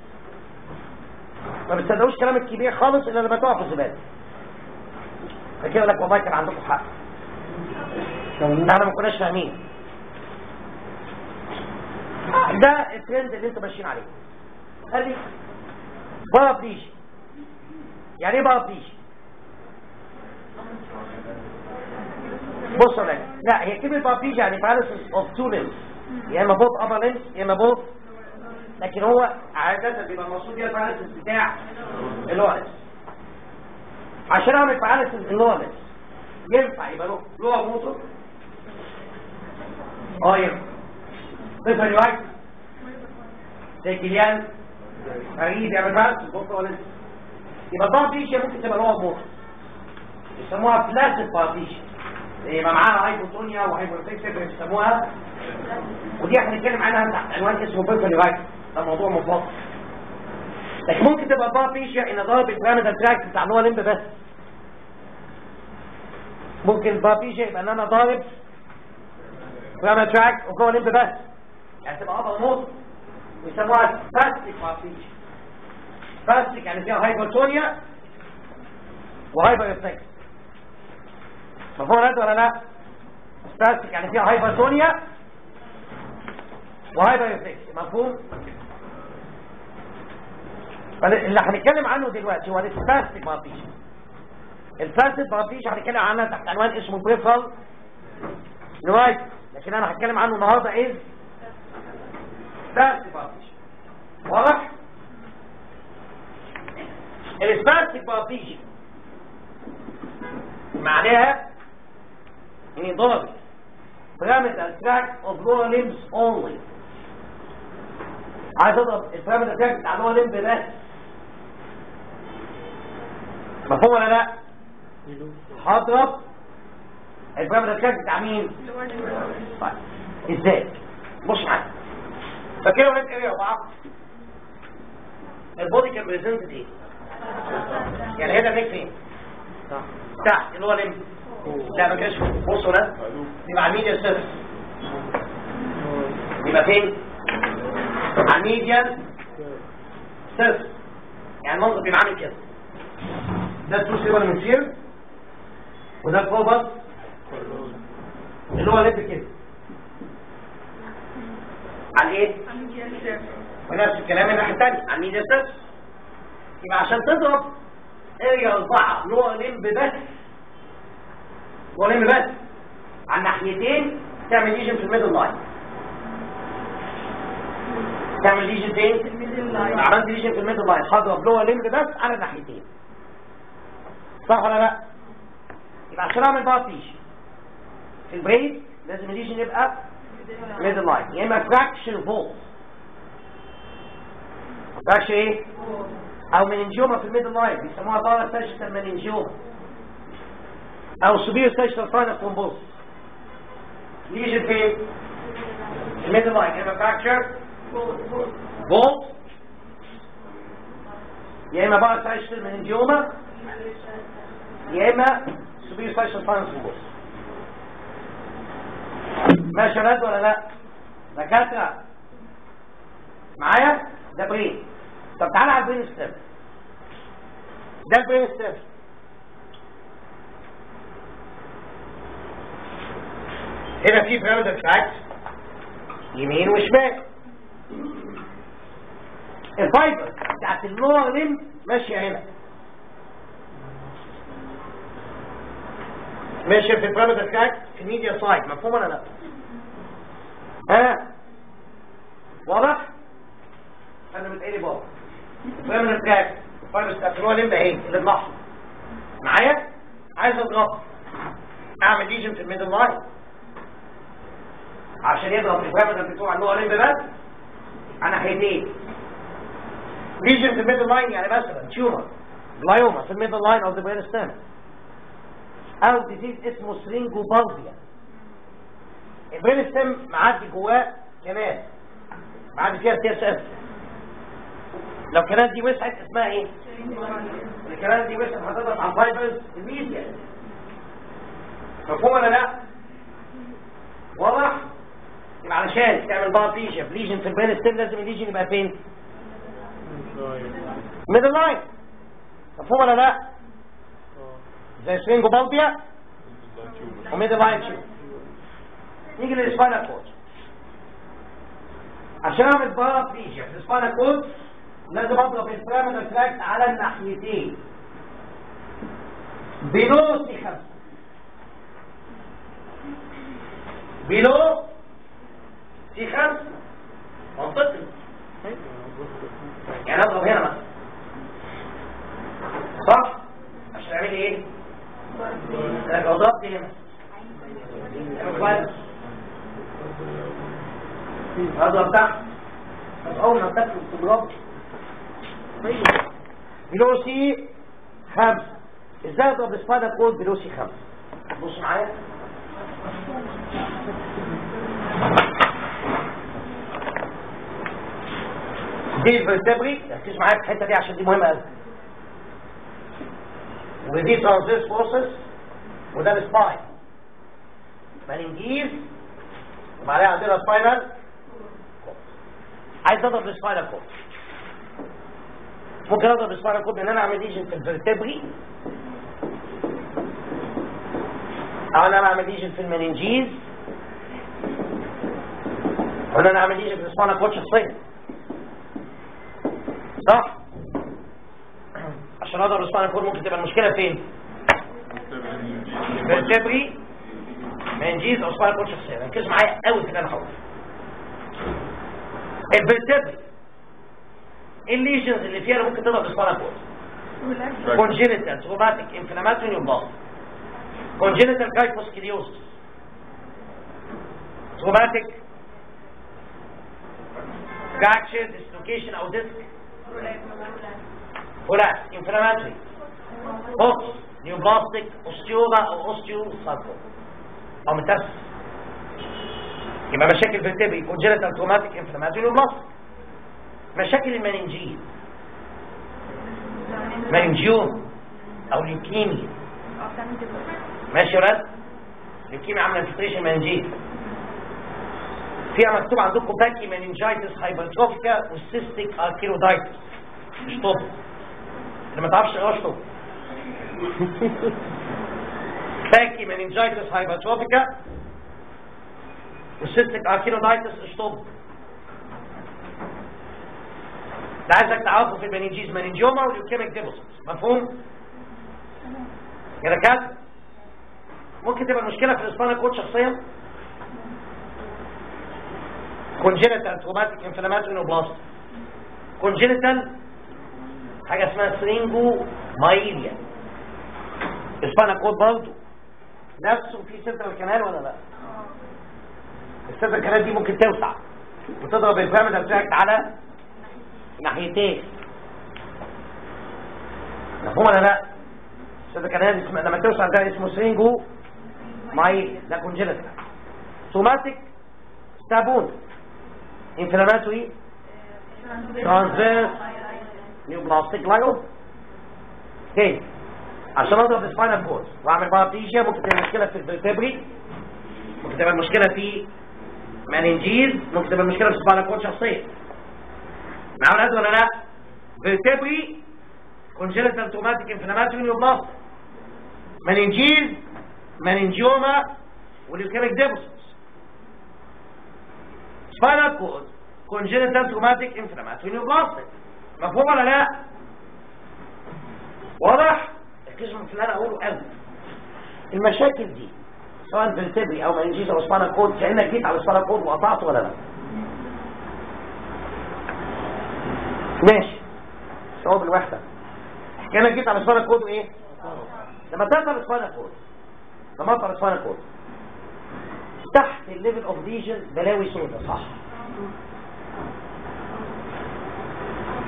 ما بتصدقوش كلام الكبير خالص الا لما تقعوا في الزباله فكده يقول لك والله كان عندكم حق احنا ما كناش فاهمين ده الترند اللي انتوا ماشيين عليه قال لي بارابليجي يعني ايه بارابليجي بص لك لا هي كلمه بارابليجي يعني paralysis of two limbs يا اما both upper limbs يا اما both لكن هو عادة بيبقى المقصود بيها الباراليسيس بتاع اللورنس عشان اعمل باراليسيس اللورنس ينفع يبقى له لور موتور اه ينفع طفل واحد زي كليان غريب يعمل باراليسيس بص ولا لسه يبقى بارابليجيا ممكن تبقى لور موتور يسموها بلاسيد بارابليجيا يبقى معاها هايبوتونيا وهايبوتكسيف بيسموها ودي احنا هنتكلم عنها تحت عنوان اسمه بيرفل رايت ده موضوع مفصل لكن ممكن تبقى بارابليجيا ان ضرب البيراميدال تراكت بتاع اللي هو لمب بس ممكن البارابليجيا يبقى ان انا ضارب بيراميدال تراكت وجوه لمب بس يعني تبقى ابر موت ويسموها سباستيك بارابليجيا سباستيك يعني فيها هايبوتونيا وهايبر ريفلكس مفهوم هذا ولا لا سباستيك يعني فيها هايبرتونيا وهايبر ريفلكس مفهوم اللي هنتكلم عنه دلوقتي هو السباستيك بارابليجيا السباستيك بارابليجيا هنتكلم عنها تحت عنوان اسمه بريفرال نوايت لكن انا هتكلم عنه النهارده ايه سباستيك بارابليجيا واضح السباستيك بارابليجيا معناها اني ضابط pyramidal tract of lower limbs only عايز اضرب البيراميدال تراكت بتاع lower limb بس مفهوم ولا لا؟ هضرب البيراميدال تراكت بتاع مين؟ طيب ازاي؟ بص معايا فاكروا ولاد ايه يا بعض؟ البودي كان بريزنت ايه؟ يعني هنا النيك فين؟ تحت اللي هو لمب لا ما كانش بصوا ده يبقى على الميديا سيرفس يبقى فين على الميديا سيرفس يعني المنظر بيبقى عامل كده ده التو سيبر منسير وده الكوبر اللي هو لب كده على ايه ونفس الكلام الناحيه الثانيه على الميديا سيرفس يبقى عشان تضرب اريا اربعه لور لمب بس ولم بس على الناحيتين تعمل ليجن في الميدل لاين تعمل ليجن فين؟ عملت ليجن في الميدل لاين هضرب لور لمب بس على الناحيتين صح ولا لا؟ يبقى عشان اعمل بقى ليجن في البريد لازم الليجن يبقى ميدل لاين يا اما فراكشن فولت فراكشن ايه؟ او مننجيوما في الميدل لاين بيسموها بارا ساجيتال مننجيوما او سوبير ساجيتال فاينل كومبوز ليجن فين الميدل لاين يا اما فراكشر فولت يا اما بارا ساجيتال مننجيوما يا اما سوبير ساجيتال فاينل كومبوز ماشي يا ولا لا دكاتره معايا ده برين طب تعالى على البرين ستيم ده البرين ستيم هنا في بيراميدال تراكت يمين وشمال الفايبر بتاعت اللور ليم ماشيه هنا ماشيه في البيراميدال تراكت في الميديا سايد مفهوم ولا لا؟ ها واضح؟ انا متقالي بابا البيراميدال تراكت الفايبر بتاعت اللور ليم ده اهي اللي بنحصل معايا؟ عايز اضغط اعمل ليجن في الميدل لاين عشان يضرب البيراميدال بتوع اللور ليم بس على ناحيتين ليجن في الميدل لاين يعني مثلا تيومر جلايوما في الميدل لاين اوف ذا برين ستام او ديزيز اسمه سرينجوبالفيا البرين ستام معدي جواه كنال معدي فيها سير اس لو الكنال دي وسعت اسمها ايه؟ الكنال دي وسعت هتضغط على الفايبرز الميديا مفهوم ولا لا؟ واضح؟ يبقى علشان تعمل بقى ليجن ليجن في البرين ستام لازم الليجن يبقى فين؟ ميدل لاين مفهوم ولا لا؟ زي سرينجوبالفيا وميدل لاين تيوب نيجي للسباينال كورد عشان اعمل بارابليجيا في السباينال كورد لازم اضرب البيراميدال تراكت على الناحيتين بلو سي خمسة بلو سي خمسة منطقي يعني اضرب هنا مثلا صح عشان اعمل ايه لو ضربت هنا اضرب تحت بس اول ما تدخل تضرب بلوسي خمسة ازاي اضرب السبايدر كود بلوسي خمسة بص معايا دي الفرتبري ركز معايا في الحته دي عشان دي مهمه قوي ودي ترانزيس فورسز وده السباين مننجيز وبعدين عندنا سباينال عايز اضرب السباينال كود ممكن اضرب السباينال كود بان انا اعمل ليجن في الفرتبري او انا اعمل ليجن في المننجيز او انا اعمل ليجن في السباينال كود شخصيا صح عشان اقدر الاسبوع كود ممكن تبقى المشكله فين فيرتبري منجيز او اسبوع كود شخصيا ركز معايا قوي في اللي انا هقوله الفيرتبري ايه الليجنز اللي فيها اللي ممكن تضرب اسبوع كود كونجينيتال تروماتيك انفلاماتوري نيوبلاست كونجينيتال كايفوسكيليوسس تروماتيك فراكشر ديسلوكيشن او ديسك كولاس انفلاماتوري بوكس نيوبلاستيك اوستيوما او اوستيو ساركوما او متاسس يبقى مشاكل في التبري كونجنتال تروماتيك انفلاماتوري نيوبلاستيك مشاكل المننجيز مننجيوم او ليوكيميا ماشي يا ولاد ليوكيميا عامله انفلتريشن مننجيز فيها مكتوب عندكم باكي مننجايتس هايبرتروفيكا والسيستيك اركيلودايتس مش طب اللي ما تعرفش ايه اشطب باكي مننجايتس هايبرتروفيكا والسيستيك اركيلودايتس اشطب ده عايزك تعرفه في المننجيز مننجيوما واليوكيميك ديبوسيت مفهوم؟ كده كده ممكن تبقى المشكله في الاسبانيا كود شخصيا كونجينيتال تروماتيك انفلاماتوري نوبلاست كونجينيتال حاجه اسمها سرينجو مايليا اسبانيا كود برضه نفسه في سنترال كانال ولا لا السنترال كانال دي ممكن توسع وتضرب البيراميدال بتاعك على ناحيتين مفهوم ولا لا السنترال كانال اسمه لما توسع ده اسمه سرينجو مايليا ده كونجينيتال سوماتيك ستابون انفلاماتوري ترانسفيرس نيوبلاستيك لايو تاني عشان اضرب السباينال كورد واعمل بارابليجيا ممكن تبقى مشكله في الفيرتبري ممكن تبقى المشكله في ماننجيز ممكن تبقى المشكله في السباينال كورد شخصيا معاهم الأد ولا لا فيرتبري كونجنتال توماتيك انفلاماتوري نيوبلاستيك ماننجيز ماننجيوما واليوكيميك ديبوسيس سباينال كورد كونجنتال توماتيك انفلاماتوري نيوبلاستيك مفهوم ولا لا واضح ركزوا في اللي انا اقوله قوي المشاكل دي سواء فيرتبري او منجيز او سباينال كورد كانك جيت على السباينال كورد وقطعته ولا لا ماشي شعور بالوحده كانك جيت على السباينال كورد وايه لما تقطع السباينال كورد لما اقطع السباينال كورد تحت الليفل اوف ليجن بلاوي سودا صح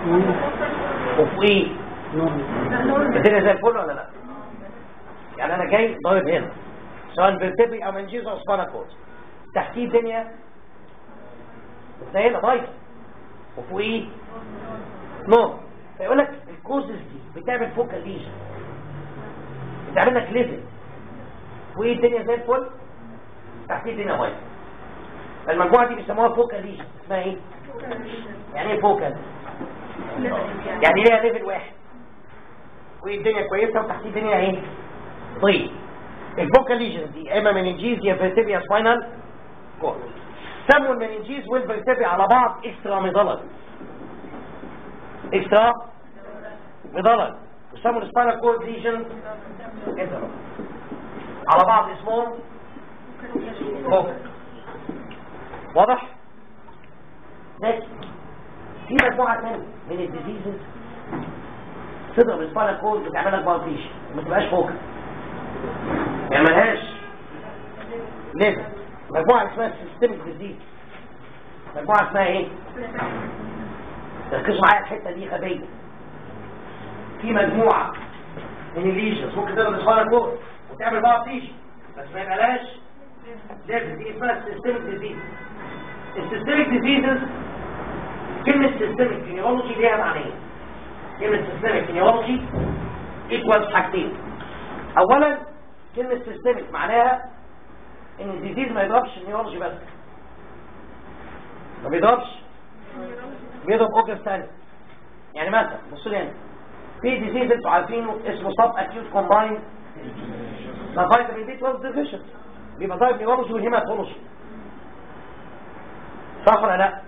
وفوقيه نورمال الدنيا زي الفل ولا لا يعني انا جاي ضارب هنا سواء فيرتبري او منجيز او سبانا كورد تحتيه الدنيا متنيلة بايظه وفوقيه نور فيقول لك الكوزز دي بتعمل فوكال ليجن بتعمل لك ليفل فوقيه الدنيا زي الفل تحتيه الدنيا بايظه فالمجموعه دي بيسموها فوكال ليجن اسمها ايه؟ يعني ايه فوكال؟ يعني ليها ليفل واحد والدنيا كويسه وتحتيه الدنيا ايه طيب الفوكال ليجن دي يا اما مننجيز يا فيرتيبيا سباينال كورد سموا المننجيز والفيرتيبيا على بعض اكسترا ميدالر اكسترا ميدالر وسموا السباينال كورد ليجن انترا على بعض اسمهم فوكال واضح لكن في مجموعه ثانيه من الديزيزز تضرب السباينال كورد وتعمل لك بالفيش ما تبقاش فوكال يعني ملهاش ليفل مجموعه اسمها سيستميك ديزيز مجموعه اسمها ايه ركزوا معايا الحته دي غبيه في مجموعه من الليجنز ممكن تضرب السباينال كورد وتعمل بالفيش بس ما يبقاش ليفل دي اسمها سيستميك ديزيز السيستميك ديزيزز كلمه سيستميك نيورولوجي ليها معنيين كلمة سيستميك نيورولوجي ايكوالز حاجتين اولا كلمة سيستميك معناها ان الديزيز ما يضربش النيورولوجي بس ما بيضربش بيضرب اوجر ثاني يعني مثلا بصوا لي هنا في ديزيز انتوا عارفينه اسمه سب اكيوت كومباين فيتامين بي 12 ديفيشن بيبقى ضارب نيورولوجي والهيماتولوجي صح ولا لا؟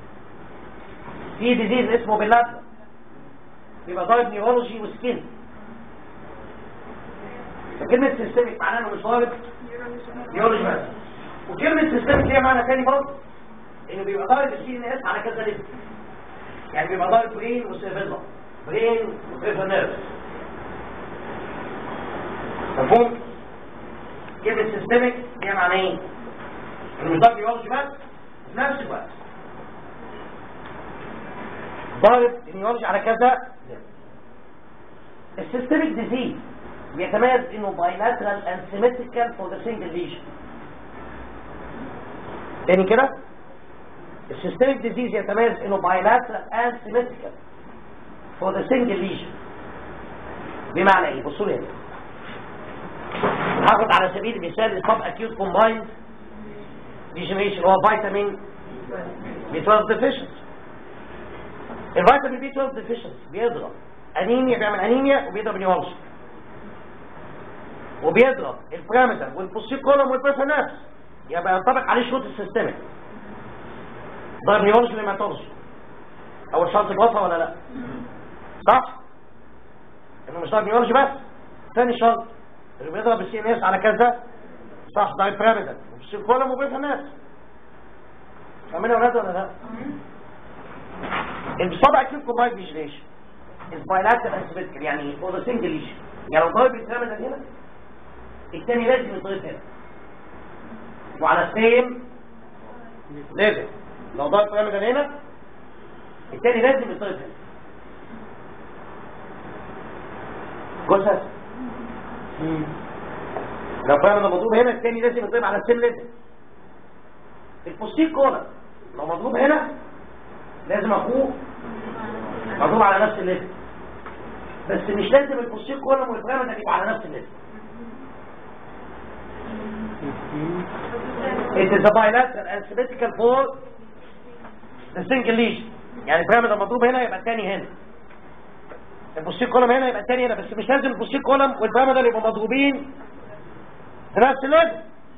في ديزيز اسمه بلاتنا بيبقى ضارب نيورولوجي وسكين فكلمة سيستميك معناها انه مش ضارب نيورولوجي بس وكلمة سيستميك ليها معنى تاني برضه انه بيبقى ضارب السي ان اس على كذا ليفل يعني بيبقى ضارب برين وسيرفيلا برين وسيرفيلا نيرف مفهوم؟ كلمة سيستميك ليها معنيين انه مش ضارب نيورولوجي بس في نفس الوقت ضارب النيورولوجي على كذا السيستميك ديزيز بيتميز انه بايلاترال اند سيمتريكال فور ذا سنجل ليجن تاني كده السيستميك ديزيز يتميز انه بايلاترال اند سيمتريكال فور ذا سنجل ليجن بمعنى ايه بصوا لي هنا هاخد على سبيل المثال السب اكيوت كومبايند ديجنريشن هو فيتامين بي 12 ديفيشنسي الفيتامين بي 12 ديفيشنسي بيضرب انيميا بيعمل انيميا وبيضرب نيورولوجي وبيضرب البرامتر والبوسيك كولوم والبرفنابس يبقى ينطبق عليه شروط السيستمك ضرب نيورولوجي وهيماتولوجي اول شرط الوصفه ولا لا صح انه مش ضرب نيورولوجي بس ثاني شرط اللي بيضرب السي ان اس على كذا صح ضرب برامتر والبوسيك كولوم وبرفنابس فاهمين يا ولاد ولا لا الصبع كيف كومباين فيجيليشن البايلاتر انسبيتكال يعني فور ذا سنجل ليشن يعني لو ضرب الكلام هنا الثاني لازم يضرب هنا وعلى السيم ليفل لو ضرب الكلام هنا الثاني لازم يضرب هنا جثث لو فاهم مضروب هنا الثاني لازم يضرب على السيم ليفل البوستيك كولر لو مضروب هنا لازم اخوه مضروب على نفس الليفل بس مش لازم البوستيك كولم والبرامتر يبقى على نفس الليفل It is a bilateral and symmetrical for the single lesion يعني البرامتر مضروب هنا يبقى الثاني هنا البوستيك كولم هنا يبقى الثاني هنا بس مش لازم البوستيك كولم والبرامتر يبقوا مضروبين في نفس الليفل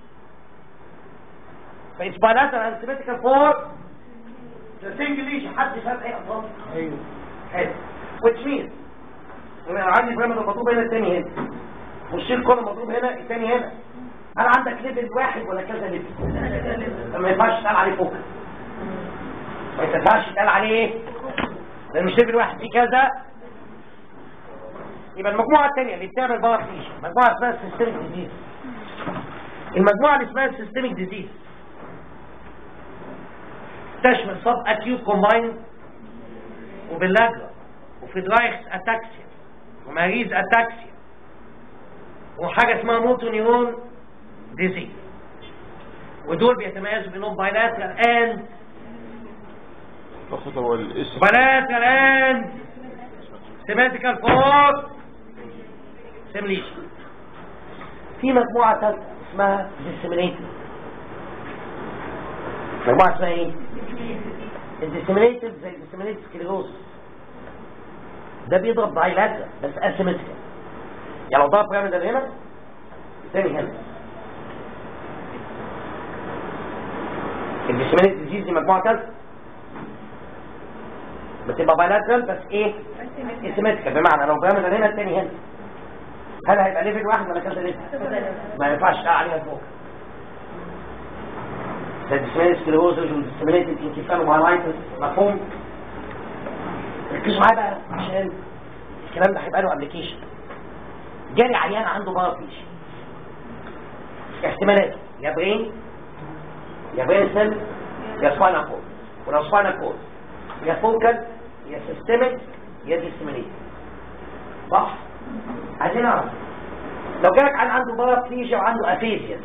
فإتس bilateral and symmetrical for the single lesion حد فاهم ايه اصلا ايوه حلو which means ان انا عندي برامج مضروب هنا الثاني هنا والشيل كله مضروب هنا الثاني هنا هل عندك ليفل واحد ولا كذا ليفل ما ينفعش تقال عليه فوق ما ينفعش تقال عليه ايه لان مش ليفل واحد في كذا يبقى المجموعه الثانيه اللي بتعمل باور فيش مجموعه اسمها السيستميك ديزيز المجموعه اللي اسمها السيستميك ديزيز تشمل سب اكيوت كومباين وباللاجرا وفي درايخس اتاكسيا وماريز اتاكسيا وحاجة اسمها موتو نيرون ديزيز ودول بيتميزوا بانهم بايلاترال اند فقط هو الاسم بايلاترال اند سيماتيكال فور سيمليشن في مجموعة ثالثة اسمها ديسيمينيتد مجموعة اسمها ايه؟ الديسيمينيتد زي الديسيمينيتد سكليروز ده بيضرب بايلاترال بس اسيمتريكال يعني لو ضرب بيراميدال هنا الثاني هنا الديسيمينيتد ديزيز دي مجموعة ثالثة بتبقى بايلاترال بس ايه؟ اسيمتريكال بمعنى لو بيراميدال هنا الثاني هنا هل هيبقى ليفل واحد ولا كذا ليفل؟ ما ينفعش تقع عليها فوق زي الديسمينيت سكليروزز والديسمينيت انكيفالومايلايتس مفهوم؟ ركزوا معايا بقى عشان الكلام ده هيبقى له ابلكيشن جالي عيان عنده بارافيش احتمالات يا برين يا برين سيل يا سباينال كورد ولو سباينال كورد يا فوكال يا سيستميك يا ديسمينيت صح؟ عايزين نعرف لو جالك عن عنده بارافيشيا وعنده افيزيا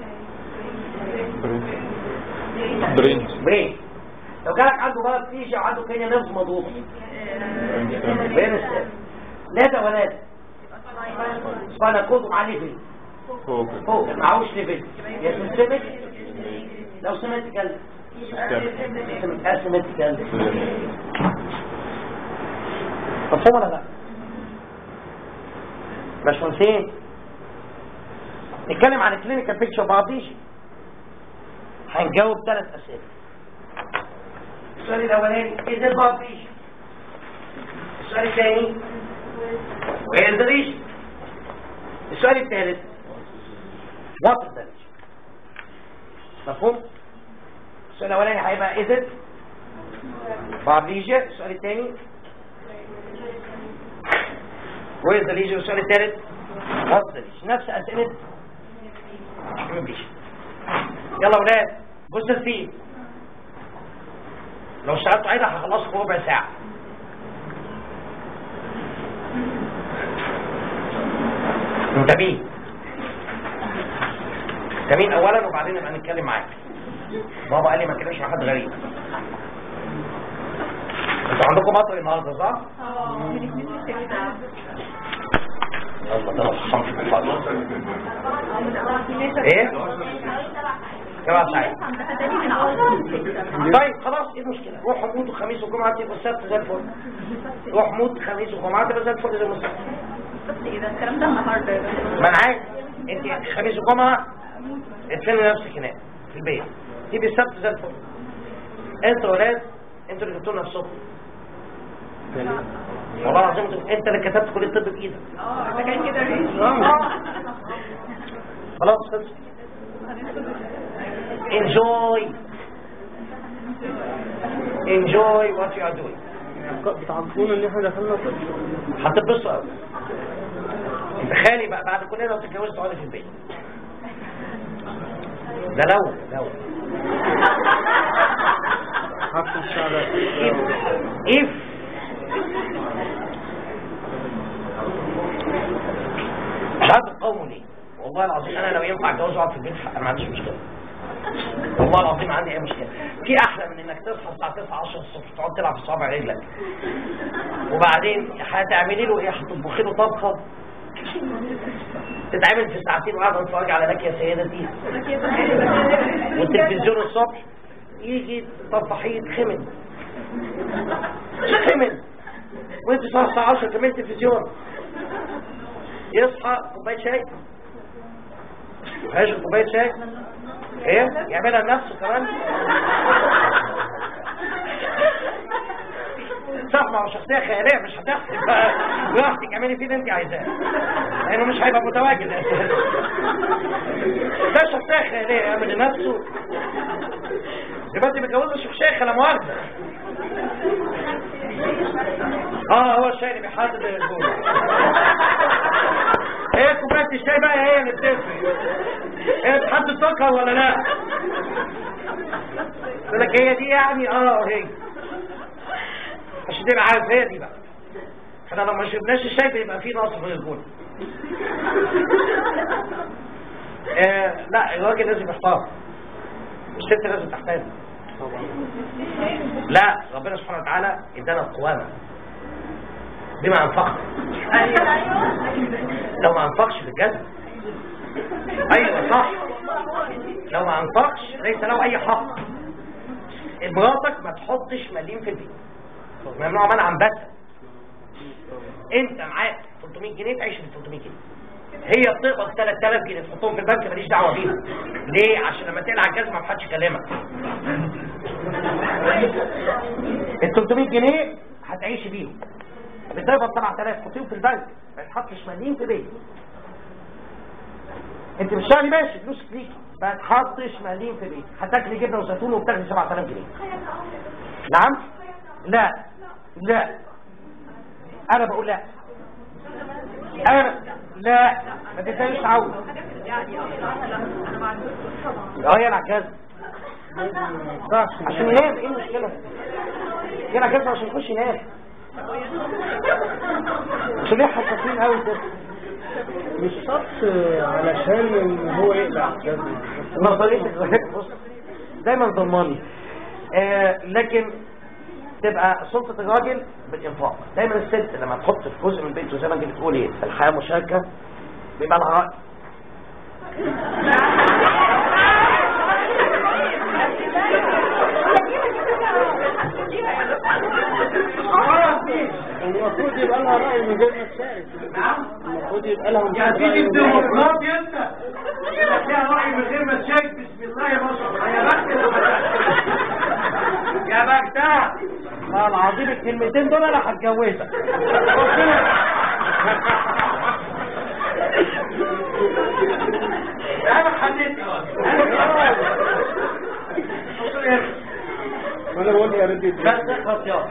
برين برين لو جالك عنده بارافيشيا وعنده كينيا نفس مضغوط بين السيل لا ده ولا ده سباينال كورد ومعاه ليفل فوق فوق معهوش ليفل يا سيستميك لو سيمتريكال اسيمتريكال مفهوم ولا لا؟ باشمهندسين نتكلم عن الكلينيكال بيكتشر بعضيش هنجاوب ثلاث اسئله السؤال الاولاني ايه ده بعضيش السؤال الثاني وايه الدريش السؤال الثالث وات الدريش مفهوم السؤال الاولاني هيبقى ايه ده بعضيجة السؤال الثاني ويز ذا ليجن السؤال الثالث وات ذا ليجن نفس اسئله الكوميونيكيشن يلا ولاد بص فيه لو اشتغلتوا عيدة هخلصكم في ربع ساعة منتبهين منتبهين اولا وبعدين نبقى نتكلم معاك بابا قال لي ما تكلمش مع حد غريب انتوا عندكم مطر النهارده صح؟ يلا ده الحمد ايه؟ جماعة سعيد طيب خلاص ايه المشكلة روحوا موتوا خميس وجمعة تبقى السبت زي الفل روح موت خميس وجمعة تبقى زي الفل زي السبت اذا الكلام ده النهارده ما انا عارف انت خميس وجمعة ادفني نفسك هناك في البيت تبقى السبت زي الفل انتوا ولاد انتوا اللي جبتوا نفسكم والله العظيم انت- انت اللي كتبت كل الطب بايدك اه ده كان كده ريش خلاص خلص enjoy enjoy what you are doing بتعرفونا ان احنا دخلنا طب هتتبسطوا قوي انت خالي بقى بعد كل ده تتجوز تقعدي في البيت ده لو لو حفظ الشعر if مش عارف تقاوموا ليه والله العظيم انا لو ينفع اتجوز واقعد في البيت انا ما عنديش مشكله والله العظيم ما عندي اي مشكله في احلى من انك تصحى الساعه 9 10 الصبح تقعد تلعب في صابع رجلك وبعدين هتعملي له ايه هتطبخي له طبخه تتعمل في ساعتين وقاعده تتفرج على لك يا سيدتي والتلفزيون الصبح يجي طفحيه خمن خمن وانت صار الساعه 10 كمان تلفزيون يصحى كوبايه شاي هيشرب كوبايه شاي ايه يعملها لنفسه كمان صح ما هو شخصيه خياليه مش هتحسب بقى براحتك اعملي فيه اللي انت عايزاه لانه مش هيبقى متواجد اساسا ده شخصيه خياليه يعمل لنفسه يبقى انت متجوزه شيخ شيخ لا مؤاخذه اه هو الشاي اللي بيحدد الجول ايه كوبايه الشاي بقى هي اللي بتفرق ايه بتحدد سكر ولا لا يقول لك هي دي يعني اه هي مش عشان تبقى عارف هي دي بقى احنا لو ما شربناش الشاي بيبقى فيه نقص في الهرمون آه لا الراجل لازم يحتار الست لازم تحترم لا ربنا سبحانه وتعالى ادانا القوامة بما انفقنا لو ما انفقش في الجنة ايوه صح لو ما انفقش ليس له اي حق مراتك ما تحطش مليم في البيت ممنوع منعا بس انت معاك 300 جنيه تعيش ب 300 جنيه هي بتقبض 3000 جنيه تحطهم في البنك ماليش دعوه بيها ليه عشان لما تقلع الجزمه ما حدش يكلمك ال 300 جنيه هتعيشي بيهم بتقبض 7000 تحطيهم في البنك ما تحطش مليم في بيت انت مش شغالي ماشي فلوسك ليكي ما تحطش مليم في بيت هتاكلي جبنه وزيتون وبتاخدي 7000 جنيه نعم لا لا انا بقول لا انا لا ما تنساش عاوز اه يلعب الجزم عشان ينام ايه المشكله يلعب الجزم عشان يخش ينام عشان ليه حساسين قوي كده مش شرط علشان ان هو يقلع الجزمة. نظريتك بص دايما ضماني آه لكن تبقى سلطة الراجل بالإنفاق دايما الست لما تحط في جزء من بيته زي ما انت بتقولي الحياة مشاركة بيبقى لها رأي المفروض يبقى لها رأي من غير ما تشارك المفروض يبقى لها يا سيدي الديمقراطية انت يبقى فيها رأي من غير ما تشارك بسم الله يا باشا يا بخت يا بختها والله العظيم الكلمتين دول انا هتجوزك انا حليت وانا بقول يا ربي بس اخلص يلا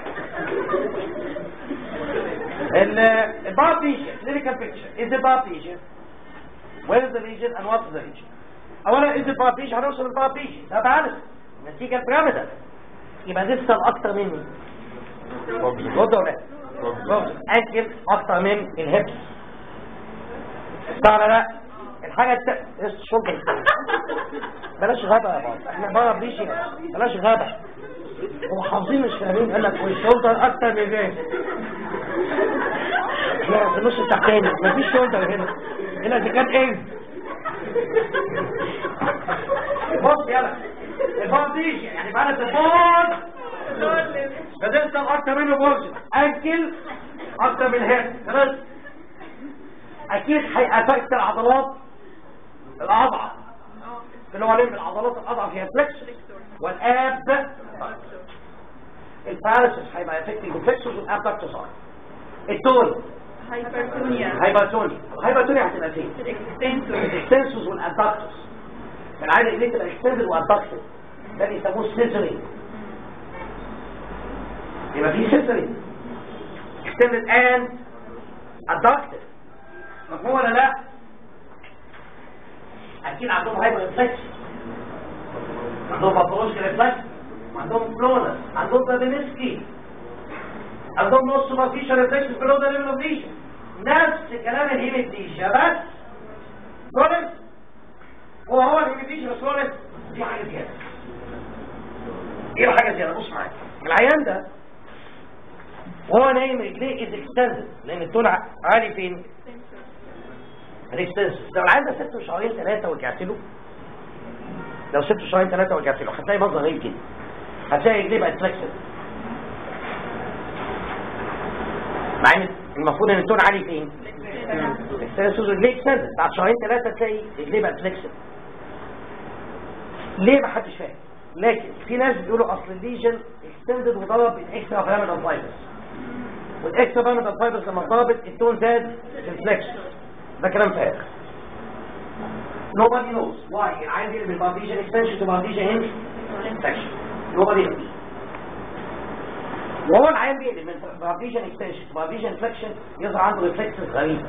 البارتيشن clinical picture is the partition where is the region and what is the region اولا is the partition هنوصل للبارتيشن ده بالانس نتيجة البيراميدال يبقى ديستال اكتر مني رد ولا رد انكل اكتر من الهبس صار لا الحاجة الت... الشغل بلاش غابة يا بابا احنا بره بيشي بلاش غابة هو حافظين مش فاهمين قال لك والشولدر اكتر من الريس لا في النص التحتاني مفيش شولدر هنا هنا اذا كان ايه بص يلا البانديش يعني بعد البورد بدأت اكتر منه بورد انكل اكتر من هيد خلاص اكيد هيأفكت العضلات الاضعف اللي هو لم العضلات الاضعف هي الفلكس والاب البارسس هيبقى افكتنج الفلكسوس والابدكتوس التون هايبرتونيا هايبرتونيا الهايبرتونيا هتبقى فين الاكستنسور الاكستنسوس والابدكتوس العادة ايديك تبقى اكستندد وابدكتد ده بيسموه سيزري يبقى في سيزري اكستندد اند ادكتد مفهوم ولا لا اكيد عندهم هايبر ريفلكس عندهم باثولوجيكال ريفلكس عندهم كلونس عندهم بابينسكي عندهم نص سوبرفيشال ريفلكس بلو ذا ليفل اوف ليشن نفس كلام الهيميتيشن بس كلونس هو هو الهيميتيشن بس كلونس دي حاجه زياده ايه الحاجه زياده بص معايا العيان ده وهو نايم رجليه از اكستندد لان التون عالي فين الاكستنسس لو العيان ده ست شهرين ثلاثه ورجعت له لو ست شهرين ثلاثه ورجعت له هتلاقي منظر غريب كده هتلاقي رجليه بقت فلكسد مع ان المفروض ان التون عالي فين الاكستنسس رجليه اكستندد بعد شهرين ثلاثه تلاقي رجليه بقت فلكسد ليه ما حدش فاهم لكن في ناس بيقولوا اصل الليجن اكستندد وضرب الاكسترا بيراميدال فايبرز والاكسترا بيراميدال فايبرز لما ضربت التون زاد في الفلكس ده كلام فارغ nobody knows why العين دي من partition extension to partition hinge section nobody knows وهو العين بيقلب من partition extension to partition flexion يظهر عنده ريفلكسز غريبة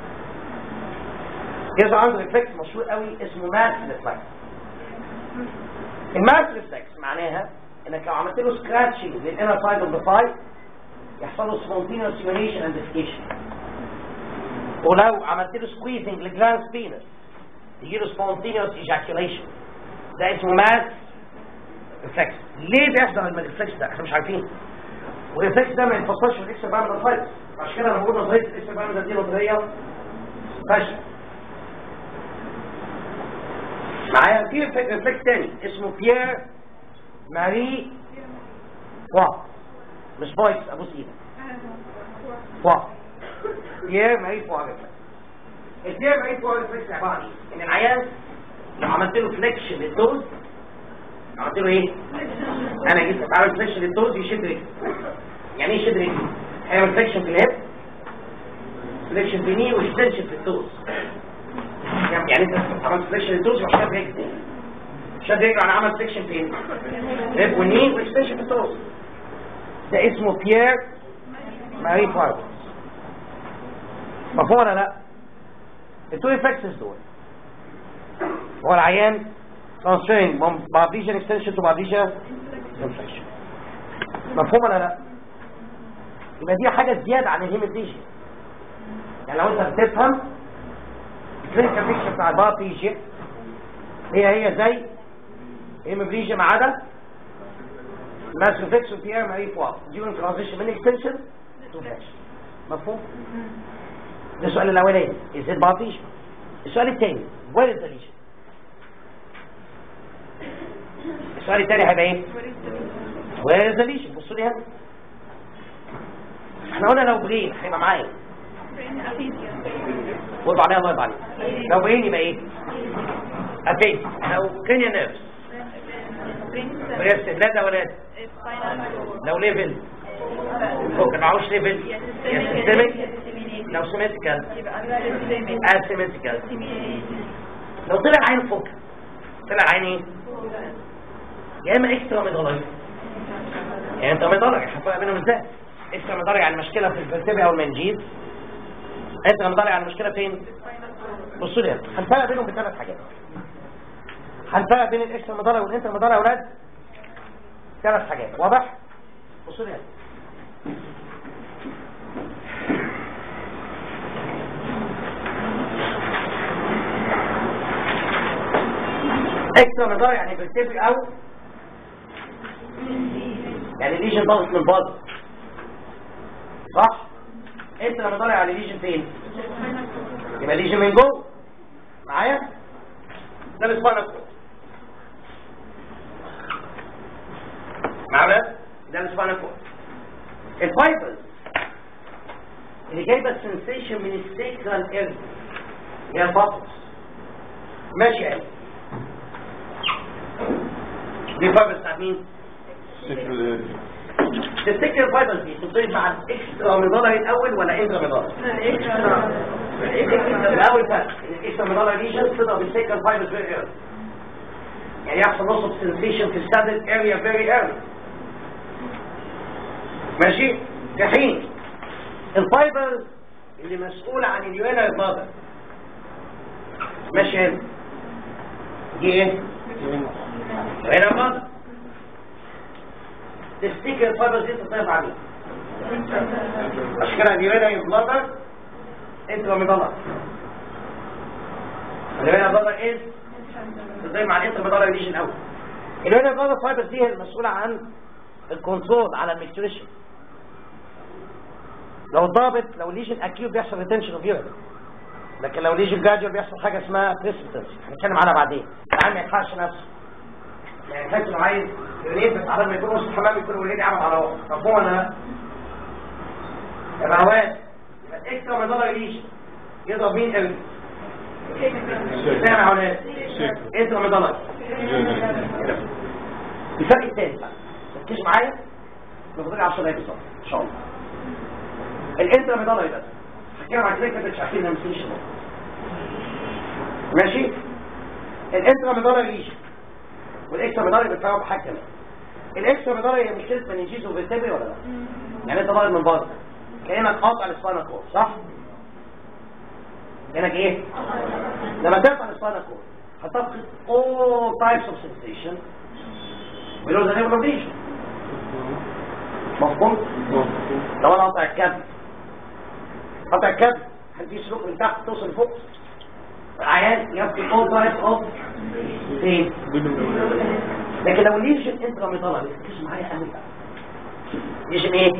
يظهر عنده ريفلكس مشهور قوي اسمه ماس ريفلكس الماس ريفلكس معناها انك لو عملت له سكراتشنج للانر سايد اوف ذا فاي يحصل له spontaneous urination and defecation ولو عملت له squeezing لجلاند penis يجي له spontaneous ejaculation ده اسمه ماس ريفلكس ليه بيحصل الريفلكس ده احنا مش عارفين والريفلكس ده ما ينفصلش في الاكسترا بارامتر فايتس عشان كده انا بقول نظريه الاكسترا بارامتر دي نظريه فاشله معايا في ريفلكس تاني اسمه بيير ماري فوا مش فويس ابوس ايدك فوا بيير ماري فوا ريفلكس البيير ماري فوا ريفلكس عباره عن ايه؟ ان العيان لو عملت له فليكشن للدوز عملت له ايه؟ انا جيت بعمل فليكشن للدوز يشد رجلي يعني ايه يشد رجلي؟ هيعمل فليكشن في الهيب فليكشن في ني واكستنشن في الدوز يعني انت عملت فليكشن للدوز وشد رجلي شد رجله انا عمل فليكشن فين؟ هيب وني واكستنشن في الدوز ده اسمه بيير ماري فاربس مفهوم ولا لا؟ التو افكتس دول هو العيان transferring from Barbican extension to Barbican inflection مفهوم ولا لا؟ يبقى دي حاجة زيادة عن الهيماتيجيا يعني لو انت بتفهم الكلينيكال بيكشر بتاع الباربيجيا هي هي زي هيماتيجيا ما عدا ماس ريفلكس وبيير ماري فوا during transition من extension to flexion مفهوم؟ ده السؤال الأولاني is it barbican السؤال الثاني where is the lesion السؤال الثاني هيبقى ايه where is the lesion بصوا لي هنا احنا قلنا لو برين هيبقى معايا قول بعدها الله يبقى عليك لو برين يبقى ايه افيد لو كرينيا نيرفز بريست لا ده ولاد لو ليفل فوق ما معهوش ليفل يا سيستميك لو سيمتريكال اسيمتريكال لو طلع عين فوق طلع عين ايه يا اما اكسترا ميدالري يعني انت ميدالري هتفرق بينهم ازاي اكسترا ميدالري يعني مشكله في الفرتبه او المنجيز انترا ميدالري يعني مشكله فين بصوا لي هنفرق بينهم بثلاث حاجات هنفرق بين الاكسترا ميدالري والانترا ميدالري يا اولاد ثلاث حاجات واضح بصوا لي اكسترا ميدالري يعني فرتبه او يعني ليجن ضغط من الباظ صح انت لما طالع على ليجن فين يبقى ليجن من جوه معايا ده الاسبانيا كود معايا ده الاسبانيا كود الفايبرز اللي جايبه السنسيشن من السيكرال ايرز هي البابلز ماشي يعني دي الفايبرز بتاعت مين؟ تفتكر الفايبرز دي تنطلق مع الاكسترا ميدالري الاول ولا انترا ميدالري الاول فرق الاكسترا ميدالري ليجن تضرب السيكل فايبرز فيري ايرلي يعني يحصل نص اوف سنسيشن في السادل اريا فيري ايرلي ماشي في حين الفايبرز اللي مسؤولة عن اليوينر بلادر ماشي هنا دي ايه؟ يوينر بلادر تفتكر الفايبرز دي تطيب عليه عشان كده اليورينا يبلدر انت ومضلر اليورينا بلدر ايه تطيب مع الانتر مضلر ليجن اول اليورينا بلدر فايبرز دي هي المسؤولة عن الكنترول على الميكتوريشن لو الضابط لو ليجن اكيوت بيحصل ريتنشن اوف يورين لكن لو ليجن جاجر بيحصل حاجه اسمها بريسبتنس هنتكلم عنها بعدين العيان ما يلحقش نفسه يعني تحس انه عايز يريد بس على ما يكون وسط الحمام يكون اوريدي عمل على وقت مفهوم ولا لا؟ يبقى هواد يبقى الاكسترا ميدالر ليجن يضرب مين قوي؟ سامع يا ولاد اكسترا ميدالر الفرق الثاني بقى ركزوا معايا نفضل 10 دقايق بالظبط ان شاء الله الانترا ميدالر ده هتكلم عن كده كده مش عارفين ما مسكينش ماشي الانترا ميدالر ليجن والاكسترا ميدالري بتفرق بحاجه كمان الاكسترا ميدالري هي مشكله مننجيز وفيرتبري ولا لا يعني انت ضارب من بره كانك قاطع السباينال كورد صح كانك ايه لما تقطع السباينال كورد هتفقد all types of sensation below the level of vision مفهوم طب انا قطع الكبد قطع الكبد هل في سلوك من تحت توصل فوق العيان يفقد اول تايب اوف فين لكن لو ليجن انتراميدالا ركزوا معايا قوي بقى ليجن ايه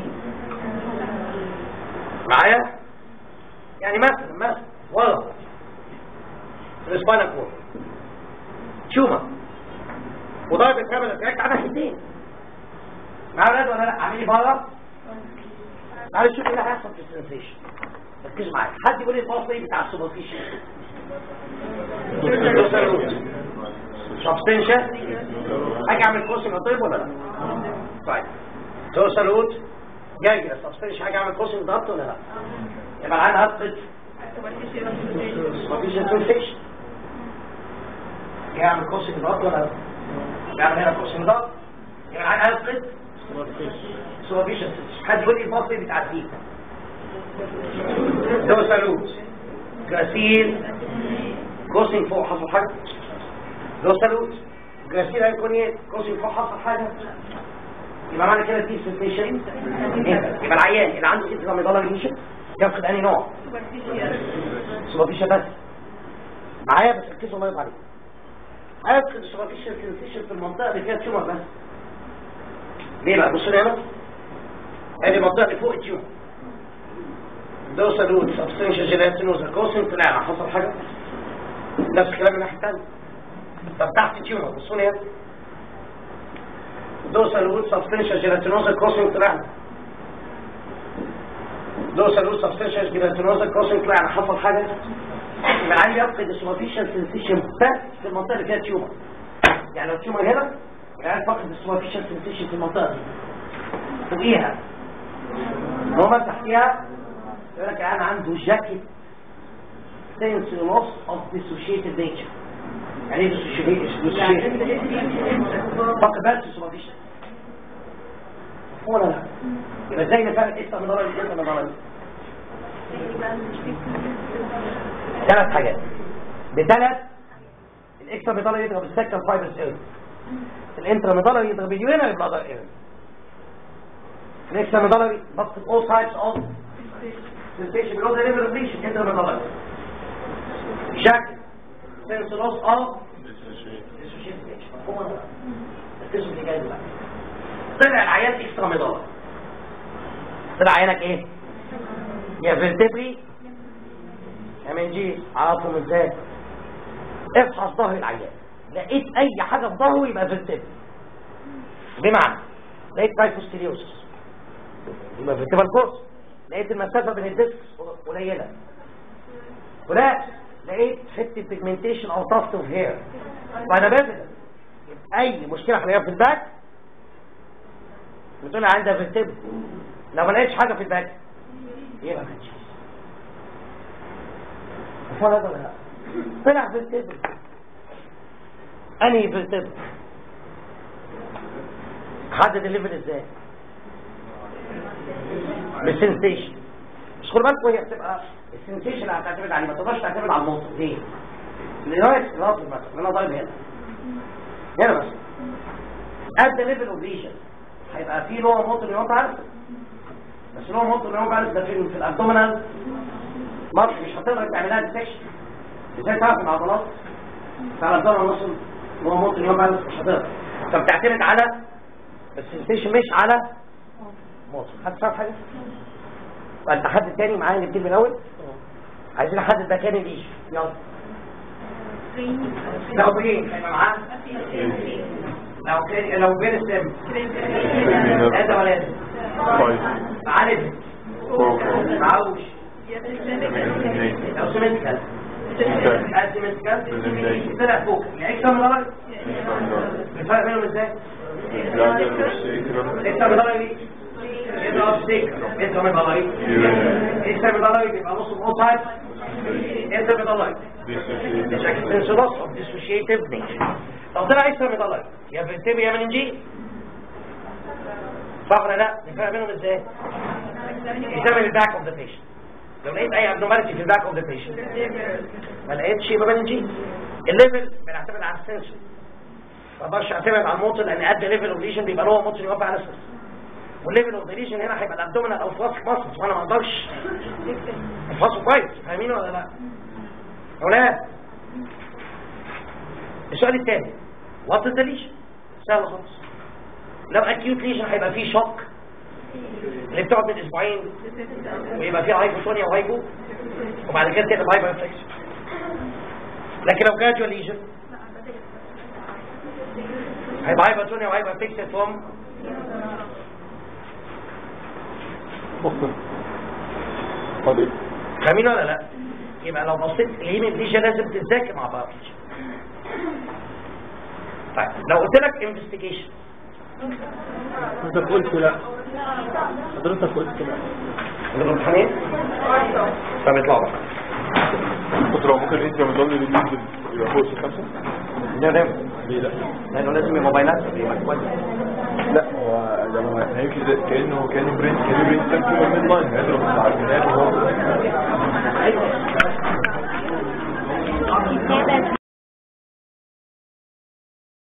معايا يعني مثلا مثلا ورا في السباينال كورد تيومر وضرب الكاميرا اتراكت على ناحيتين معايا ولاد ولا لا عاملين بره معلش شوف ايه اللي هيحصل في السنسيشن ركزوا معايا حد يقول لي الباص ايه بتاع السوبرفيشن سبستنشن حاجه اعمل كروسنج طيب ولا لا طيب توصل روت جاي كده سبستنشن حاجه اعمل كروسنج ضغط ولا لا يبقى العين هفقد مفيش سنسيشن جاي اعمل كروسنج ضغط ولا لا يعمل هنا كروسنج ضغط يبقى العين هفقد سوبرفيشن حد يقول لي الباص ايه بتاع الديك توصل روت غسيل كروسنج فوق حصل حاجه لو سالوت غسيل هيكون ايه كروسنج فوق حصل حاجه يبقى معنى كده دي سنسيشن يبقى العيان اللي عنده انتراميدالا ليشن يفقد انهي نوع سوبرفيشن بس معايا بس ركزوا الله يرضى عليكم هيفقد السوبرفيشن سنسيشن في المنطقه اللي فيها تيومر بس ليه بقى بصوا لي هنا ادي المنطقه اللي فوق التيومر ده سالوت سبستنشن جيلاتينوزا كروسنج طلعنا حصل حاجه نفس الكلام من الناحيه الثانيه طب تحت التيومر بصوا لي هنا دوسا الروت سبستنشال جيلاتينوزا كروسنج طلعنا دوسا الروت سبستنشال جيلاتينوزا كروسنج طلعنا حصل حاجه يبقى العيل يفقد السوبرفيشال سنسيشن بس في المنطقه اللي فيها تيومر يعني لو التيومر هنا العيل فقد السوبرفيشال سنسيشن في المنطقه دي فوقيها هو تحتيها يقول لك العيل عنده جاكيت sense loss of dissociated nature يعني ايه dissociated فقط بس سوبرفيشن ولا لا يبقى ازاي نفرق ايه من ضرر ايه من ضرر ثلاث حاجات بثلاث الاكسترا ميدالر يضرب السكتر فايبرز ايرن الانترا ميدالر يضرب اليورينا يبقى ضرر ايرن الاكسترا ميدالر بفقد all types of sensation below the level of lesion انترا ميدالر شكل sense loss of هو ده القسم اللي جاي دلوقتي طلع العيان اكسترا ميدالر طلع عينك ايه يا فيرتبري يا منجيز عرفهم ازاي افحص ظهر العيان لقيت اي حاجه في ظهره يبقى فيرتبري بمعنى لقيت كايفوستيريوسس يبقى فيرتبرال كورس لقيت المسافه بين الديسك قليله ولا لقيت حته بيجمنتيشن او تاست اوف هير وانا بابل اي مشكله هلاقيها في الباك بتقول عندها فيرتبري لو ما لقيتش حاجه في الباك يبقى ما كانش فرض ولا لا طلع فيرتبري انهي فيرتبري حدد الليفل ازاي بالسنسيشن مش خد بالكم هي بتبقى السنسيشن اللي هتعتمد عليه ما تقدرش تعتمد على النقطه ليه؟ لغايه راسي مثلا انا ضارب هنا هنا مثلا at the level of lesion هيبقى في لور موتور نيوم بارس بس لور موتور نيوم بارس ده في, في الابدومينال مارش مش هتقدر تعملها ديتكشن ازاي تعرف العضلات بتاع الابدومينال ماسل لور موتور نيوم بارس مش هتقدر فبتعتمد على السنسيشن مش على موتور حد فاهم حاجه؟ فانت حد تاني معايا نبتدي من الاول عايزين نحدد مكان الليش يلا لو برين هيبقى معاه لو كان لو بين السم انت ولا انت عارف معوش لو سمنتكال اسيمنتكال طلع فوق الاكسترا مدرج الفرق بينهم ازاي؟ الاكسترا مدرج يضرب ستيك انت من ضلعي انت من ضلعي بيبقى نص موسايد انت من ضلعي بشكل انسلاص of dissociative nature طب طلع ايه من ضلعي يا فيرتبي يا مننجي صح ولا لا الفرق بينهم ازاي يسمى الباك اوف ذا بيشنت لو لقيت اي abnormality في الباك اوف ذا بيشنت ما لقيتش يبقى مننجي الليفل بنعتمد على السنسور ما اقدرش اعتمد على الموتور لان قد ليفل اوف ليجن بيبقى له موتور يوقع على السنسور والليفل اوف ديليشن هنا هيبقى الابدومينال او فلاسك ماسلز وانا ما اقدرش افحصه كويس فاهمين ولا لا؟ اولاد السؤال الثاني وات از ديليشن سهل خالص لو اكيوت ليجن هيبقى فيه شوك اللي بتقعد من اسبوعين ويبقى فيه هايبوتونيا وهايبو وبعد كده تقلب هايبر انفكشن لكن لو جراجوال ليجن هيبقى هايبوتونيا وهايبر انفكشن فروم دكتور طب ايه فاهمين ولا لا؟ يبقى لو بصيت الهيمين ليجن لازم تتذاكر مع بعض طيب لو قلت لك انفستيجيشن حضرتك قلت لا حضرتك قلت لا الامتحانين طب اطلعوا بقى دكتور هو ممكن انت مضل للجزء يبقى فوق الخمسة ده ده ليه لا لانه لازم يبقى موبايلات يبقى كويس لا هو لما هيمشي زي كانه كانه برين كانه برين ستام في الميد لاين هيضرب على الجناب وهو